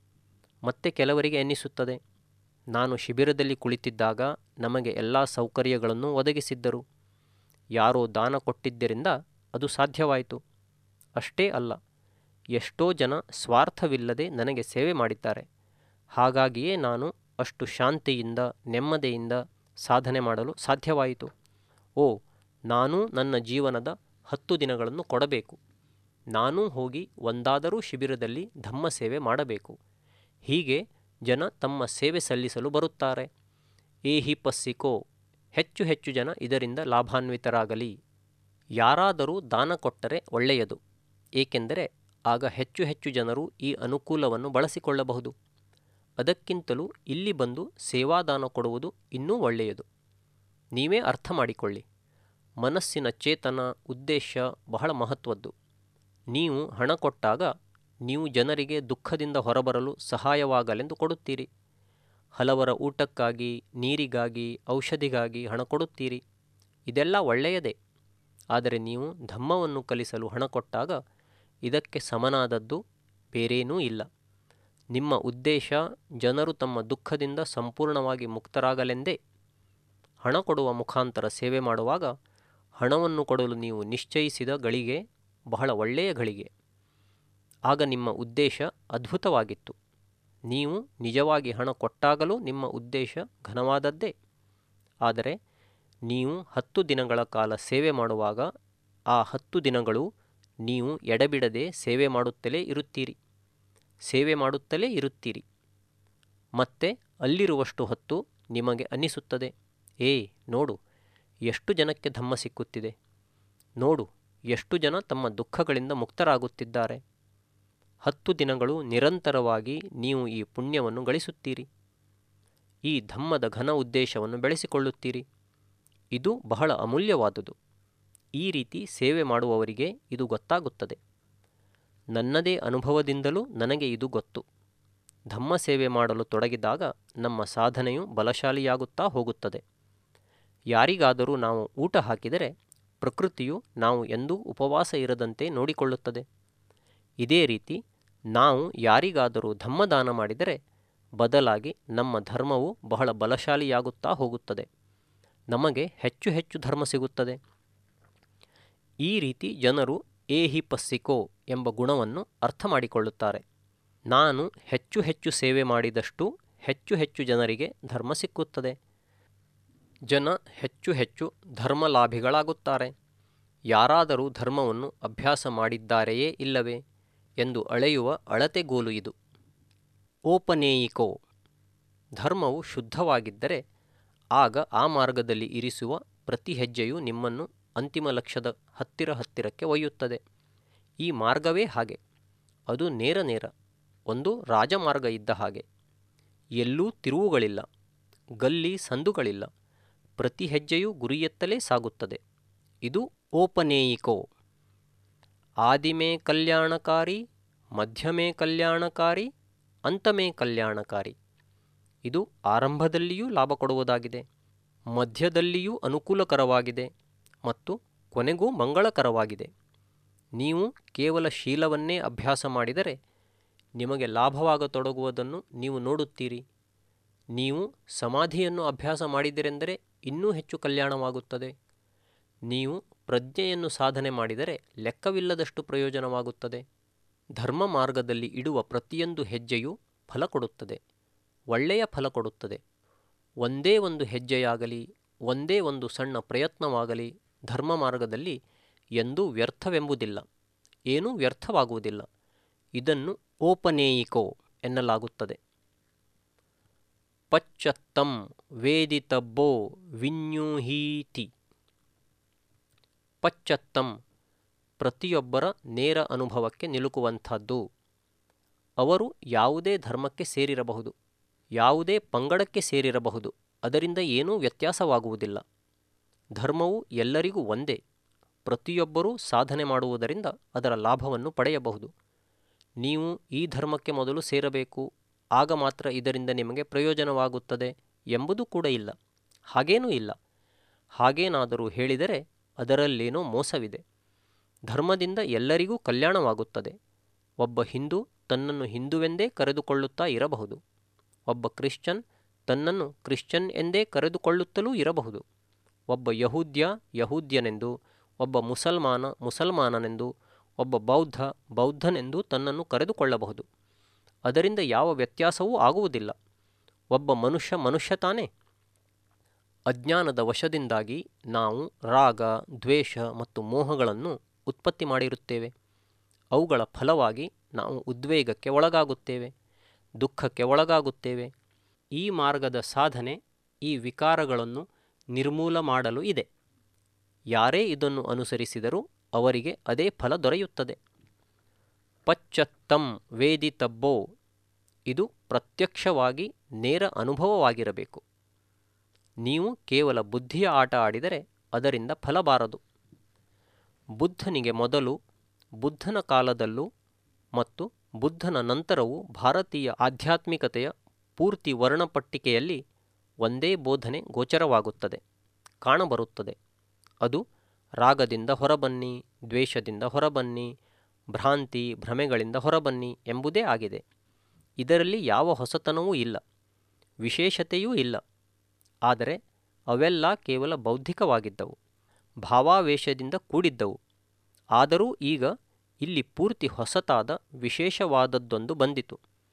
Speaker 1: ಮತ್ತೆ ಕೆಲವರಿಗೆ ಎನ್ನಿಸುತ್ತದೆ ನಾನು ಶಿಬಿರದಲ್ಲಿ ಕುಳಿತಿದ್ದಾಗ ನಮಗೆ ಎಲ್ಲ ಸೌಕರ್ಯಗಳನ್ನು ಒದಗಿಸಿದ್ದರು ಯಾರೋ ದಾನ ಕೊಟ್ಟಿದ್ದರಿಂದ ಅದು ಸಾಧ್ಯವಾಯಿತು ಅಷ್ಟೇ ಅಲ್ಲ ಎಷ್ಟೋ ಜನ ಸ್ವಾರ್ಥವಿಲ್ಲದೆ ನನಗೆ ಸೇವೆ ಮಾಡಿದ್ದಾರೆ ಹಾಗಾಗಿಯೇ ನಾನು ಅಷ್ಟು ಶಾಂತಿಯಿಂದ ನೆಮ್ಮದಿಯಿಂದ ಸಾಧನೆ ಮಾಡಲು ಸಾಧ್ಯವಾಯಿತು ಓ ನಾನೂ ನನ್ನ ಜೀವನದ ಹತ್ತು ದಿನಗಳನ್ನು ಕೊಡಬೇಕು ನಾನೂ ಹೋಗಿ ಒಂದಾದರೂ ಶಿಬಿರದಲ್ಲಿ ಧಮ್ಮ ಸೇವೆ ಮಾಡಬೇಕು ಹೀಗೆ ಜನ ತಮ್ಮ ಸೇವೆ ಸಲ್ಲಿಸಲು ಬರುತ್ತಾರೆ ಏಹಿ ಪಸ್ಸಿಕೋ ಹೆಚ್ಚು ಹೆಚ್ಚು ಜನ ಇದರಿಂದ ಲಾಭಾನ್ವಿತರಾಗಲಿ ಯಾರಾದರೂ ದಾನ ಕೊಟ್ಟರೆ ಒಳ್ಳೆಯದು ಏಕೆಂದರೆ ಆಗ ಹೆಚ್ಚು ಹೆಚ್ಚು ಜನರು ಈ ಅನುಕೂಲವನ್ನು ಬಳಸಿಕೊಳ್ಳಬಹುದು ಅದಕ್ಕಿಂತಲೂ ಇಲ್ಲಿ ಬಂದು ಸೇವಾದಾನ ಕೊಡುವುದು ಇನ್ನೂ ಒಳ್ಳೆಯದು ನೀವೇ ಅರ್ಥ ಮಾಡಿಕೊಳ್ಳಿ ಮನಸ್ಸಿನ ಚೇತನ ಉದ್ದೇಶ ಬಹಳ ಮಹತ್ವದ್ದು ನೀವು ಹಣ ಕೊಟ್ಟಾಗ ನೀವು ಜನರಿಗೆ ದುಃಖದಿಂದ ಹೊರಬರಲು ಸಹಾಯವಾಗಲೆಂದು ಕೊಡುತ್ತೀರಿ ಹಲವರ ಊಟಕ್ಕಾಗಿ ನೀರಿಗಾಗಿ ಔಷಧಿಗಾಗಿ ಹಣ ಕೊಡುತ್ತೀರಿ ಇದೆಲ್ಲ ಒಳ್ಳೆಯದೇ ಆದರೆ ನೀವು ಧಮ್ಮವನ್ನು ಕಲಿಸಲು ಹಣ ಕೊಟ್ಟಾಗ ಇದಕ್ಕೆ ಸಮನಾದದ್ದು ಬೇರೇನೂ ಇಲ್ಲ ನಿಮ್ಮ ಉದ್ದೇಶ ಜನರು ತಮ್ಮ ದುಃಖದಿಂದ ಸಂಪೂರ್ಣವಾಗಿ ಮುಕ್ತರಾಗಲೆಂದೇ ಹಣ ಕೊಡುವ ಮುಖಾಂತರ ಸೇವೆ ಮಾಡುವಾಗ ಹಣವನ್ನು ಕೊಡಲು ನೀವು ನಿಶ್ಚಯಿಸಿದ ಗಳಿಗೆ ಬಹಳ ಒಳ್ಳೆಯ ಗಳಿಗೆ ಆಗ ನಿಮ್ಮ ಉದ್ದೇಶ ಅದ್ಭುತವಾಗಿತ್ತು ನೀವು ನಿಜವಾಗಿ ಹಣ ಕೊಟ್ಟಾಗಲೂ ನಿಮ್ಮ ಉದ್ದೇಶ ಘನವಾದದ್ದೇ ಆದರೆ ನೀವು ಹತ್ತು ದಿನಗಳ ಕಾಲ ಸೇವೆ ಮಾಡುವಾಗ ಆ ಹತ್ತು ದಿನಗಳು ನೀವು ಎಡೆಬಿಡದೆ ಸೇವೆ ಮಾಡುತ್ತಲೇ ಇರುತ್ತೀರಿ ಸೇವೆ ಮಾಡುತ್ತಲೇ ಇರುತ್ತೀರಿ ಮತ್ತೆ ಅಲ್ಲಿರುವಷ್ಟು ಹೊತ್ತು ನಿಮಗೆ ಅನ್ನಿಸುತ್ತದೆ ಏ ನೋಡು ಎಷ್ಟು ಜನಕ್ಕೆ ಧಮ್ಮ ಸಿಕ್ಕುತ್ತಿದೆ ನೋಡು ಎಷ್ಟು ಜನ ತಮ್ಮ ದುಃಖಗಳಿಂದ ಮುಕ್ತರಾಗುತ್ತಿದ್ದಾರೆ ಹತ್ತು ದಿನಗಳು ನಿರಂತರವಾಗಿ ನೀವು ಈ ಪುಣ್ಯವನ್ನು ಗಳಿಸುತ್ತೀರಿ ಈ ಧಮ್ಮದ ಘನ ಉದ್ದೇಶವನ್ನು ಬೆಳೆಸಿಕೊಳ್ಳುತ್ತೀರಿ ಇದು ಬಹಳ ಅಮೂಲ್ಯವಾದುದು ಈ ರೀತಿ ಸೇವೆ ಮಾಡುವವರಿಗೆ ಇದು ಗೊತ್ತಾಗುತ್ತದೆ ನನ್ನದೇ ಅನುಭವದಿಂದಲೂ ನನಗೆ ಇದು ಗೊತ್ತು ಧಮ್ಮ ಸೇವೆ ಮಾಡಲು ತೊಡಗಿದಾಗ ನಮ್ಮ ಸಾಧನೆಯು ಬಲಶಾಲಿಯಾಗುತ್ತಾ ಹೋಗುತ್ತದೆ ಯಾರಿಗಾದರೂ ನಾವು ಊಟ ಹಾಕಿದರೆ ಪ್ರಕೃತಿಯು ನಾವು ಎಂದೂ ಉಪವಾಸ ಇರದಂತೆ ನೋಡಿಕೊಳ್ಳುತ್ತದೆ ಇದೇ ರೀತಿ ನಾವು ಯಾರಿಗಾದರೂ ಧಮ್ಮದಾನ ಮಾಡಿದರೆ ಬದಲಾಗಿ ನಮ್ಮ ಧರ್ಮವು ಬಹಳ ಬಲಶಾಲಿಯಾಗುತ್ತಾ ಹೋಗುತ್ತದೆ ನಮಗೆ ಹೆಚ್ಚು ಹೆಚ್ಚು ಧರ್ಮ ಸಿಗುತ್ತದೆ ಈ ರೀತಿ ಜನರು ಏಹಿ ಪಸ್ಸಿಕೋ ಎಂಬ ಗುಣವನ್ನು ಅರ್ಥ ಮಾಡಿಕೊಳ್ಳುತ್ತಾರೆ ನಾನು ಹೆಚ್ಚು ಹೆಚ್ಚು ಸೇವೆ ಮಾಡಿದಷ್ಟು ಹೆಚ್ಚು ಹೆಚ್ಚು ಜನರಿಗೆ ಧರ್ಮ ಸಿಕ್ಕುತ್ತದೆ ಜನ ಹೆಚ್ಚು ಹೆಚ್ಚು ಧರ್ಮಲಾಭಿಗಳಾಗುತ್ತಾರೆ ಯಾರಾದರೂ ಧರ್ಮವನ್ನು ಅಭ್ಯಾಸ ಮಾಡಿದ್ದಾರೆಯೇ ಇಲ್ಲವೇ ಎಂದು ಅಳೆಯುವ ಅಳತೆಗೋಲು ಇದು ಓಪನೇಯಿಕೋ ಧರ್ಮವು ಶುದ್ಧವಾಗಿದ್ದರೆ ಆಗ ಆ ಮಾರ್ಗದಲ್ಲಿ ಇರಿಸುವ ಪ್ರತಿ ಹೆಜ್ಜೆಯು ನಿಮ್ಮನ್ನು ಅಂತಿಮ ಲಕ್ಷ್ಯದ ಹತ್ತಿರ ಹತ್ತಿರಕ್ಕೆ ಒಯ್ಯುತ್ತದೆ ಈ ಮಾರ್ಗವೇ ಹಾಗೆ ಅದು ನೇರ ನೇರ ಒಂದು ರಾಜಮಾರ್ಗ ಇದ್ದ ಹಾಗೆ ಎಲ್ಲೂ ತಿರುವುಗಳಿಲ್ಲ ಗಲ್ಲಿ ಸಂದುಗಳಿಲ್ಲ ಪ್ರತಿ ಹೆಜ್ಜೆಯೂ ಗುರಿಯೆತ್ತಲೇ ಸಾಗುತ್ತದೆ ಇದು ಓಪನೇಯಿಕೋ ಆದಿಮೇ ಕಲ್ಯಾಣಕಾರಿ ಮಧ್ಯಮೇ ಕಲ್ಯಾಣಕಾರಿ ಅಂತಮೇ ಕಲ್ಯಾಣಕಾರಿ ಇದು ಆರಂಭದಲ್ಲಿಯೂ ಲಾಭ ಕೊಡುವುದಾಗಿದೆ ಮಧ್ಯದಲ್ಲಿಯೂ ಅನುಕೂಲಕರವಾಗಿದೆ ಮತ್ತು ಕೊನೆಗೂ ಮಂಗಳಕರವಾಗಿದೆ ನೀವು ಕೇವಲ ಶೀಲವನ್ನೇ ಅಭ್ಯಾಸ ಮಾಡಿದರೆ ನಿಮಗೆ ಲಾಭವಾಗತೊಡಗುವುದನ್ನು ನೀವು ನೋಡುತ್ತೀರಿ ನೀವು ಸಮಾಧಿಯನ್ನು ಅಭ್ಯಾಸ ಮಾಡಿದಿರೆಂದರೆ ಇನ್ನೂ ಹೆಚ್ಚು ಕಲ್ಯಾಣವಾಗುತ್ತದೆ ನೀವು ಪ್ರಜ್ಞೆಯನ್ನು ಸಾಧನೆ ಮಾಡಿದರೆ ಲೆಕ್ಕವಿಲ್ಲದಷ್ಟು ಪ್ರಯೋಜನವಾಗುತ್ತದೆ ಧರ್ಮ ಮಾರ್ಗದಲ್ಲಿ ಇಡುವ ಪ್ರತಿಯೊಂದು ಹೆಜ್ಜೆಯೂ ಫಲ ಕೊಡುತ್ತದೆ ಒಳ್ಳೆಯ ಫಲ ಕೊಡುತ್ತದೆ ಒಂದೇ ಒಂದು ಹೆಜ್ಜೆಯಾಗಲಿ ಒಂದೇ ಒಂದು ಸಣ್ಣ ಪ್ರಯತ್ನವಾಗಲಿ ಧರ್ಮ ಮಾರ್ಗದಲ್ಲಿ ಎಂದೂ ವ್ಯರ್ಥವೆಂಬುದಿಲ್ಲ ಏನೂ ವ್ಯರ್ಥವಾಗುವುದಿಲ್ಲ ಇದನ್ನು ಓಪನೇಯಿಕೋ ಎನ್ನಲಾಗುತ್ತದೆ ಪಚ್ಚತ್ತಂ ವೇದಿತಬ್ಬೋ ವಿನ್ಯೂಹೀತಿ ಪಚ್ಚತ್ತಂ ಪ್ರತಿಯೊಬ್ಬರ ನೇರ ಅನುಭವಕ್ಕೆ ನಿಲುಕುವಂಥದ್ದು ಅವರು ಯಾವುದೇ ಧರ್ಮಕ್ಕೆ ಸೇರಿರಬಹುದು ಯಾವುದೇ ಪಂಗಡಕ್ಕೆ ಸೇರಿರಬಹುದು ಅದರಿಂದ ಏನೂ ವ್ಯತ್ಯಾಸವಾಗುವುದಿಲ್ಲ ಧರ್ಮವು ಎಲ್ಲರಿಗೂ ಒಂದೇ ಪ್ರತಿಯೊಬ್ಬರೂ ಸಾಧನೆ ಮಾಡುವುದರಿಂದ ಅದರ ಲಾಭವನ್ನು ಪಡೆಯಬಹುದು ನೀವು ಈ ಧರ್ಮಕ್ಕೆ ಮೊದಲು ಸೇರಬೇಕು ಆಗ ಮಾತ್ರ ಇದರಿಂದ ನಿಮಗೆ ಪ್ರಯೋಜನವಾಗುತ್ತದೆ ಎಂಬುದು ಕೂಡ ಇಲ್ಲ ಹಾಗೇನೂ ಇಲ್ಲ ಹಾಗೇನಾದರೂ ಹೇಳಿದರೆ ಅದರಲ್ಲೇನೋ ಮೋಸವಿದೆ ಧರ್ಮದಿಂದ ಎಲ್ಲರಿಗೂ ಕಲ್ಯಾಣವಾಗುತ್ತದೆ ಒಬ್ಬ ಹಿಂದೂ ತನ್ನನ್ನು ಹಿಂದುವೆಂದೇ ಕರೆದುಕೊಳ್ಳುತ್ತಾ ಇರಬಹುದು ಒಬ್ಬ ಕ್ರಿಶ್ಚನ್ ತನ್ನನ್ನು ಕ್ರಿಶ್ಚನ್ ಎಂದೇ ಕರೆದುಕೊಳ್ಳುತ್ತಲೂ ಇರಬಹುದು ಒಬ್ಬ ಯಹೂದ್ಯ ಯಹೂದ್ಯನೆಂದು ಒಬ್ಬ ಮುಸಲ್ಮಾನ ಮುಸಲ್ಮಾನನೆಂದು ಒಬ್ಬ ಬೌದ್ಧ ಬೌದ್ಧನೆಂದು ತನ್ನನ್ನು ಕರೆದುಕೊಳ್ಳಬಹುದು ಅದರಿಂದ ಯಾವ ವ್ಯತ್ಯಾಸವೂ ಆಗುವುದಿಲ್ಲ ಒಬ್ಬ ಮನುಷ್ಯ ಮನುಷ್ಯ ತಾನೇ ಅಜ್ಞಾನದ ವಶದಿಂದಾಗಿ ನಾವು ರಾಗ ದ್ವೇಷ ಮತ್ತು ಮೋಹಗಳನ್ನು ಉತ್ಪತ್ತಿ ಮಾಡಿರುತ್ತೇವೆ ಅವುಗಳ ಫಲವಾಗಿ ನಾವು ಉದ್ವೇಗಕ್ಕೆ ಒಳಗಾಗುತ್ತೇವೆ ದುಃಖಕ್ಕೆ ಒಳಗಾಗುತ್ತೇವೆ ಈ ಮಾರ್ಗದ ಸಾಧನೆ ಈ ವಿಕಾರಗಳನ್ನು ನಿರ್ಮೂಲ ಮಾಡಲು ಇದೆ ಯಾರೇ ಇದನ್ನು ಅನುಸರಿಸಿದರೂ ಅವರಿಗೆ ಅದೇ ಫಲ ದೊರೆಯುತ್ತದೆ ಪಚ್ಚತ್ತಂ ವೇದಿತಬ್ಬೋ ಇದು ಪ್ರತ್ಯಕ್ಷವಾಗಿ ನೇರ ಅನುಭವವಾಗಿರಬೇಕು ನೀವು ಕೇವಲ ಬುದ್ಧಿಯ ಆಟ ಆಡಿದರೆ ಅದರಿಂದ ಫಲ ಬಾರದು ಬುದ್ಧನಿಗೆ ಮೊದಲು ಬುದ್ಧನ ಕಾಲದಲ್ಲೂ ಮತ್ತು ಬುದ್ಧನ ನಂತರವೂ ಭಾರತೀಯ ಆಧ್ಯಾತ್ಮಿಕತೆಯ ಪೂರ್ತಿ ವರ್ಣಪಟ್ಟಿಕೆಯಲ್ಲಿ ಒಂದೇ ಬೋಧನೆ ಗೋಚರವಾಗುತ್ತದೆ ಕಾಣಬರುತ್ತದೆ ಅದು ರಾಗದಿಂದ ಹೊರಬನ್ನಿ ದ್ವೇಷದಿಂದ ಹೊರಬನ್ನಿ ಭ್ರಾಂತಿ ಭ್ರಮೆಗಳಿಂದ ಹೊರಬನ್ನಿ ಎಂಬುದೇ ಆಗಿದೆ ಇದರಲ್ಲಿ ಯಾವ ಹೊಸತನವೂ ಇಲ್ಲ ವಿಶೇಷತೆಯೂ ಇಲ್ಲ ಆದರೆ ಅವೆಲ್ಲ ಕೇವಲ ಬೌದ್ಧಿಕವಾಗಿದ್ದವು ಭಾವಾವೇಶದಿಂದ ಕೂಡಿದ್ದವು ಆದರೂ ಈಗ ಇಲ್ಲಿ ಪೂರ್ತಿ ಹೊಸತಾದ ವಿಶೇಷವಾದದ್ದೊಂದು ಬಂದಿತು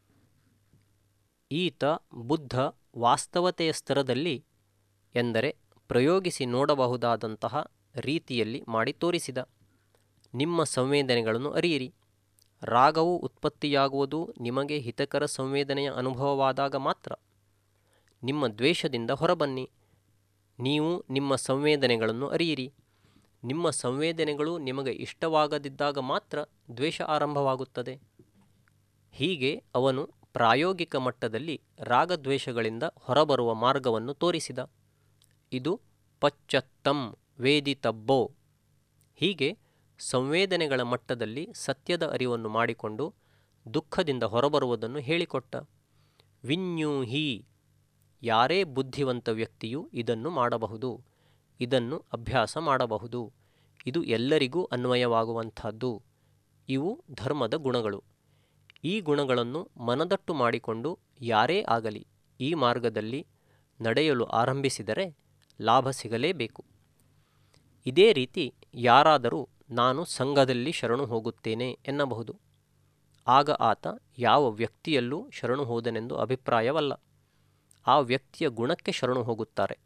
Speaker 1: ಈತ ಬುದ್ಧ ವಾಸ್ತವತೆಯ ಸ್ತರದಲ್ಲಿ ಎಂದರೆ ಪ್ರಯೋಗಿಸಿ ನೋಡಬಹುದಾದಂತಹ ರೀತಿಯಲ್ಲಿ ಮಾಡಿ ತೋರಿಸಿದ ನಿಮ್ಮ ಸಂವೇದನೆಗಳನ್ನು ಅರಿಯಿರಿ ರಾಗವು ಉತ್ಪತ್ತಿಯಾಗುವುದು ನಿಮಗೆ ಹಿತಕರ ಸಂವೇದನೆಯ ಅನುಭವವಾದಾಗ ಮಾತ್ರ ನಿಮ್ಮ ದ್ವೇಷದಿಂದ ಹೊರಬನ್ನಿ ನೀವು ನಿಮ್ಮ ಸಂವೇದನೆಗಳನ್ನು ಅರಿಯಿರಿ ನಿಮ್ಮ ಸಂವೇದನೆಗಳು ನಿಮಗೆ ಇಷ್ಟವಾಗದಿದ್ದಾಗ ಮಾತ್ರ ದ್ವೇಷ ಆರಂಭವಾಗುತ್ತದೆ ಹೀಗೆ ಅವನು ಪ್ರಾಯೋಗಿಕ ಮಟ್ಟದಲ್ಲಿ ರಾಗದ್ವೇಷಗಳಿಂದ ಹೊರಬರುವ ಮಾರ್ಗವನ್ನು ತೋರಿಸಿದ ಇದು ಪಚ್ಚತ್ತಂ ವೇದಿತಬ್ಬೋ ಹೀಗೆ ಸಂವೇದನೆಗಳ ಮಟ್ಟದಲ್ಲಿ ಸತ್ಯದ ಅರಿವನ್ನು ಮಾಡಿಕೊಂಡು ದುಃಖದಿಂದ ಹೊರಬರುವುದನ್ನು ಹೇಳಿಕೊಟ್ಟ ವಿನ್ಯೂಹಿ ಯಾರೇ ಬುದ್ಧಿವಂತ ವ್ಯಕ್ತಿಯು ಇದನ್ನು ಮಾಡಬಹುದು ಇದನ್ನು ಅಭ್ಯಾಸ ಮಾಡಬಹುದು ಇದು ಎಲ್ಲರಿಗೂ ಅನ್ವಯವಾಗುವಂಥದ್ದು ಇವು ಧರ್ಮದ ಗುಣಗಳು ಈ ಗುಣಗಳನ್ನು ಮನದಟ್ಟು ಮಾಡಿಕೊಂಡು ಯಾರೇ ಆಗಲಿ ಈ ಮಾರ್ಗದಲ್ಲಿ ನಡೆಯಲು ಆರಂಭಿಸಿದರೆ ಲಾಭ ಸಿಗಲೇಬೇಕು ಇದೇ ರೀತಿ ಯಾರಾದರೂ ನಾನು ಸಂಘದಲ್ಲಿ ಶರಣು ಹೋಗುತ್ತೇನೆ ಎನ್ನಬಹುದು ಆಗ ಆತ ಯಾವ ವ್ಯಕ್ತಿಯಲ್ಲೂ ಶರಣು ಹೋದನೆಂದು ಅಭಿಪ್ರಾಯವಲ್ಲ ಆ ವ್ಯಕ್ತಿಯ ಗುಣಕ್ಕೆ ಶರಣು ಹೋಗುತ್ತಾರೆ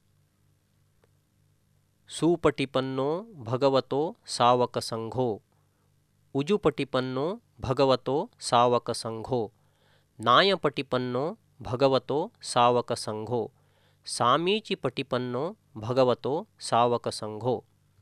Speaker 1: ಸುಪಟಿಪನ್ನೋ ಭಗವತೋ ಸಾವಕ ಸಂಘೋ ಉಜುಪಟಿಪನ್ನೋ ಭಗವತೋ ಸಾವಕ ಸಂಘೋ ನಾಯಪಟಿಪನ್ನೋ ಭಗವತೋ ಸಾವಕ ಸಂಘೋ ಸಾಮೀಚಿಪಟಿಪನ್ನೋ ಭಗವತೋ ಸಾವಕ ಸಂಘೋ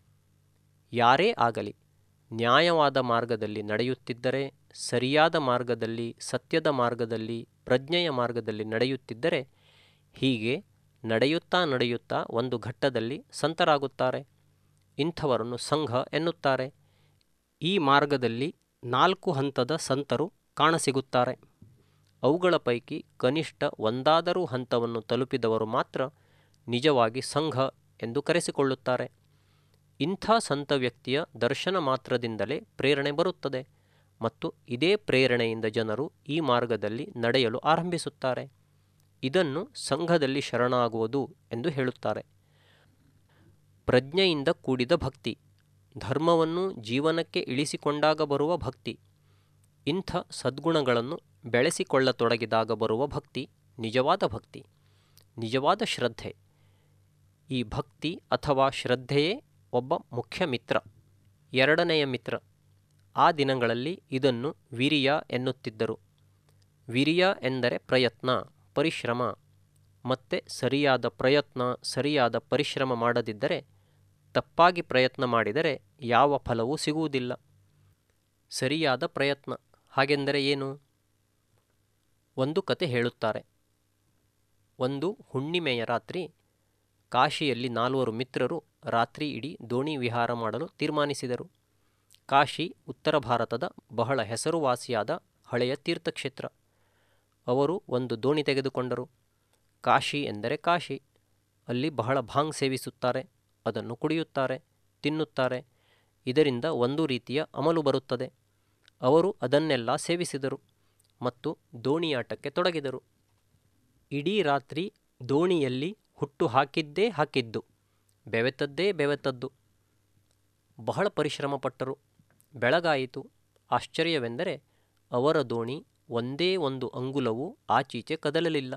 Speaker 1: ಯಾರೇ ಆಗಲಿ ನ್ಯಾಯವಾದ ಮಾರ್ಗದಲ್ಲಿ ನಡೆಯುತ್ತಿದ್ದರೆ ಸರಿಯಾದ ಮಾರ್ಗದಲ್ಲಿ ಸತ್ಯದ ಮಾರ್ಗದಲ್ಲಿ ಪ್ರಜ್ಞೆಯ ಮಾರ್ಗದಲ್ಲಿ ನಡೆಯುತ್ತಿದ್ದರೆ ಹೀಗೆ ನಡೆಯುತ್ತಾ ನಡೆಯುತ್ತಾ ಒಂದು ಘಟ್ಟದಲ್ಲಿ ಸಂತರಾಗುತ್ತಾರೆ ಇಂಥವರನ್ನು ಸಂಘ ಎನ್ನುತ್ತಾರೆ ಈ ಮಾರ್ಗದಲ್ಲಿ ನಾಲ್ಕು ಹಂತದ ಸಂತರು ಕಾಣಸಿಗುತ್ತಾರೆ ಅವುಗಳ ಪೈಕಿ ಕನಿಷ್ಠ ಒಂದಾದರೂ ಹಂತವನ್ನು ತಲುಪಿದವರು ಮಾತ್ರ ನಿಜವಾಗಿ ಸಂಘ ಎಂದು ಕರೆಸಿಕೊಳ್ಳುತ್ತಾರೆ ಇಂಥ ಸಂತ ವ್ಯಕ್ತಿಯ ದರ್ಶನ ಮಾತ್ರದಿಂದಲೇ ಪ್ರೇರಣೆ ಬರುತ್ತದೆ ಮತ್ತು ಇದೇ ಪ್ರೇರಣೆಯಿಂದ ಜನರು ಈ ಮಾರ್ಗದಲ್ಲಿ ನಡೆಯಲು ಆರಂಭಿಸುತ್ತಾರೆ ಇದನ್ನು ಸಂಘದಲ್ಲಿ ಶರಣಾಗುವುದು ಎಂದು ಹೇಳುತ್ತಾರೆ ಪ್ರಜ್ಞೆಯಿಂದ ಕೂಡಿದ ಭಕ್ತಿ ಧರ್ಮವನ್ನು ಜೀವನಕ್ಕೆ ಇಳಿಸಿಕೊಂಡಾಗ ಬರುವ ಭಕ್ತಿ ಇಂಥ ಸದ್ಗುಣಗಳನ್ನು ಬೆಳೆಸಿಕೊಳ್ಳತೊಡಗಿದಾಗ ಬರುವ ಭಕ್ತಿ ನಿಜವಾದ ಭಕ್ತಿ ನಿಜವಾದ ಶ್ರದ್ಧೆ ಈ ಭಕ್ತಿ ಅಥವಾ ಶ್ರದ್ಧೆಯೇ ಒಬ್ಬ ಮುಖ್ಯ ಮಿತ್ರ ಎರಡನೆಯ ಮಿತ್ರ ಆ ದಿನಗಳಲ್ಲಿ ಇದನ್ನು ವಿರಿಯ ಎನ್ನುತ್ತಿದ್ದರು ವಿರಿಯ ಎಂದರೆ ಪ್ರಯತ್ನ ಪರಿಶ್ರಮ ಮತ್ತೆ ಸರಿಯಾದ ಪ್ರಯತ್ನ ಸರಿಯಾದ ಪರಿಶ್ರಮ ಮಾಡದಿದ್ದರೆ ತಪ್ಪಾಗಿ ಪ್ರಯತ್ನ ಮಾಡಿದರೆ ಯಾವ ಫಲವೂ ಸಿಗುವುದಿಲ್ಲ ಸರಿಯಾದ ಪ್ರಯತ್ನ ಹಾಗೆಂದರೆ ಏನು ಒಂದು ಕತೆ ಹೇಳುತ್ತಾರೆ ಒಂದು ಹುಣ್ಣಿಮೆಯ ರಾತ್ರಿ ಕಾಶಿಯಲ್ಲಿ ನಾಲ್ವರು ಮಿತ್ರರು ರಾತ್ರಿ ಇಡೀ ದೋಣಿ ವಿಹಾರ ಮಾಡಲು ತೀರ್ಮಾನಿಸಿದರು ಕಾಶಿ ಉತ್ತರ ಭಾರತದ ಬಹಳ ಹೆಸರುವಾಸಿಯಾದ ಹಳೆಯ ತೀರ್ಥಕ್ಷೇತ್ರ ಅವರು ಒಂದು ದೋಣಿ ತೆಗೆದುಕೊಂಡರು ಕಾಶಿ ಎಂದರೆ ಕಾಶಿ ಅಲ್ಲಿ ಬಹಳ ಭಾಂಗ್ ಸೇವಿಸುತ್ತಾರೆ ಅದನ್ನು ಕುಡಿಯುತ್ತಾರೆ ತಿನ್ನುತ್ತಾರೆ ಇದರಿಂದ ಒಂದು ರೀತಿಯ ಅಮಲು ಬರುತ್ತದೆ ಅವರು ಅದನ್ನೆಲ್ಲ ಸೇವಿಸಿದರು ಮತ್ತು ದೋಣಿಯಾಟಕ್ಕೆ ತೊಡಗಿದರು ಇಡೀ ರಾತ್ರಿ ದೋಣಿಯಲ್ಲಿ ಹುಟ್ಟು ಹಾಕಿದ್ದೇ ಹಾಕಿದ್ದು ಬೆವೆತದ್ದೇ ಬೆವೆತದ್ದು ಬಹಳ ಪರಿಶ್ರಮಪಟ್ಟರು ಬೆಳಗಾಯಿತು ಆಶ್ಚರ್ಯವೆಂದರೆ ಅವರ ದೋಣಿ ಒಂದೇ ಒಂದು ಅಂಗುಲವೂ ಆಚೀಚೆ ಕದಲಲಿಲ್ಲ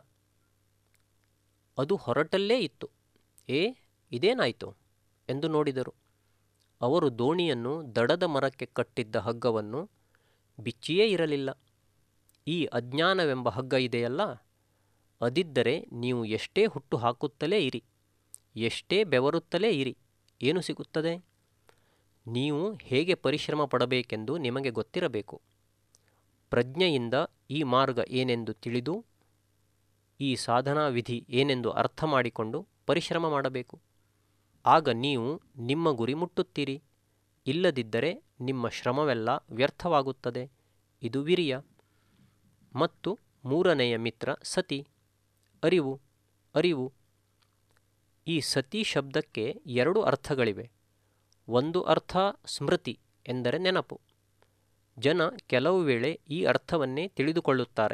Speaker 1: ಅದು ಹೊರಟಲ್ಲೇ ಇತ್ತು ಏ ಇದೇನಾಯಿತು ಎಂದು ನೋಡಿದರು ಅವರು ದೋಣಿಯನ್ನು ದಡದ ಮರಕ್ಕೆ ಕಟ್ಟಿದ್ದ ಹಗ್ಗವನ್ನು ಬಿಚ್ಚಿಯೇ ಇರಲಿಲ್ಲ ಈ ಅಜ್ಞಾನವೆಂಬ ಹಗ್ಗ ಇದೆಯಲ್ಲ ಅದಿದ್ದರೆ ನೀವು ಎಷ್ಟೇ ಹುಟ್ಟು ಹಾಕುತ್ತಲೇ ಇರಿ ಎಷ್ಟೇ ಬೆವರುತ್ತಲೇ ಇರಿ ಏನು ಸಿಗುತ್ತದೆ ನೀವು ಹೇಗೆ ಪರಿಶ್ರಮ ಪಡಬೇಕೆಂದು ನಿಮಗೆ ಗೊತ್ತಿರಬೇಕು ಪ್ರಜ್ಞೆಯಿಂದ ಈ ಮಾರ್ಗ ಏನೆಂದು ತಿಳಿದು ಈ ಸಾಧನಾ ವಿಧಿ ಏನೆಂದು ಅರ್ಥ ಮಾಡಿಕೊಂಡು ಪರಿಶ್ರಮ ಮಾಡಬೇಕು ಆಗ ನೀವು ನಿಮ್ಮ ಗುರಿ ಮುಟ್ಟುತ್ತೀರಿ ಇಲ್ಲದಿದ್ದರೆ ನಿಮ್ಮ ಶ್ರಮವೆಲ್ಲ ವ್ಯರ್ಥವಾಗುತ್ತದೆ ಇದು ವಿರಿಯ ಮತ್ತು ಮೂರನೆಯ ಮಿತ್ರ ಸತಿ ಅರಿವು ಅರಿವು ಈ ಸತಿ ಶಬ್ದಕ್ಕೆ ಎರಡು ಅರ್ಥಗಳಿವೆ ಒಂದು ಅರ್ಥ ಸ್ಮೃತಿ ಎಂದರೆ ನೆನಪು ಜನ ಕೆಲವು ವೇಳೆ ಈ ಅರ್ಥವನ್ನೇ ತಿಳಿದುಕೊಳ್ಳುತ್ತಾರೆ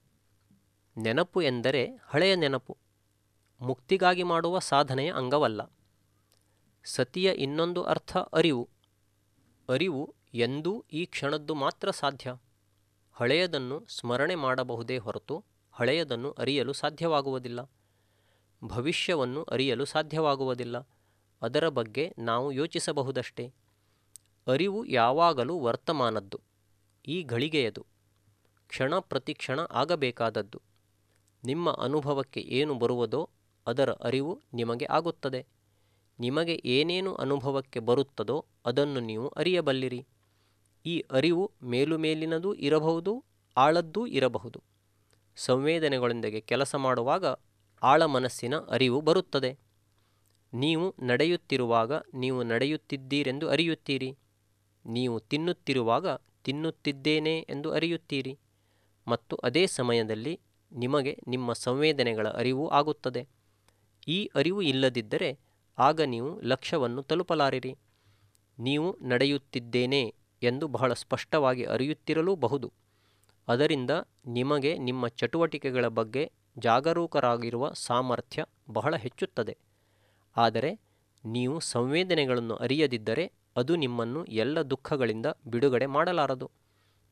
Speaker 1: ನೆನಪು ಎಂದರೆ ಹಳೆಯ ನೆನಪು ಮುಕ್ತಿಗಾಗಿ ಮಾಡುವ ಸಾಧನೆಯ ಅಂಗವಲ್ಲ ಸತಿಯ ಇನ್ನೊಂದು ಅರ್ಥ ಅರಿವು ಅರಿವು ಎಂದೂ ಈ ಕ್ಷಣದ್ದು ಮಾತ್ರ ಸಾಧ್ಯ ಹಳೆಯದನ್ನು ಸ್ಮರಣೆ ಮಾಡಬಹುದೇ ಹೊರತು ಹಳೆಯದನ್ನು ಅರಿಯಲು ಸಾಧ್ಯವಾಗುವುದಿಲ್ಲ ಭವಿಷ್ಯವನ್ನು ಅರಿಯಲು ಸಾಧ್ಯವಾಗುವುದಿಲ್ಲ ಅದರ ಬಗ್ಗೆ ನಾವು ಯೋಚಿಸಬಹುದಷ್ಟೇ ಅರಿವು ಯಾವಾಗಲೂ ವರ್ತಮಾನದ್ದು ಈ ಘಳಿಗೆಯದು ಕ್ಷಣ ಪ್ರತಿಕ್ಷಣ ಆಗಬೇಕಾದದ್ದು ನಿಮ್ಮ ಅನುಭವಕ್ಕೆ ಏನು ಬರುವುದೋ ಅದರ ಅರಿವು ನಿಮಗೆ ಆಗುತ್ತದೆ ನಿಮಗೆ ಏನೇನು ಅನುಭವಕ್ಕೆ ಬರುತ್ತದೋ ಅದನ್ನು ನೀವು ಅರಿಯಬಲ್ಲಿರಿ ಈ ಅರಿವು ಮೇಲುಮೇಲಿನದೂ ಇರಬಹುದು ಆಳದ್ದೂ ಇರಬಹುದು ಸಂವೇದನೆಗಳೊಂದಿಗೆ ಕೆಲಸ ಮಾಡುವಾಗ ಆಳ ಮನಸ್ಸಿನ ಅರಿವು ಬರುತ್ತದೆ ನೀವು ನಡೆಯುತ್ತಿರುವಾಗ ನೀವು ನಡೆಯುತ್ತಿದ್ದೀರೆಂದು ಅರಿಯುತ್ತೀರಿ ನೀವು ತಿನ್ನುತ್ತಿರುವಾಗ ತಿನ್ನುತ್ತಿದ್ದೇನೆ ಎಂದು ಅರಿಯುತ್ತೀರಿ ಮತ್ತು ಅದೇ ಸಮಯದಲ್ಲಿ ನಿಮಗೆ ನಿಮ್ಮ ಸಂವೇದನೆಗಳ ಅರಿವು ಆಗುತ್ತದೆ ಈ ಅರಿವು ಇಲ್ಲದಿದ್ದರೆ ಆಗ ನೀವು ಲಕ್ಷ್ಯವನ್ನು ತಲುಪಲಾರಿರಿ ನೀವು ನಡೆಯುತ್ತಿದ್ದೇನೆ ಎಂದು ಬಹಳ ಸ್ಪಷ್ಟವಾಗಿ ಅರಿಯುತ್ತಿರಲೂಬಹುದು ಅದರಿಂದ ನಿಮಗೆ ನಿಮ್ಮ ಚಟುವಟಿಕೆಗಳ ಬಗ್ಗೆ ಜಾಗರೂಕರಾಗಿರುವ ಸಾಮರ್ಥ್ಯ ಬಹಳ ಹೆಚ್ಚುತ್ತದೆ ಆದರೆ ನೀವು ಸಂವೇದನೆಗಳನ್ನು ಅರಿಯದಿದ್ದರೆ ಅದು ನಿಮ್ಮನ್ನು ಎಲ್ಲ ದುಃಖಗಳಿಂದ ಬಿಡುಗಡೆ ಮಾಡಲಾರದು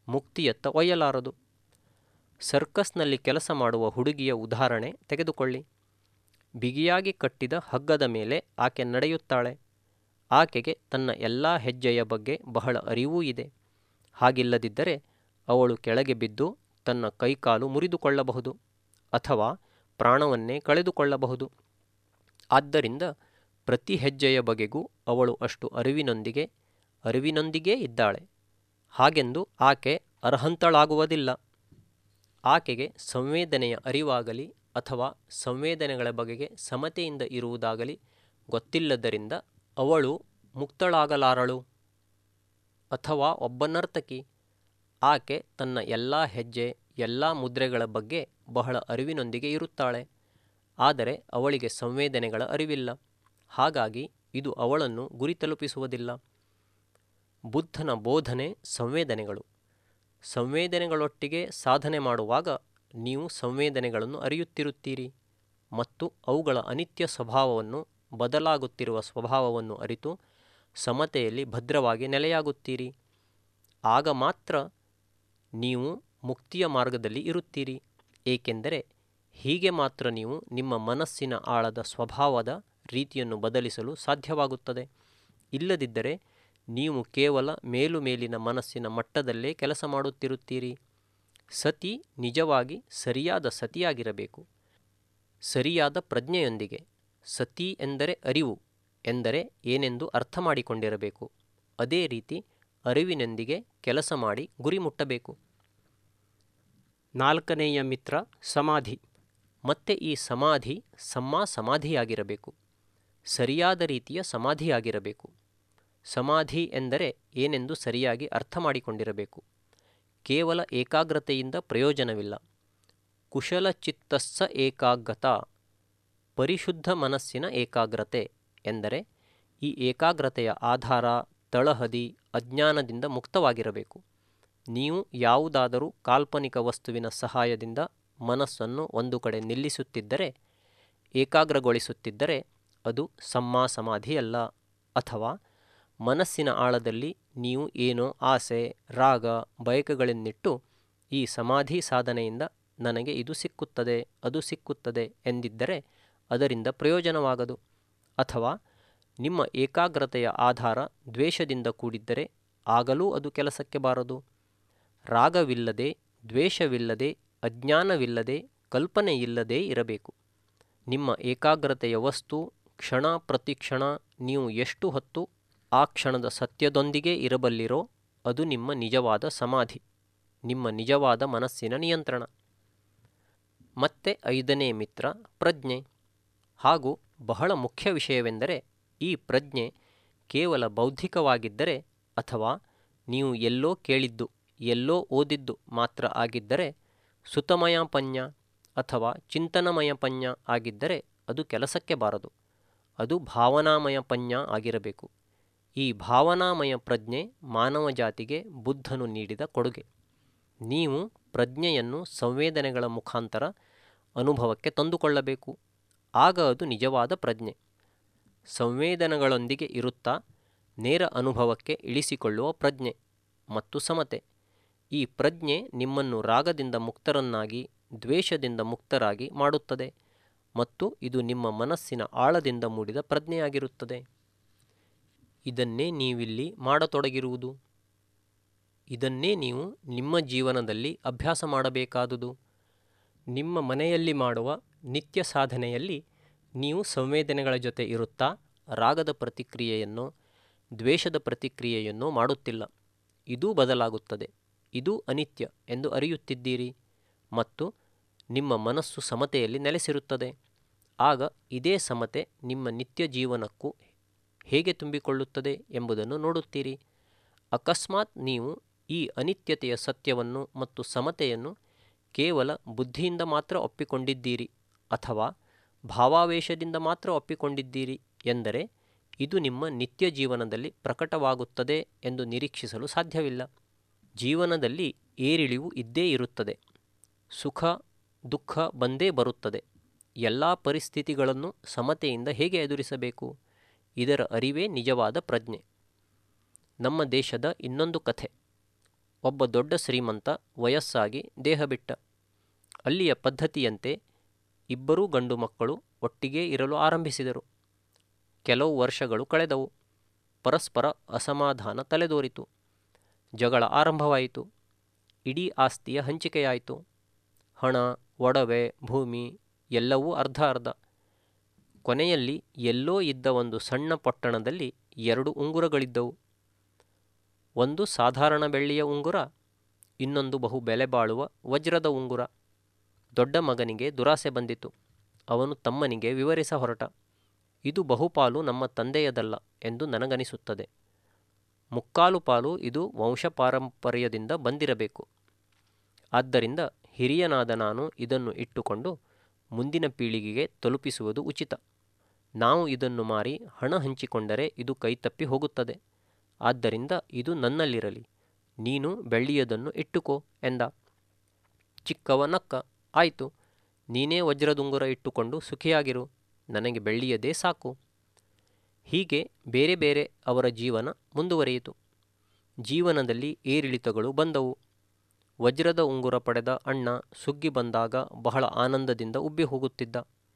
Speaker 1: ಮುಕ್ತಿಯತ್ತ ಒಯ್ಯಲಾರದು ಸರ್ಕಸ್ನಲ್ಲಿ ಕೆಲಸ ಮಾಡುವ ಹುಡುಗಿಯ ಉದಾಹರಣೆ ತೆಗೆದುಕೊಳ್ಳಿ ಬಿಗಿಯಾಗಿ ಕಟ್ಟಿದ ಹಗ್ಗದ ಮೇಲೆ ಆಕೆ ನಡೆಯುತ್ತಾಳೆ ಆಕೆಗೆ ತನ್ನ ಎಲ್ಲ ಹೆಜ್ಜೆಯ ಬಗ್ಗೆ ಬಹಳ ಅರಿವೂ ಇದೆ ಹಾಗಿಲ್ಲದಿದ್ದರೆ ಅವಳು ಕೆಳಗೆ ಬಿದ್ದು ತನ್ನ ಕೈಕಾಲು ಮುರಿದುಕೊಳ್ಳಬಹುದು ಅಥವಾ ಪ್ರಾಣವನ್ನೇ ಕಳೆದುಕೊಳ್ಳಬಹುದು ಆದ್ದರಿಂದ ಪ್ರತಿ ಹೆಜ್ಜೆಯ ಬಗೆಗೂ ಅವಳು ಅಷ್ಟು ಅರಿವಿನೊಂದಿಗೆ ಅರಿವಿನೊಂದಿಗೇ ಇದ್ದಾಳೆ ಹಾಗೆಂದು ಆಕೆ ಅರ್ಹಂತಳಾಗುವುದಿಲ್ಲ ಆಕೆಗೆ ಸಂವೇದನೆಯ ಅರಿವಾಗಲಿ ಅಥವಾ ಸಂವೇದನೆಗಳ ಬಗೆಗೆ ಸಮತೆಯಿಂದ ಇರುವುದಾಗಲಿ ಗೊತ್ತಿಲ್ಲದರಿಂದ ಅವಳು ಮುಕ್ತಳಾಗಲಾರಳು ಅಥವಾ ಒಬ್ಬ ನರ್ತಕಿ ಆಕೆ ತನ್ನ ಎಲ್ಲ ಹೆಜ್ಜೆ ಎಲ್ಲ ಮುದ್ರೆಗಳ ಬಗ್ಗೆ ಬಹಳ ಅರಿವಿನೊಂದಿಗೆ ಇರುತ್ತಾಳೆ ಆದರೆ ಅವಳಿಗೆ ಸಂವೇದನೆಗಳ ಅರಿವಿಲ್ಲ ಹಾಗಾಗಿ ಇದು ಅವಳನ್ನು ಗುರಿ ತಲುಪಿಸುವುದಿಲ್ಲ ಬುದ್ಧನ ಬೋಧನೆ ಸಂವೇದನೆಗಳು ಸಂವೇದನೆಗಳೊಟ್ಟಿಗೆ ಸಾಧನೆ ಮಾಡುವಾಗ ನೀವು ಸಂವೇದನೆಗಳನ್ನು ಅರಿಯುತ್ತಿರುತ್ತೀರಿ ಮತ್ತು ಅವುಗಳ ಅನಿತ್ಯ ಸ್ವಭಾವವನ್ನು ಬದಲಾಗುತ್ತಿರುವ ಸ್ವಭಾವವನ್ನು ಅರಿತು ಸಮತೆಯಲ್ಲಿ ಭದ್ರವಾಗಿ ನೆಲೆಯಾಗುತ್ತೀರಿ ಆಗ ಮಾತ್ರ ನೀವು ಮುಕ್ತಿಯ ಮಾರ್ಗದಲ್ಲಿ ಇರುತ್ತೀರಿ ಏಕೆಂದರೆ ಹೀಗೆ ಮಾತ್ರ ನೀವು ನಿಮ್ಮ ಮನಸ್ಸಿನ ಆಳದ ಸ್ವಭಾವದ ರೀತಿಯನ್ನು ಬದಲಿಸಲು ಸಾಧ್ಯವಾಗುತ್ತದೆ ಇಲ್ಲದಿದ್ದರೆ ನೀವು ಕೇವಲ ಮೇಲು ಮೇಲಿನ ಮನಸ್ಸಿನ ಮಟ್ಟದಲ್ಲೇ ಕೆಲಸ ಮಾಡುತ್ತಿರುತ್ತೀರಿ ಸತಿ ನಿಜವಾಗಿ ಸರಿಯಾದ ಸತಿಯಾಗಿರಬೇಕು ಸರಿಯಾದ ಪ್ರಜ್ಞೆಯೊಂದಿಗೆ ಸತಿ ಎಂದರೆ ಅರಿವು ಎಂದರೆ ಏನೆಂದು ಅರ್ಥ ಮಾಡಿಕೊಂಡಿರಬೇಕು ಅದೇ ರೀತಿ ಅರಿವಿನೊಂದಿಗೆ ಕೆಲಸ ಮಾಡಿ ಗುರಿ ಮುಟ್ಟಬೇಕು ನಾಲ್ಕನೆಯ ಮಿತ್ರ ಸಮಾಧಿ ಮತ್ತೆ ಈ ಸಮಾಧಿ ಸಮ್ಮಾ ಸಮಾಧಿಯಾಗಿರಬೇಕು ಸರಿಯಾದ ರೀತಿಯ ಸಮಾಧಿಯಾಗಿರಬೇಕು ಸಮಾಧಿ ಎಂದರೆ ಏನೆಂದು ಸರಿಯಾಗಿ ಅರ್ಥ ಮಾಡಿಕೊಂಡಿರಬೇಕು ಕೇವಲ ಏಕಾಗ್ರತೆಯಿಂದ ಪ್ರಯೋಜನವಿಲ್ಲ ಕುಶಲ ಚಿತ್ತಸ್ಸ ಏಕಾಗ್ರತ ಪರಿಶುದ್ಧ ಮನಸ್ಸಿನ ಏಕಾಗ್ರತೆ ಎಂದರೆ ಈ ಏಕಾಗ್ರತೆಯ ಆಧಾರ ತಳಹದಿ ಅಜ್ಞಾನದಿಂದ ಮುಕ್ತವಾಗಿರಬೇಕು ನೀವು ಯಾವುದಾದರೂ ಕಾಲ್ಪನಿಕ ವಸ್ತುವಿನ ಸಹಾಯದಿಂದ ಮನಸ್ಸನ್ನು ಒಂದು ಕಡೆ ನಿಲ್ಲಿಸುತ್ತಿದ್ದರೆ ಏಕಾಗ್ರಗೊಳಿಸುತ್ತಿದ್ದರೆ ಅದು ಸಮ್ಮಾ ಸಮಾಧಿಯಲ್ಲ ಅಥವಾ ಮನಸ್ಸಿನ ಆಳದಲ್ಲಿ ನೀವು ಏನೋ ಆಸೆ ರಾಗ ಬಯಕೆಗಳನ್ನಿಟ್ಟು ಈ ಸಮಾಧಿ ಸಾಧನೆಯಿಂದ ನನಗೆ ಇದು ಸಿಕ್ಕುತ್ತದೆ ಅದು ಸಿಕ್ಕುತ್ತದೆ ಎಂದಿದ್ದರೆ ಅದರಿಂದ ಪ್ರಯೋಜನವಾಗದು ಅಥವಾ ನಿಮ್ಮ ಏಕಾಗ್ರತೆಯ ಆಧಾರ ದ್ವೇಷದಿಂದ ಕೂಡಿದ್ದರೆ ಆಗಲೂ ಅದು ಕೆಲಸಕ್ಕೆ ಬಾರದು ರಾಗವಿಲ್ಲದೆ ದ್ವೇಷವಿಲ್ಲದೆ ಅಜ್ಞಾನವಿಲ್ಲದೆ ಕಲ್ಪನೆಯಿಲ್ಲದೆ ಇರಬೇಕು ನಿಮ್ಮ ಏಕಾಗ್ರತೆಯ ವಸ್ತು ಕ್ಷಣ ಪ್ರತಿಕ್ಷಣ ನೀವು ಎಷ್ಟು ಹೊತ್ತು ಆ ಕ್ಷಣದ ಸತ್ಯದೊಂದಿಗೆ ಇರಬಲ್ಲಿರೋ ಅದು ನಿಮ್ಮ ನಿಜವಾದ ಸಮಾಧಿ ನಿಮ್ಮ ನಿಜವಾದ ಮನಸ್ಸಿನ ನಿಯಂತ್ರಣ ಮತ್ತೆ ಐದನೇ ಮಿತ್ರ ಪ್ರಜ್ಞೆ ಹಾಗೂ ಬಹಳ ಮುಖ್ಯ ವಿಷಯವೆಂದರೆ ಈ ಪ್ರಜ್ಞೆ ಕೇವಲ ಬೌದ್ಧಿಕವಾಗಿದ್ದರೆ ಅಥವಾ ನೀವು ಎಲ್ಲೋ ಕೇಳಿದ್ದು ಎಲ್ಲೋ ಓದಿದ್ದು ಮಾತ್ರ ಆಗಿದ್ದರೆ ಸುತಮಯ ಪಂಯ ಅಥವಾ ಚಿಂತನಮಯ ಪಂಯ ಆಗಿದ್ದರೆ ಅದು ಕೆಲಸಕ್ಕೆ ಬಾರದು ಅದು ಭಾವನಾಮಯ ಪಂಯ ಆಗಿರಬೇಕು ಈ ಭಾವನಾಮಯ ಪ್ರಜ್ಞೆ ಮಾನವ ಜಾತಿಗೆ ಬುದ್ಧನು ನೀಡಿದ ಕೊಡುಗೆ ನೀವು ಪ್ರಜ್ಞೆಯನ್ನು ಸಂವೇದನೆಗಳ ಮುಖಾಂತರ ಅನುಭವಕ್ಕೆ ತಂದುಕೊಳ್ಳಬೇಕು ಆಗ ಅದು ನಿಜವಾದ ಪ್ರಜ್ಞೆ ಸಂವೇದನೆಗಳೊಂದಿಗೆ ಇರುತ್ತಾ ನೇರ ಅನುಭವಕ್ಕೆ ಇಳಿಸಿಕೊಳ್ಳುವ ಪ್ರಜ್ಞೆ ಮತ್ತು ಸಮತೆ ಈ ಪ್ರಜ್ಞೆ ನಿಮ್ಮನ್ನು ರಾಗದಿಂದ ಮುಕ್ತರನ್ನಾಗಿ ದ್ವೇಷದಿಂದ ಮುಕ್ತರಾಗಿ ಮಾಡುತ್ತದೆ ಮತ್ತು ಇದು ನಿಮ್ಮ ಮನಸ್ಸಿನ ಆಳದಿಂದ ಮೂಡಿದ ಪ್ರಜ್ಞೆಯಾಗಿರುತ್ತದೆ ಇದನ್ನೇ ನೀವಿಲ್ಲಿ ಮಾಡತೊಡಗಿರುವುದು ಇದನ್ನೇ ನೀವು ನಿಮ್ಮ ಜೀವನದಲ್ಲಿ ಅಭ್ಯಾಸ ಮಾಡಬೇಕಾದುದು ನಿಮ್ಮ ಮನೆಯಲ್ಲಿ ಮಾಡುವ ನಿತ್ಯ ಸಾಧನೆಯಲ್ಲಿ ನೀವು ಸಂವೇದನೆಗಳ ಜೊತೆ ಇರುತ್ತಾ ರಾಗದ ಪ್ರತಿಕ್ರಿಯೆಯನ್ನು ದ್ವೇಷದ ಪ್ರತಿಕ್ರಿಯೆಯನ್ನು ಮಾಡುತ್ತಿಲ್ಲ ಇದೂ ಬದಲಾಗುತ್ತದೆ ಇದು ಅನಿತ್ಯ ಎಂದು ಅರಿಯುತ್ತಿದ್ದೀರಿ ಮತ್ತು ನಿಮ್ಮ ಮನಸ್ಸು ಸಮತೆಯಲ್ಲಿ ನೆಲೆಸಿರುತ್ತದೆ ಆಗ ಇದೇ ಸಮತೆ ನಿಮ್ಮ ನಿತ್ಯ ಜೀವನಕ್ಕೂ ಹೇಗೆ ತುಂಬಿಕೊಳ್ಳುತ್ತದೆ ಎಂಬುದನ್ನು ನೋಡುತ್ತೀರಿ ಅಕಸ್ಮಾತ್ ನೀವು ಈ ಅನಿತ್ಯತೆಯ ಸತ್ಯವನ್ನು ಮತ್ತು ಸಮತೆಯನ್ನು ಕೇವಲ ಬುದ್ಧಿಯಿಂದ ಮಾತ್ರ ಒಪ್ಪಿಕೊಂಡಿದ್ದೀರಿ ಅಥವಾ ಭಾವಾವೇಶದಿಂದ ಮಾತ್ರ ಒಪ್ಪಿಕೊಂಡಿದ್ದೀರಿ ಎಂದರೆ ಇದು ನಿಮ್ಮ ನಿತ್ಯ ಜೀವನದಲ್ಲಿ ಪ್ರಕಟವಾಗುತ್ತದೆ ಎಂದು ನಿರೀಕ್ಷಿಸಲು ಸಾಧ್ಯವಿಲ್ಲ ಜೀವನದಲ್ಲಿ ಏರಿಳಿವು ಇದ್ದೇ ಇರುತ್ತದೆ ಸುಖ ದುಃಖ ಬಂದೇ ಬರುತ್ತದೆ ಎಲ್ಲ ಪರಿಸ್ಥಿತಿಗಳನ್ನು ಸಮತೆಯಿಂದ ಹೇಗೆ ಎದುರಿಸಬೇಕು ಇದರ ಅರಿವೇ ನಿಜವಾದ ಪ್ರಜ್ಞೆ ನಮ್ಮ ದೇಶದ ಇನ್ನೊಂದು ಕಥೆ ಒಬ್ಬ ದೊಡ್ಡ ಶ್ರೀಮಂತ ವಯಸ್ಸಾಗಿ ದೇಹ ಬಿಟ್ಟ ಅಲ್ಲಿಯ ಪದ್ಧತಿಯಂತೆ ಇಬ್ಬರೂ ಗಂಡು ಮಕ್ಕಳು ಒಟ್ಟಿಗೇ ಇರಲು ಆರಂಭಿಸಿದರು ಕೆಲವು ವರ್ಷಗಳು ಕಳೆದವು ಪರಸ್ಪರ ಅಸಮಾಧಾನ ತಲೆದೋರಿತು ಜಗಳ ಆರಂಭವಾಯಿತು ಇಡೀ ಆಸ್ತಿಯ ಹಂಚಿಕೆಯಾಯಿತು ಹಣ ಒಡವೆ ಭೂಮಿ ಎಲ್ಲವೂ ಅರ್ಧ ಅರ್ಧ ಕೊನೆಯಲ್ಲಿ ಎಲ್ಲೋ ಇದ್ದ ಒಂದು ಸಣ್ಣ ಪಟ್ಟಣದಲ್ಲಿ ಎರಡು ಉಂಗುರಗಳಿದ್ದವು ಒಂದು ಸಾಧಾರಣ ಬೆಳ್ಳಿಯ ಉಂಗುರ ಇನ್ನೊಂದು ಬಹು ಬೆಲೆ ಬಾಳುವ ವಜ್ರದ ಉಂಗುರ ದೊಡ್ಡ ಮಗನಿಗೆ ದುರಾಸೆ ಬಂದಿತು ಅವನು ತಮ್ಮನಿಗೆ ವಿವರಿಸ ಹೊರಟ ಇದು ಬಹುಪಾಲು ನಮ್ಮ ತಂದೆಯದಲ್ಲ ಎಂದು ನನಗನಿಸುತ್ತದೆ ಮುಕ್ಕಾಲು ಪಾಲು ಇದು ವಂಶಪಾರಂಪರ್ಯದಿಂದ ಬಂದಿರಬೇಕು ಆದ್ದರಿಂದ ಹಿರಿಯನಾದ ನಾನು ಇದನ್ನು ಇಟ್ಟುಕೊಂಡು ಮುಂದಿನ ಪೀಳಿಗೆಗೆ ತಲುಪಿಸುವುದು ಉಚಿತ ನಾವು ಇದನ್ನು ಮಾರಿ ಹಣ ಹಂಚಿಕೊಂಡರೆ ಇದು ಕೈತಪ್ಪಿ ಹೋಗುತ್ತದೆ ಆದ್ದರಿಂದ ಇದು ನನ್ನಲ್ಲಿರಲಿ ನೀನು ಬೆಳ್ಳಿಯದನ್ನು ಇಟ್ಟುಕೋ ಎಂದ ಚಿಕ್ಕವ ನಕ್ಕ ಆಯಿತು ನೀನೇ ವಜ್ರದುಂಗುರ ಇಟ್ಟುಕೊಂಡು ಸುಖಿಯಾಗಿರು ನನಗೆ ಬೆಳ್ಳಿಯದೇ ಸಾಕು ಹೀಗೆ ಬೇರೆ ಬೇರೆ ಅವರ ಜೀವನ ಮುಂದುವರಿಯಿತು ಜೀವನದಲ್ಲಿ ಏರಿಳಿತಗಳು ಬಂದವು ವಜ್ರದ ಉಂಗುರ ಪಡೆದ ಅಣ್ಣ ಸುಗ್ಗಿ ಬಂದಾಗ ಬಹಳ ಆನಂದದಿಂದ ಉಬ್ಬಿ ಹೋಗುತ್ತಿದ್ದ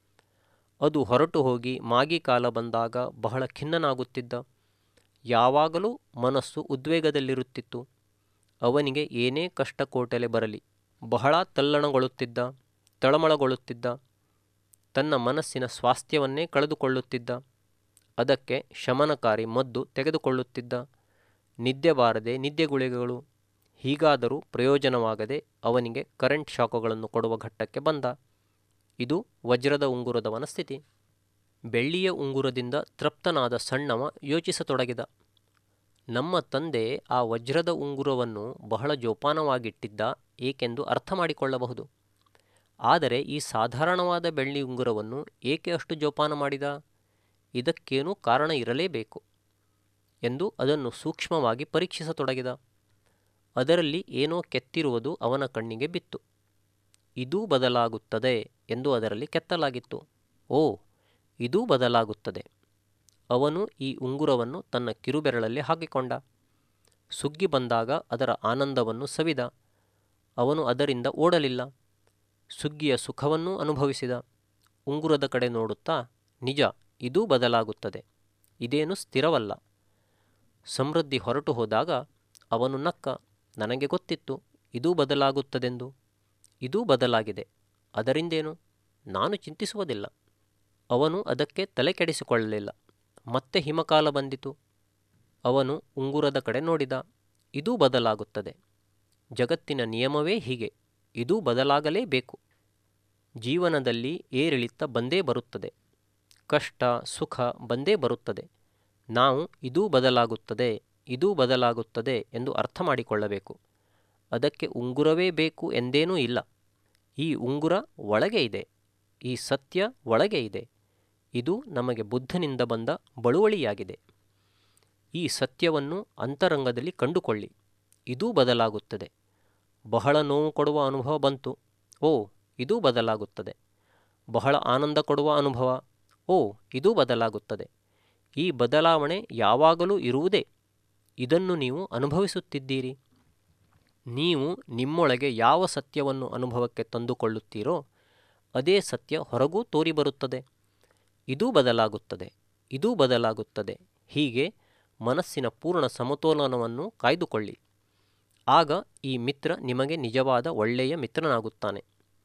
Speaker 1: ಅದು ಹೊರಟು ಹೋಗಿ ಮಾಗಿ ಕಾಲ ಬಂದಾಗ ಬಹಳ ಖಿನ್ನನಾಗುತ್ತಿದ್ದ ಯಾವಾಗಲೂ ಮನಸ್ಸು ಉದ್ವೇಗದಲ್ಲಿರುತ್ತಿತ್ತು ಅವನಿಗೆ ಏನೇ ಕಷ್ಟ ಕೋಟಲೆ ಬರಲಿ ಬಹಳ ತಲ್ಲಣಗೊಳ್ಳುತ್ತಿದ್ದ ತಳಮಳಗೊಳ್ಳುತ್ತಿದ್ದ ತನ್ನ ಮನಸ್ಸಿನ ಸ್ವಾಸ್ಥ್ಯವನ್ನೇ ಕಳೆದುಕೊಳ್ಳುತ್ತಿದ್ದ ಅದಕ್ಕೆ ಶಮನಕಾರಿ ಮದ್ದು ತೆಗೆದುಕೊಳ್ಳುತ್ತಿದ್ದ ನಿದ್ದೆ ಬಾರದೆ ನಿದ್ದೆ ಗುಳಿಗೆಗಳು ಹೀಗಾದರೂ ಪ್ರಯೋಜನವಾಗದೆ ಅವನಿಗೆ ಕರೆಂಟ್ ಶಾಕುಗಳನ್ನು ಕೊಡುವ ಘಟ್ಟಕ್ಕೆ ಬಂದ ಇದು ವಜ್ರದ ಉಂಗುರದವನ ಸ್ಥಿತಿ ಬೆಳ್ಳಿಯ ಉಂಗುರದಿಂದ ತೃಪ್ತನಾದ ಸಣ್ಣವ ಯೋಚಿಸತೊಡಗಿದ ನಮ್ಮ ತಂದೆ ಆ ವಜ್ರದ ಉಂಗುರವನ್ನು ಬಹಳ ಜೋಪಾನವಾಗಿಟ್ಟಿದ್ದ ಏಕೆಂದು ಅರ್ಥ ಮಾಡಿಕೊಳ್ಳಬಹುದು ಆದರೆ ಈ ಸಾಧಾರಣವಾದ ಬೆಳ್ಳಿ ಉಂಗುರವನ್ನು ಏಕೆ ಅಷ್ಟು ಜೋಪಾನ ಮಾಡಿದ ಇದಕ್ಕೇನೂ ಕಾರಣ ಇರಲೇಬೇಕು ಎಂದು ಅದನ್ನು ಸೂಕ್ಷ್ಮವಾಗಿ ಪರೀಕ್ಷಿಸತೊಡಗಿದ ಅದರಲ್ಲಿ ಏನೋ ಕೆತ್ತಿರುವುದು ಅವನ ಕಣ್ಣಿಗೆ ಬಿತ್ತು ಇದೂ ಬದಲಾಗುತ್ತದೆ ಎಂದು ಅದರಲ್ಲಿ ಕೆತ್ತಲಾಗಿತ್ತು ಓ ಇದೂ ಬದಲಾಗುತ್ತದೆ ಅವನು ಈ ಉಂಗುರವನ್ನು ತನ್ನ ಕಿರುಬೆರಳಲ್ಲಿ ಹಾಕಿಕೊಂಡ ಸುಗ್ಗಿ ಬಂದಾಗ ಅದರ ಆನಂದವನ್ನು ಸವಿದ ಅವನು ಅದರಿಂದ ಓಡಲಿಲ್ಲ ಸುಗ್ಗಿಯ ಸುಖವನ್ನೂ ಅನುಭವಿಸಿದ ಉಂಗುರದ ಕಡೆ ನೋಡುತ್ತಾ ನಿಜ ಇದೂ ಬದಲಾಗುತ್ತದೆ ಇದೇನು ಸ್ಥಿರವಲ್ಲ ಸಮೃದ್ಧಿ ಹೊರಟು ಹೋದಾಗ ಅವನು ನಕ್ಕ ನನಗೆ ಗೊತ್ತಿತ್ತು ಇದೂ ಬದಲಾಗುತ್ತದೆಂದು ಇದೂ ಬದಲಾಗಿದೆ ಅದರಿಂದೇನು ನಾನು ಚಿಂತಿಸುವುದಿಲ್ಲ ಅವನು ಅದಕ್ಕೆ ತಲೆ ಕೆಡಿಸಿಕೊಳ್ಳಲಿಲ್ಲ ಮತ್ತೆ ಹಿಮಕಾಲ ಬಂದಿತು ಅವನು ಉಂಗುರದ ಕಡೆ ನೋಡಿದ ಇದೂ ಬದಲಾಗುತ್ತದೆ ಜಗತ್ತಿನ ನಿಯಮವೇ ಹೀಗೆ ಇದೂ ಬದಲಾಗಲೇಬೇಕು ಜೀವನದಲ್ಲಿ ಏರಿಳಿತ ಬಂದೇ ಬರುತ್ತದೆ ಕಷ್ಟ ಸುಖ ಬಂದೇ ಬರುತ್ತದೆ ನಾವು ಇದೂ ಬದಲಾಗುತ್ತದೆ ಇದೂ ಬದಲಾಗುತ್ತದೆ ಎಂದು ಅರ್ಥ ಮಾಡಿಕೊಳ್ಳಬೇಕು ಅದಕ್ಕೆ ಉಂಗುರವೇ ಬೇಕು ಎಂದೇನೂ ಇಲ್ಲ ಈ ಉಂಗುರ ಒಳಗೆ ಇದೆ ಈ ಸತ್ಯ ಒಳಗೆ ಇದೆ ಇದು ನಮಗೆ ಬುದ್ಧನಿಂದ ಬಂದ ಬಳುವಳಿಯಾಗಿದೆ ಈ ಸತ್ಯವನ್ನು ಅಂತರಂಗದಲ್ಲಿ ಕಂಡುಕೊಳ್ಳಿ ಇದೂ ಬದಲಾಗುತ್ತದೆ ಬಹಳ ನೋವು ಕೊಡುವ ಅನುಭವ ಬಂತು ಓ ಇದೂ ಬದಲಾಗುತ್ತದೆ ಬಹಳ ಆನಂದ ಕೊಡುವ ಅನುಭವ ಓ ಇದೂ ಬದಲಾಗುತ್ತದೆ ಈ ಬದಲಾವಣೆ ಯಾವಾಗಲೂ ಇರುವುದೇ ಇದನ್ನು ನೀವು ಅನುಭವಿಸುತ್ತಿದ್ದೀರಿ ನೀವು ನಿಮ್ಮೊಳಗೆ ಯಾವ ಸತ್ಯವನ್ನು ಅನುಭವಕ್ಕೆ ತಂದುಕೊಳ್ಳುತ್ತೀರೋ ಅದೇ ಸತ್ಯ ಹೊರಗೂ ತೋರಿಬರುತ್ತದೆ ಇದೂ ಬದಲಾಗುತ್ತದೆ ಇದೂ ಬದಲಾಗುತ್ತದೆ ಹೀಗೆ ಮನಸ್ಸಿನ ಪೂರ್ಣ ಸಮತೋಲನವನ್ನು ಕಾಯ್ದುಕೊಳ್ಳಿ ಆಗ ಈ ಮಿತ್ರ ನಿಮಗೆ ನಿಜವಾದ ಒಳ್ಳೆಯ ಮಿತ್ರನಾಗುತ್ತಾನೆ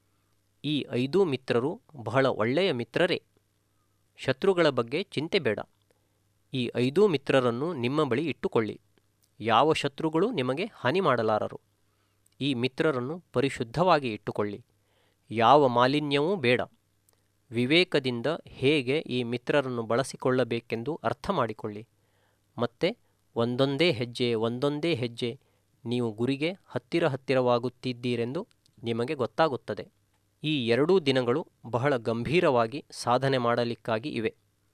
Speaker 1: ಈ ಐದೂ ಮಿತ್ರರು ಬಹಳ ಒಳ್ಳೆಯ ಮಿತ್ರರೇ ಶತ್ರುಗಳ ಬಗ್ಗೆ ಚಿಂತೆ ಬೇಡ ಈ ಐದೂ ಮಿತ್ರರನ್ನು ನಿಮ್ಮ ಬಳಿ ಇಟ್ಟುಕೊಳ್ಳಿ ಯಾವ ಶತ್ರುಗಳು ನಿಮಗೆ ಹಾನಿ ಮಾಡಲಾರರು ಈ ಮಿತ್ರರನ್ನು ಪರಿಶುದ್ಧವಾಗಿ ಇಟ್ಟುಕೊಳ್ಳಿ ಯಾವ ಮಾಲಿನ್ಯವೂ ಬೇಡ ವಿವೇಕದಿಂದ ಹೇಗೆ ಈ ಮಿತ್ರರನ್ನು ಬಳಸಿಕೊಳ್ಳಬೇಕೆಂದು ಅರ್ಥ ಮಾಡಿಕೊಳ್ಳಿ ಮತ್ತೆ ಒಂದೊಂದೇ ಹೆಜ್ಜೆ ಒಂದೊಂದೇ ಹೆಜ್ಜೆ ನೀವು ಗುರಿಗೆ ಹತ್ತಿರ ಹತ್ತಿರವಾಗುತ್ತಿದ್ದೀರೆಂದು ನಿಮಗೆ ಗೊತ್ತಾಗುತ್ತದೆ ಈ ಎರಡೂ ದಿನಗಳು ಬಹಳ ಗಂಭೀರವಾಗಿ ಸಾಧನೆ ಮಾಡಲಿಕ್ಕಾಗಿ ಇವೆ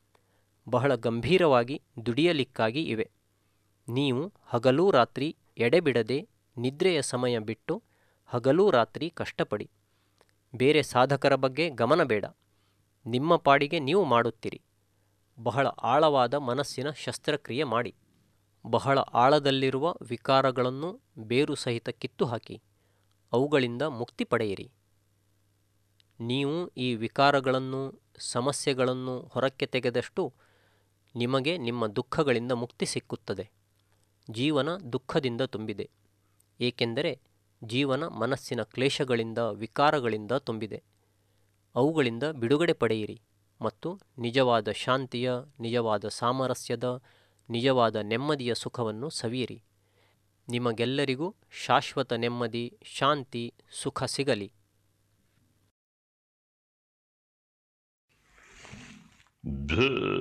Speaker 1: ಬಹಳ ಗಂಭೀರವಾಗಿ ದುಡಿಯಲಿಕ್ಕಾಗಿ ಇವೆ ನೀವು ಹಗಲೂ ರಾತ್ರಿ ಎಡೆಬಿಡದೆ ನಿದ್ರೆಯ ಸಮಯ ಬಿಟ್ಟು ಹಗಲೂ ರಾತ್ರಿ ಕಷ್ಟಪಡಿ ಬೇರೆ ಸಾಧಕರ ಬಗ್ಗೆ ಗಮನ ಬೇಡ ನಿಮ್ಮ ಪಾಡಿಗೆ ನೀವು ಮಾಡುತ್ತೀರಿ ಬಹಳ ಆಳವಾದ ಮನಸ್ಸಿನ ಶಸ್ತ್ರಕ್ರಿಯೆ ಮಾಡಿ ಬಹಳ ಆಳದಲ್ಲಿರುವ ವಿಕಾರಗಳನ್ನು ಬೇರು ಸಹಿತ ಕಿತ್ತು ಹಾಕಿ ಅವುಗಳಿಂದ ಮುಕ್ತಿ ಪಡೆಯಿರಿ ನೀವು ಈ ವಿಕಾರಗಳನ್ನು ಸಮಸ್ಯೆಗಳನ್ನು ಹೊರಕ್ಕೆ ತೆಗೆದಷ್ಟು ನಿಮಗೆ ನಿಮ್ಮ ದುಃಖಗಳಿಂದ ಮುಕ್ತಿ ಸಿಕ್ಕುತ್ತದೆ ಜೀವನ ದುಃಖದಿಂದ ತುಂಬಿದೆ ಏಕೆಂದರೆ ಜೀವನ ಮನಸ್ಸಿನ ಕ್ಲೇಶಗಳಿಂದ ವಿಕಾರಗಳಿಂದ ತುಂಬಿದೆ ಅವುಗಳಿಂದ ಬಿಡುಗಡೆ ಪಡೆಯಿರಿ ಮತ್ತು ನಿಜವಾದ ಶಾಂತಿಯ ನಿಜವಾದ ಸಾಮರಸ್ಯದ ನಿಜವಾದ ನೆಮ್ಮದಿಯ ಸುಖವನ್ನು ಸವಿಯಿರಿ ನಿಮಗೆಲ್ಲರಿಗೂ ಶಾಶ್ವತ ನೆಮ್ಮದಿ ಶಾಂತಿ ಸುಖ ಸಿಗಲಿ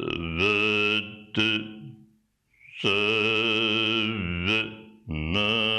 Speaker 2: भवतु सवना